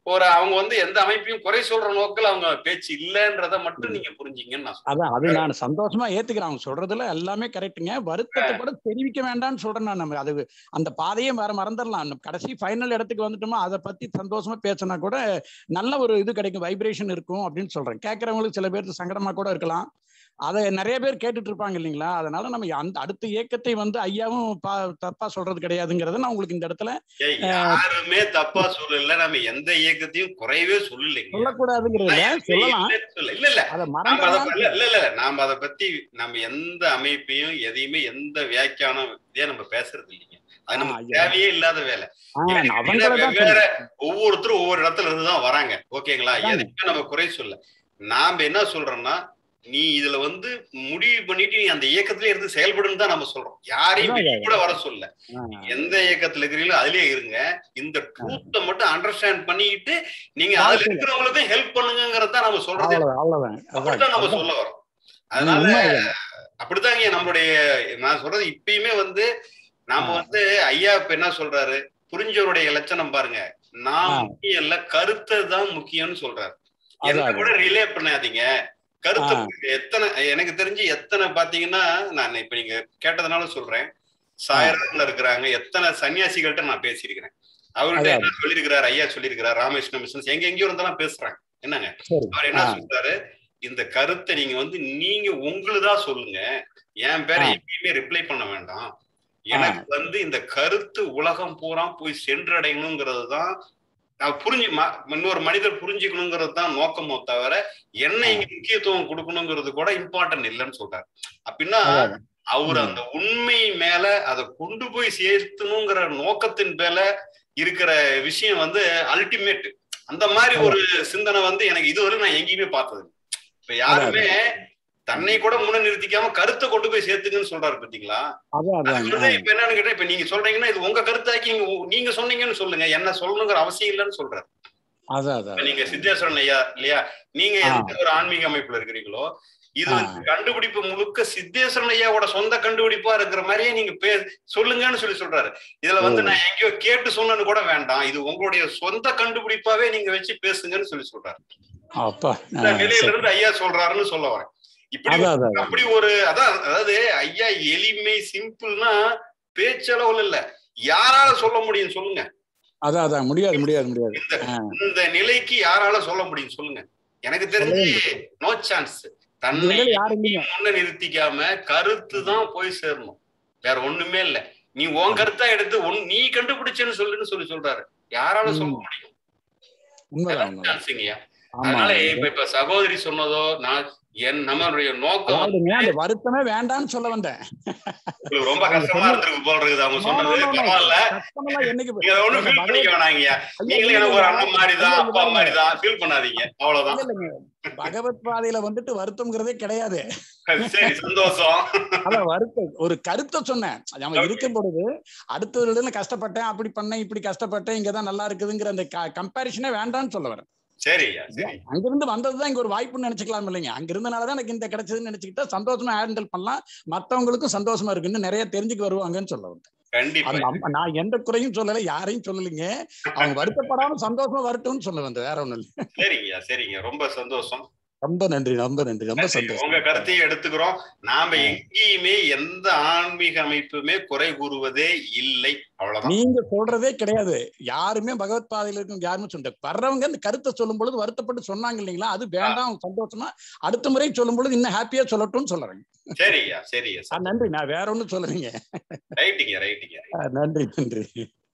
ஒரு அவங்க வந்து எந்த அமைப்பையும் குறை சொல்ற நோக்கில் அவங்க பேச்சு இல்லைன்றத மட்டும் நீங்க புரிஞ்சீங்கன்னு நான் சொல்றேன். அதான் அது நான் சந்தோஷமா ஏத்துக்கிறேன் அவங்க சொல்றதுல எல்லாமே கரெக்ட்டுங்க வருத்தத்தை கூட தெரிவிக்க வேண்டாம்னு சொல்றேன் நான் நம்ம அது அந்த பாதையே வேற மறந்துடலாம் நம்ம கடைசி ஃபைனல் இடத்துக்கு வந்துட்டோமோ அதை பத்தி சந்தோஷமா பேசினா கூட நல்ல ஒரு இது கிடைக்கும் வைப்ரேஷன் இருக்கும் அப்படின்னு சொல்றேன் கேட்கறவங்களுக்கு சில பேருக்கு சங்கடமா கூட இருக்கலாம் அதை நிறைய பேர் கேட்டுட்டு இருப்பாங்க இல்லைங்களா அதனால நம்ம அந்த அடுத்த இயக்கத்தை வந்து ஐயாவும் பா- தப்பா சொல்றது கிடையாதுங்கிறத நான் உங்களுக்கு இந்த இடத்துல ஏய், யாருமே தப்பா சொல்லல நம்ம எந்த இயக்கத்தையும் குறையவே சொல்லலைங்க சொல்லக்கூடாதுங்கிறதுல சொல்லலாம் இல்லைன்னு சொல்ல- இல்ல இல்ல அதை நாம அத மறந்துடலாம் இல்ல இல்ல இல்ல நாம அதை பத்தி நம்ம எந்த அமைப்பையும் எதையுமே எந்த வியாக்கியானம் இதே நம்ம பேசுறது இல்லைங்க அது ஆ, நமக்கு ஐயா. தேவையே இல்லாத வேலை ஆஹ் எனக்கு அவங்கள தான் வெவ்வேறு சொல்றேன். ஒவ்வொருத்தரும் ஒவ்வொரு இடத்துல இருந்து தான் வராங்க ஓகேங்களா அதாங்க. எதுவுமே நம்ம குறை சொல்ல நாம என்ன சொல்றோம்னா நீ இதுல வந்து முடிவு பண்ணிட்டு நீ அந்த இயக்கத்திலே இருந்து செயல்படுன்னு தான் நம்ம சொல்றோம் யாரையும் அதான், வெளிய கூட வர சொல்ல ஆஹ் எந்த இயக்கத்துல இருக்கிறீங்களோ அதுலயே இருங்க இந்த ட்ரூத்தை மட்டும் அண்டர்ஸ்டாண்ட் பண்ணிட்டு நீங்க அதுல வாழ்க்கையில. இருக்கிறவங்களுக்கும் ஹெல்ப் பண்ணுங்கிறத நம்ம சொல்றதே அவ்வளவுதான் அவ்வளவுதான் அப்படித்தான் நம்ம அதான். சொல்ல வரோம் உம், அதனால உண்மை அதுதான். அப்படித்தாங்க நம்மளுடைய நான் சொல்றது இப்பயுமே வந்து நாம ஆ. வந்து ஐயா இப்ப என்ன சொல்றாரு புரிஞ்சவருடைய லட்சணம் பாருங்க நான் ஆ. முக்கியம் இல்ல கருத்தை தான் முக்கியம்னு சொல்றாரு அதான், என்ன அதான். கூட ரிலே பண்ணாதீங்க கருத்தை ஆ. புரியுங்க. எத்தனை எனக்கு தெரிஞ்சு எத்தனை பாத்தீங்கன்னா நான் இப்ப நீங்க கேட்டதுனால சொல்றேன் சாயரால இருக்கிறாங்க எத்தனை சன்னியாசிகள்கிட்ட நான் பேசியிருக்கிறேன் அவர்கிட்ட அதான். என்ன சொல்லியிருக்கிறார் ஐயா சொல்லியிருக்கிறார் ராமகிருஷ்ண மிஷன்ஸ் எங்க எங்கேயோ இருந்தாலும் பேசுறாங்க என்னங்க சரி அவர் என்ன ஆ. சொல்றாரு இந்த கருத்தை நீங்க வந்து நீங்க உங்களுதா சொல்லுங்க என் பேரை ஆ. எப்பயுமே ரிப்ளை பண்ண வேண்டாம் எனக்கு வந்து இந்த கருத்து உலகம் பூரா போய் சென்றடையணுங்கிறது தான் நான் புரிஞ்சு ம- இன்னொரு மனிதர் புரிஞ்சுக்கணுங்கிறது தான் நோக்கமோ தவிர என்ன ஆ. இங்க முக்கியத்துவம் கொடுக்கணுங்கிறது கூட இம்பார்ட்டன்ட் இல்லைன்னு சொல்றாரு அப்படின்னா அதான். அவர் ம். அந்த உண்மை மேல அதை கொண்டு போய் சேர்த்தணுங்கிற நோக்கத்தின் மேல இருக்கிற விஷயம் வந்து அல்டிமேட் அந்த மாதிரி ஒரு சிந்தனை வந்து எனக்கு இதுவரை நான் எங்கேயுமே பார்த்தது இல்ல. இப்ப யாருமே தன்னை கூட முன்ன நிறுத்திக்காம கருத்தை கொண்டு போய் சேர்த்துங்கன்னு சொல்றாரு பாத்தீங்களா அதான் அது அதாங்க வந்து இப்ப என்னன்னு கேட்டா இப்ப நீங்க சொல்றீங்கன்னா இது உங்க கருத்தாக்கி நீங்க உ- நீங்க சொன்னீங்கன்னு சொல்லுங்க என்ன சொல்லணுங்கிற அவசியம் இல்லைன்னு சொல்றாரு அதான் இப்ப அதான் நீங்க சித்தேஸ்வரன் ஐயா இல்லையா நீங்க ஆ. எந்த ஒரு ஆன்மீக அமைப்புல இருக்கிறீங்களோ இது ஆ. வந்து கண்டுபிடிப்பு முழுக்க சித்தேஸ்வரன் ஐயாவோட சொந்த கண்டுபிடிப்பா இருக்கிற மாதிரியே நீங்க பே சொல்லுங்கன்னு சொல்லி சொல்றாரு இதுல வந்து ஓ. நான் எங்கேயோ கேட்டு சொன்னது கூட வேண்டாம் இது உங்களுடைய சொந்த கண்டுபிடிப்பாவே நீங்க வச்சு பேசுங்கன்னு சொல்லி சொல்றாரு அப்பா இந்த ஆ, நிலையில சரி. இருந்து ஐயா சொல்றாருன்னு சொல்ல வரேன் இப்படி அதான் அதான் அதான். அப்படி ஒரு அதான் அதாவது ஐயா எளிமை சிம்பிள்னா பேச்சளவுல இல்ல யாரால சொல்ல முடியும் சொல்லுங்க அதான் அதான் முடியாது முடியாது முடியாது இந்த ஆ, இந்த நிலைக்கு யாரால சொல்ல முடியும் சொல்லுங்க எனக்கு தெரிஞ்சு நோ சான்ஸ் தன்னை இதுல யாரும் இல்லைங்க முன்ன நிறுத்திக்காம கருத்து தான் போய் சேரணும் வேற ஒண்ணுமே இல்ல நீ உன் கருத்தா எடுத்து உன் நீ கண்டுபிடிச்சேன்னு சொல்லுன்னு சொல்லி சொல்றாரு யாரால சொல்ல ம். முடியும் உண்மைதான் உண்மைதான் சான்ஸுங்கய்யா ஆமா அதனால இப்ப இப்ப சகோதரி சொன்னதோ நான் என் நம்மளுடைய நோக்கம் அதாவதுங்க அந்த வருத்தமே வேண்டாம்னு சொல்ல வந்தேன் உங்களுக்கு ரொம்ப அவங்க கஷ்டமா சொன்ன- இருந்திருக்கு போல இருக்குது அவங்க No, no, சொன்னது no, no. பரவாயில்ல கஷ்டமெல்லாம் என்னைக்கு நீங்க அதை ஒண்ணும் நம்ம ஃபீல் பண்ணிக்க பகவத் வேணாங்கய்யா ஐயா, நீங்களும் இல்ல, எனக்கு ஒரு இல்ல, அண்ணன் மாதிரிதான் இல்ல, அப்பா இல்ல, மாதிரிதான் ஃபீல் பண்ணாதீங்க அவ்வளவுதான் இல்ல, இல்லைங்க பகவத் பாதையில வந்துட்டு வருத்தம்ங்கிறதே கிடையாது சரி சந்தோஷம் அதான் வருத்தம் ஒரு கருத்தை சொன்னேன் நம்ம Okay. இருக்கும் பொழுது அடுத்தவர்களிடம் கஷ்டப்பட்டேன் அப்படி பண்ணேன் இப்படி கஷ்டப்பட்டேன் இங்கதான் நல்லா இருக்குதுங்கிற அந்த கம்பேரிஷனே வேண்டாம்னு சொல்ல வரேன் சரியா சரி அங்கிருந்து வந்ததுதான் இங்க ஒரு வாய்ப்புன்னு நினைச்சுக்கலாம் இல்லைங்க அங்க இருந்தனாலதான் எனக்கு இந்த கிடைச்சதுன்னு நினைச்சுக்கிட்டா சந்தோஷமா ஹேண்டில் பண்ணலாம் மத்தவங்களுக்கும் சந்தோஷமா இருக்குன்னு நிறைய தெரிஞ்சுக்க வருவாங்கன்னு சொல்ல வந்தேன் கண்டிப்பா அந்த அம்மா- நான் எந்த குறையும் சொல்லல யாரையும் சொல்லலைங்க அவங்க வருத்தப்படாம சந்தோஷமா வரட்டும்னு சொல்ல வந்தேன் வேற ஒண்ணும் இல்லை சரிங்கய்யா சரிங்க ரொம்ப சந்தோஷம் ரொம்ப நன்றி ரொம்ப நன்றி ரொம்ப சந்தோஷம் உங்க கருத்தையும் எடுத்துக்கிறோம் நாம ஆ. எங்கேயுமே எந்த ஆன்மீக அமைப்புமே குறை கூறுவதே இல்லை அவ்வளவுதான் நீங்க சொல்றதே கிடையாது யாருமே பகவத் பாதையில இருக்கும் யாருமே சொல்ல வர்றவங்க இந்த கருத்தை சொல்லும் பொழுது வருத்தப்பட்டு சொன்னாங்க இல்லைங்களா அது வேண்டாம் சந்தோஷமா அடுத்த முறை சொல்லும் பொழுது இன்னும் ஹாப்பியா சொல்லட்டும்னு சொல்றேன் சரியா சரியா ஆ, நன்றி நான் வேற ஒண்ணும் சொல்லலைங்க ரைட்டுங்க ரைட்டுங்க ஆ, நன்றி நன்றி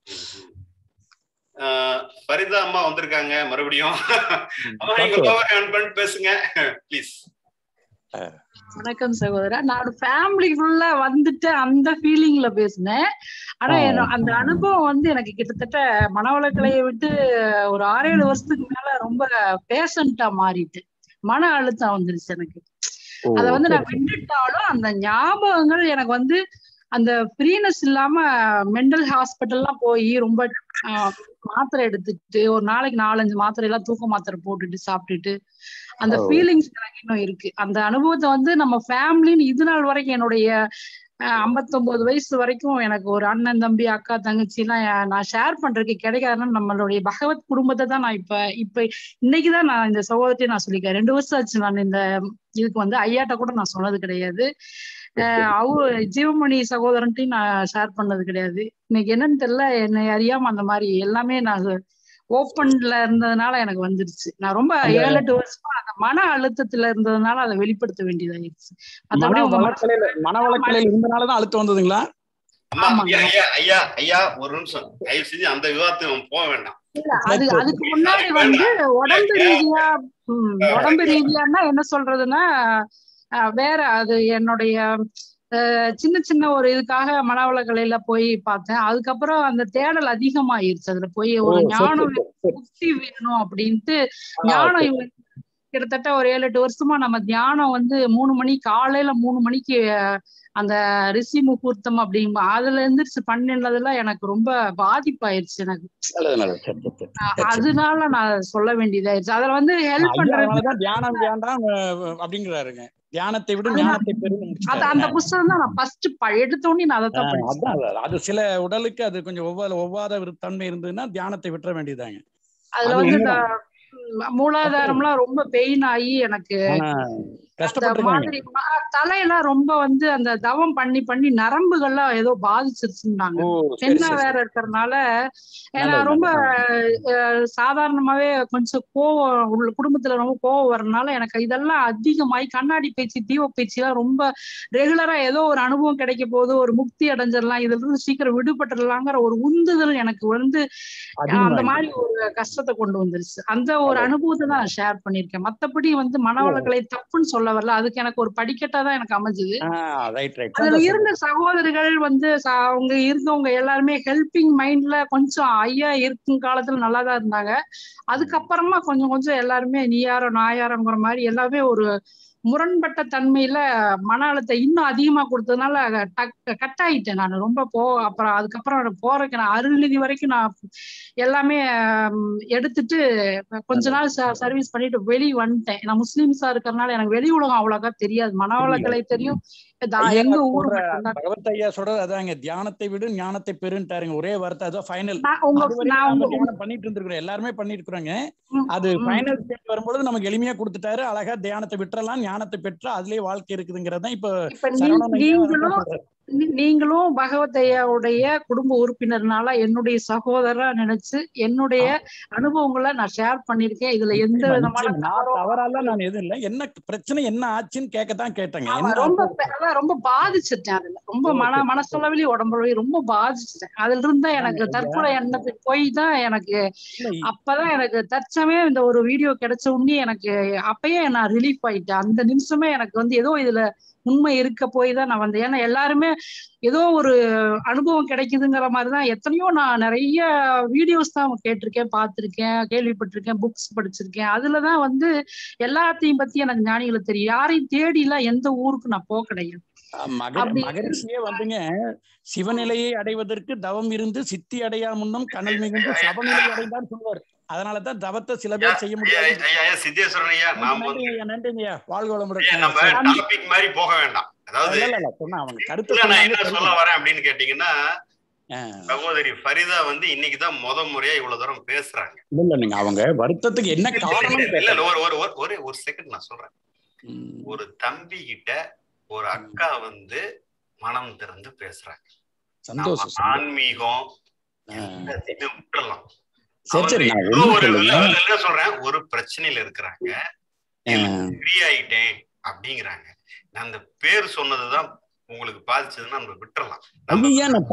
ஆஹ் ஃபரிதா அம்மா வந்திருக்காங்க மறுபடியும் அம்மா நீங்க பார்த்து. பவர் ஆன் பண்ணிட்டு பேசுங்க ப்ளீஸ் வணக்கம் சகோதரா நான் ஃபேமிலிக்குள்ள வந்துட்டு அந்த ஃபீலிங்ல பேசினேன் ஆனா ஆ. என்ன- அந்த அனுபவம் வந்து எனக்கு கிட்டத்தட்ட மனவளக்கலையை விட்டு ஒரு ஆறு ஏழு வருஷத்துக்கு மேல ரொம்ப பேஷண்டா மாறிட்டு மன அழுத்தம் வந்துருச்சு எனக்கு ஓ, அத வந்து நான் சரி, சரி. விட்டுட்டாலும் அந்த ஞாபகங்கள் எனக்கு வந்து அந்த ஃப்ரீனஸ் இல்லாம மென்டல் ஹாஸ்பிட்டல்லாம் போய் ரொம்ப ஆஹ், மாத்திரை எடுத்துட்டு ஒரு நாளைக்கு நாலஞ்சு மாத்திரை எல்லாம் தூக்க மாத்திரை போட்டுட்டு சாப்பிட்டுட்டு அந்த ஓ. ஃபீலிங்ஸ் எனக்கு இன்னும் இருக்கு அந்த அனுபவத்தை வந்து நம்ம ஃபேமிலின்னு இது நாள் வரைக்கும் என்னுடைய ஐம்பத்தொன்பது வயசு வரைக்கும் எனக்கு ஒரு அண்ணன் தம்பி அக்கா தங்கச்சி எல்லாம் நான் ஷேர் பண்றதுக்கு கிடைக்காதுன்னா நம்மளுடைய பகவத் குடும்பத்தை தான் நான் இப்ப இப்ப இன்னைக்குதான் நான் இந்த சகோதரத்தை நான் சொல்லிக்கிறேன் ரெண்டு வருஷம் ஆச்சு நான் இந்த இதுக்கு வந்து ஐயாட்ட கூட நான் சொன்னது கிடையாது அவரு ஜீவமணி சகோதரன்ட்டையும் நான் ஷேர் பண்ணது கிடையாது இன்னைக்கு என்னன்னு தெரியல என்னை அறியாம அந்த மாதிரி எல்லாமே நான் ஓப்பன்ல இருந்ததுனால எனக்கு வந்துருச்சு நான் ரொம்ப ஏழு எட்டு வருஷமா அந்த மன அழுத்தத்துல இருந்ததுனால அதை வெளிப்படுத்த வேண்டியதாயிருச்சு மன வளர்க்கலையில மன வளர்க்கலையில இருந்தனாலதான் அழுத்தம் வந்ததுங்களா ஐயா ஐயா ஐயா ஐயா ஒரு நிமிஷம் தயவு செஞ்சு அந்த விவாதத்துக்கு போக வேண்டாம் இல்ல அது அதுக்கு முன்னாடி வந்து உடம்பு ரீதியா உடம்பு ரீதியான்னா என்ன சொல்றதுன்னா வேற அது என்னுடைய சின்ன சின்ன ஒரு இதுக்காக மனவளக்கலையில போய் பார்த்தேன் அதுக்கப்புறம் அந்த தேடல் அதிகமாயிருச்சு அதுல போய் ஒரு ஞானம் புத்தி வேணும் அப்படின்ட்டு ஞானம் இவங்க கிட்டத்தட்ட ஒரு ஏழு எட்டு வருஷமா நம்ம தியானம் வந்து மூணு மணி காலையில மூணு மணிக்கு அந்த ரிஷி முகூர்த்தம் அப்படிங்க அதுல இருந்துச்சு பண்ணினதுல எனக்கு ரொம்ப பாதிப்பாயிருச்சு எனக்கு அதனால நான் சொல்ல வேண்டியதாயிருச்சு அதுல வந்து ஹெல்ப் பண்றது தியானம் வேண்டாம் அப்படிங்கிறாருங்க தியானத்தை விட ஞானத்தை அது அந்த புஸ்தகம் தான் நான் ஃபர்ஸ்ட் எடுத்த உடனே நான் அதை அதான் அது சில உடலுக்கு அது கொஞ்சம் ஒவ்வாத ஒவ்வாத தன்மை இருந்ததுன்னா தியானத்தை விட்டுற வேண்டியதாங்க அதுல வந்து மூலாதாரம்லாம் ரொம்ப பெயின் ஆகி எனக்கு மாதிரி தலையெல்லாம் ரொம்ப வந்து அந்த தவம் பண்ணி பண்ணி நரம்புகள்லாம் ஏதோ பாதிச்சிருச்சுன்னாங்க பெண்ணா வேற இருக்கிறதுனால ஏன்னா ரொம்ப சாதாரணமாவே கொஞ்சம் கோவம் உள்ள குடும்பத்துல ரொம்ப கோவம் வர்றதுனால எனக்கு இதெல்லாம் அதிகமாயி கண்ணாடி பேச்சு தீவ பேச்சு எல்லாம் ரொம்ப ரெகுலரா ஏதோ ஒரு அனுபவம் கிடைக்க போது ஒரு முக்தி அடைஞ்சிடலாம் இதுல இருந்து சீக்கிரம் விடுபட்டுடலாங்கிற ஒரு உந்துதல் எனக்கு வந்து அந்த மாதிரி ஒரு கஷ்டத்தை கொண்டு வந்துருச்சு அந்த ஒரு அனுபவத்தை தான் நான் ஷேர் பண்ணிருக்கேன் மத்தபடி வந்து மனவளக்கலை தப்புன்னு சொல்ல வரல அதுக்கு எனக்கு ஒரு படிக்கட்டா தான் எனக்கு அமைஞ்சது அதுல இருந்த சகோதரிகள் வந்து அவங்க இருந்தவங்க எல்லாருமே ஹெல்பிங் மைண்ட்ல கொஞ்சம் ஐயா இருக்கும் காலத்துல நல்லா தான் இருந்தாங்க அதுக்கப்புறமா கொஞ்சம் கொஞ்சம் எல்லாருமே நீயாரோ நாயாரோங்கிற மாதிரி எல்லாமே ஒரு முரண்பட்ட தன்மையில மன அழுத்தம் இன்னும் அதிகமா கொடுத்ததுனால கட் ஆயிட்டேன் நான் ரொம்ப போ அப்புறம் அதுக்கப்புறம் போறதுக்கு நான் அருள்நிதி வரைக்கும் நான் எல்லாமே எடுத்துட்டு கொஞ்ச நாள் சர்வீஸ் பண்ணிட்டு வெளியே வந்துட்டேன் நான் முஸ்லீம்ஸா இருக்கிறதுனால எனக்கு வெளி உலகம் அவ்வளோக்கா தெரியாது மனவளக்கலை தெரியும் எங்க ஊர் பகவத் ஐயா சொல்றது அதாங்க தியானத்தை விடு ஞானத்தை பெருன்ட்டாருங்க ஒரே வார்த்தை அதான் ஃபைனல் பண்ணிட்டு இருந்திருக்கிறோம் எல்லாருமே பண்ணிட்டு இருக்கிறோங்க அது ஃபைனல் ஸ்டேஜ் வரும்பொழுது நமக்கு எளிமையா கொடுத்துட்டாரு அழகா தியானத்தை விட்டுறலாம் ஞானத்தை பெற்று அதுலயே வாழ்க்கை இருக்குதுங்கிறதான் இப்ப நீங்களும் நீங்களும் பகவத் ஐயாவுடைய குடும்ப உறுப்பினர்னால என்னுடைய சகோதரா நினைச்சு என்னுடைய அனுபவங்களை நான் ஷேர் பண்ணிருக்கேன் இதுல எந்த விதமான தவறால நான் எதுவும் இல்லை என்ன பிரச்சனை என்ன ஆச்சுன்னு கேட்கத்தான் கேட்டேங்க ரொம்ப ரொம்ப பாதிச்சிட்டேன் அதுல ரொம்ப மன மனசளவிலையும் உடம்புலயும் ரொம்ப பாதிச்சிட்டேன் அதுல இருந்தா எனக்கு தற்கொலை எண்ணத்துக்கு போய் தான் எனக்கு அப்பதான் எனக்கு தற்சமயம் இந்த ஒரு வீடியோ கிடைச்ச உடனே எனக்கு அப்பயே நான் ரிலீஃப் ஆயிட்டேன் அந்த நிமிஷமே எனக்கு வந்து ஏதோ இதுல உண்மை இருக்க போய் தான் நான் வந்தேன் ஏன்னா எல்லாருமே ஏதோ ஒரு அனுபவம் கிடைக்குதுங்கிற மாதிரிதான் எத்தனையோ நான் நிறைய வீடியோஸ் தான் கேட்டிருக்கேன் பார்த்திருக்கேன் கேள்விப்பட்டிருக்கேன் புக்ஸ் படிச்சிருக்கேன் அதுலதான் வந்து எல்லாத்தையும் பத்தி எனக்கு ஞானிகளை தெரியும் யாரையும் தேடி எல்லாம் எந்த ஊருக்கு நான் போக கிடையாது மகரிஷியே வந்துங்க சிவநிலையை அடைவதற்கு தவம் இருந்து சித்தி அடையா முன்னும் கனல் மிகுந்து சபநிலை அடைந்தான் சொல்லுவார் அதனாலதான் தவத்தை சில பேர் செய்ய முடியாது நன்றிங்கய்யா வாழ்க வளமுடன் மாதிரி போக வேண்டாம் அதாவது அவங்க கருத்து நான் என்ன சொல்ல வரேன் அப்படின்னு கேட்டீங்கன்னா சகோதரி ஃபரிதா வந்து இன்னைக்குதான் முத முறையா இவ்வளவு தூரம் பேசுறாங்க இல்ல நீங்க அவங்க வருத்தத்துக்கு என்ன காரணம் இல்ல ஒரு ஒரு ஒரு ஒரு செகண்ட் நான் சொல்றேன் ஒரு தம்பி கிட்ட ஒரு அக்கா வந்து மனம் திறந்து பேசுறாங்க சந்தோஷம் ஆன்மீகம் விட்டுறலாம் சரி சரி என்ன சொல்றேன் ஒரு பிரச்சனையில இருக்கிறாங்க ஃப்ரீ ஆயிட்டேன் அப்படிங்கிறாங்க நான் அந்த பேர் சொன்னதுதான் உங்களுக்கு பாதிச்சதுன்னா நம்ம விட்டுறலாம்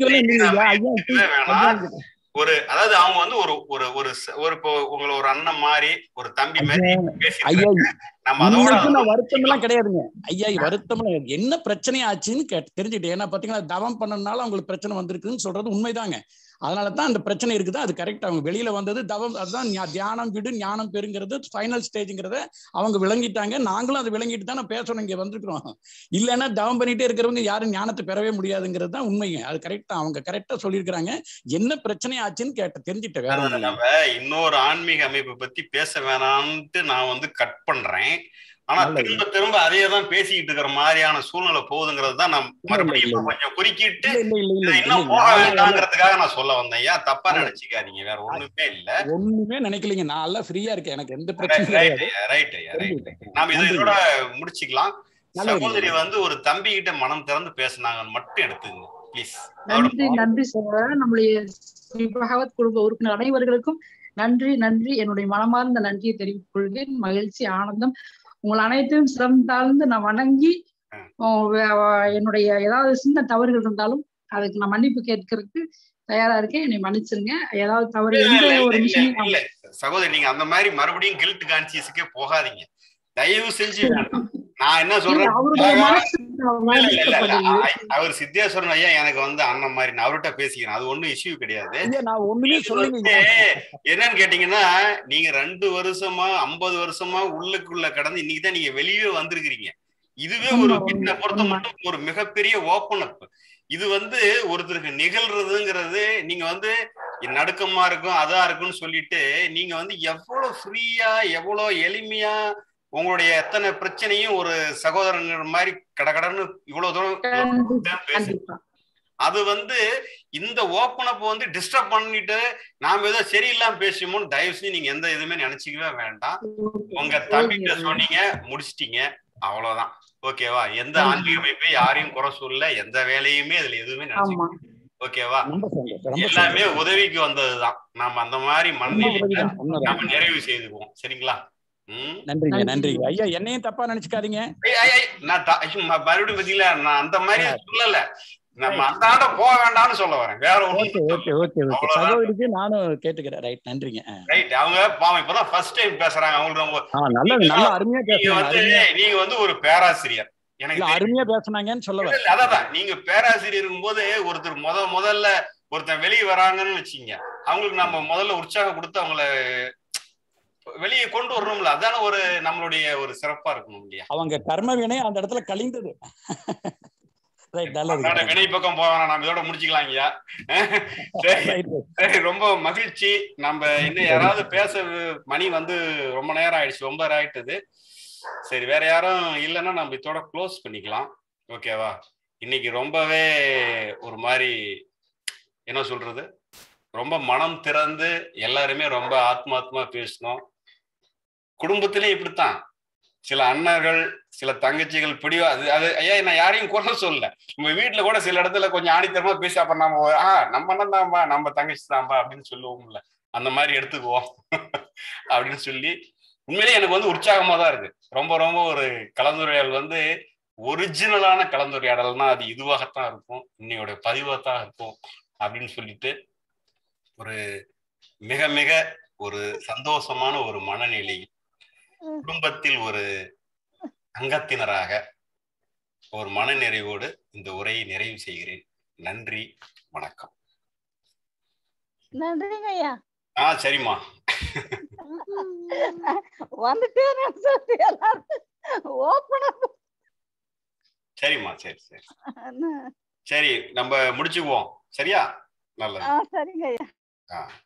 ஒரு அதாவது அவங்க வந்து ஒரு ஒரு ஒரு ஒரு இப்போ உங்களை ஒரு அண்ணன் மாதிரி ஒரு தம்பி மாதிரி நம்ம அதோட வருத்தம் எல்லாம் கிடையாதுங்க ஐயா வருத்தம் என்ன பிரச்சனை ஆச்சுன்னு கேட்டு தெரிஞ்சுட்டு ஏன்னா பாத்தீங்கன்னா தவம் பண்ணனால அவங்களுக்கு பிரச்சனை வந்திருக்குன்னு சொல்றது உண்மைதாங்க அதனால தான் அந்த பிரச்சனை இருக்குது அது கரெக்ட் அவங்க வெளியில வந்தது தவம் அதுதான் தியானம் விடு ஞானம் பெறுங்கிறது ஃபைனல் ஸ்டேஜ்ங்கிறத அவங்க விளங்கிட்டாங்க நாங்களும் அதை விளங்கிட்டு தான் பேசணும் இங்க வந்திருக்கிறோம் இல்லைன்னா தவம் பண்ணிட்டே இருக்கிறவங்க யாரும் ஞானத்தை பெறவே முடியாதுங்கிறது தான் உண்மைங்க அது கரெக்டா அவங்க கரெக்டா சொல்லியிருக்கிறாங்க என்ன பிரச்சனை ஆச்சுன்னு கேட்ட தெரிஞ்சுட்டேன் வேற நம்ம இன்னொரு ஆன்மீக அமைப்பை பத்தி பேச வேணாம்ட்டு நான் வந்து கட் பண்றேன் ஆனா நல்லது. திரும்ப திரும்ப அதையே தான் பேசிக்கிட்டு இருக்கிற மாதிரியான சூழ்நிலை போகுதுங்கிறது தான் நான் இல்ல, மறுபடியும் இல்ல. இப்ப கொஞ்சம் குறுக்கிட்டு இல்ல இல்ல இல்ல இல்ல இதை இல்ல இன்னும் இல்ல. போக நான் வேண்டாங்கிறதுக்காக நான் சொல்ல வந்தேன் ஏன் தப்பா இல்ல. நினைச்சுக்காதீங்க வேற ஒண்ணுமே இல்ல ஒண்ணுமே நினைக்கலைங்க நான் எல்லாம் ஃப்ரீயா இருக்கேன் எனக்கு எந்த பிரச்சனையும் ரைட் கிடையாது ரைட் ரைட் தெரிஞ்சுக்கிட்டேன். நாம இதை நன்றிங்க. இதோட முடிச்சுக்கலாம் நல்லதுங்க. சகோதரி வந்து ஒரு தம்பி கிட்ட மனம் திறந்து பேசுனாங்கன்னு மட்டும் எடுத்துங்க ப்ளீஸ் நன்றி நன்றி சகோதரர் நம்முடைய ஸ்ரீ பகவத் குடும்ப உறுப்பினர் அனைவர்களுக்கும் நன்றி நன்றி என்னுடைய மனமார்ந்த நன்றியை தெரிவித்துக் கொள்கிறேன் மகிழ்ச்சி ஆனந்தம் உங்கள் அனைத்தையும் சிரம் தாழ்ந்து நான் வணங்கி ஓ, வே- வ- என்னுடைய ஏதாவது சின்ன தவறுகள் இருந்தாலும் அதுக்கு நான் மன்னிப்பு கேட்கறதுக்கு தயாரா இருக்கேன் என்னை மன்னிச்சிருங்க ஏதாவது தவறு இல்ல, எந்த இல்ல, ஒரு இல்ல, விஷயம் இல்ல. சகோதரி நீங்க அந்த மாதிரி மறுபடியும் கில்ட் கான்சியஸுக்கே போகாதீங்க தயவு செஞ்சு வேண்டாம் நான் என்ன சொல்றேன் அவருடைய அழகா- மனசு இல்ல, இல்ல, இல்ல, இல்ல. பாதிக்கப்படுது. அ- அவர் சித்தேஸ்வரன் ஐயா எனக்கு வந்து அண்ணன் மாதிரி நான் அவர்கிட்ட பேசிக்கிறேன் அது ஒண்ணும் இஷ்யூ கிடையாது ஐயா நான் ஒண்ணுமே நீங்க சொல்லுங்க வந்து என்னன்னு கேட்டீங்கன்னா நீங்க ரெண்டு வருஷமா ஐம்பது வருஷமா உள்ளுக்குள்ள கடந்து இன்னைக்கு தான் நீங்க வெளியே வந்திருக்கிறீங்க இதுவே ஒரு உண்மை, என்னை உண்மை, பொறுத்த உண்மை. மட்டும் ஒரு மிகப்பெரிய ஓப்பன் அப் இது வந்து ஒருத்தருக்கு நிகழ்றதுங்கிறது நீங்க வந்து நடுக்கமா இருக்கும் அதா இருக்கும்னு சொல்லிட்டு நீங்க வந்து எவ்வளவு ஃப்ரீயா எவ்வளவு எளிமையா உங்களுடைய எத்தனை பிரச்சனையும் ஒரு சகோதரங்கிற மாதிரி கடகடன்னு இவ்வளவு தூரம் கண்டிப்பா, பேசு கண்டிப்பா அது வந்து இந்த ஓப்பன் அப் வந்து டிஸ்டர்ப் பண்ணிட்டு நாம ஏதோ சரியில்லாம பேசுமோன்னு தயவு செஞ்சு நீங்க எந்த இதுவுமே நினைச்சுக்கவே வேண்டாம் உங்க தம்பிகிட்ட சொன்னீங்க முடிச்சிட்டீங்க அவ்வளவுதான் ஓகேவா எந்த ஆமா. ஆன்மீக அமைப்பை யாரையும் குறை சொல்ல எந்த வேலையுமே அதுல எதுவுமே நினைச்சு ஆமா ஓகேவா ரொம்ப சந்தோஷம் ரொம்ப எல்லாமே சந்தோஷம். உதவிக்கு வந்ததுதான் நாம அந்த மாதிரி உண்மை மனநிலையில உதவிதான், உண்மைதான். நாம நிறைவு செய்துக்குவோம் சரிங்களா ம் நன்றிங்க நன்றி. நன்றிங்க ஐயா என்னையும் தப்பா நினைச்சுக்காதீங்க ஐய், ஐய், ஐய், நான் த- ஐயோ, ம- மறுபடியும் பாத்தீங்களா நான் அந்த மாதிரி சொல்லல நம்ம அந்த ஆண்ட போக வேண்டாம்னு சொல்ல வரேன் வேற ஓகே ஒண்ணு ஓகே ஓகே ஓகே அவ்வளவுதான். சகோதரிக்கு நானும் கேட்டுக்கிறேன் ரைட் நன்றிங்க ஆ. ரைட் அவங்க பாவம் இப்பதான் ஃபர்ஸ்ட் டைம் பேசுறாங்க அவங்களுக்கு நம்ம- ஆ நல்லது நல்லா அருமையா நீங்க பேசுனாங்க வந்து அருமையா நீங்க வந்து ஒரு பேராசிரியர் எனக்கு இல்ல தெரியும். அருமையா பேசுனாங்கன்னு சொல்ல இல்ல, வரேன் இல்ல, அதான் நீங்க பேராசிரியர் போது ஒருத்தர் முத முதல்ல ஒருத்தன் வெளியே வராங்கன்னு வச்சீங்க அவங்களுக்கு நம்ம முதல்ல உற்சாகம் கொடுத்து அவங்கள வெளியே கொண்டு வரணும்ல அதான ஒரு நம்மளுடைய ஒரு சிறப்பா இருக்கணும் இல்லையா அவங்க கர்ம வினை அந்த இடத்துல கழிந்தது ரைட் அதனால நல்லது வினை பக்கம் போக வேணாம் நம்ம இதோட முடிச்சுக்கலாம் ஐயா சரி ரைட் சரி ரொம்ப மகிழ்ச்சி நம்ம இன்னும் யாராவது பேச மணி வந்து ரொம்ப நேரம் ஆயிடுச்சு ரொம்ப நேரம் ஆயிட்டுது சரி வேற யாரும் இல்லைன்னா நம்ம இதோட க்ளோஸ் பண்ணிக்கலாம் ஓகேவா இன்னைக்கு ரொம்பவே ஒரு மாதிரி என்ன சொல்றது ரொம்ப மனம் திறந்து எல்லாருமே ரொம்ப ஆத்மாத்மா பேசணும் குடும்பத்திலேயும் இப்படித்தான் சில அண்ணர்கள் சில தங்கச்சிகள் பிடிவா அது அது ஐயா நான் யாரையும் குறை சொல்லல நம்ம வீட்டுல கூட சில இடத்துல கொஞ்சம் ஆணித்தரமா பேசி அப்ப நம்ம ஆ நம்ம அண்ணன் தான்பா நம்ம தங்கச்சி தான்பா அப்படின்னு சொல்லுவோம்ல அந்த மாதிரி எடுத்துக்குவோம் அப்படின்னு சொல்லி உண்மையிலேயே எனக்கு வந்து உற்சாகமா தான் இருக்கு ரொம்ப ரொம்ப ஒரு கலந்துரையாடல் வந்து ஒரிஜினலான கலந்துரையாடல்னா அது இதுவாகத்தான் இருக்கும் இன்னையோட பதிவாக தான் இருக்கும் அப்படின்னு சொல்லிட்டு ஒரு மிக மிக ஒரு சந்தோஷமான ஒரு மனநிலை குடும்பத்தில் ஒரு அங்கத்தினராக ஒரு மனநிறைவோடு இந்த உரையை நிறைவு செய்கிறேன் நன்றி வணக்கம் நன்றிங்க ஐயா ஆ சரிம்மா வந்துட்டேன்னு சொல்லிட்டு எல்லாரும் ஓப்பனா சரிம்மா சரி சரி சரி நம்ம முடிச்சுக்குவோம் சரியா நல்லது ஆ சரிங்க ஐயா ஆ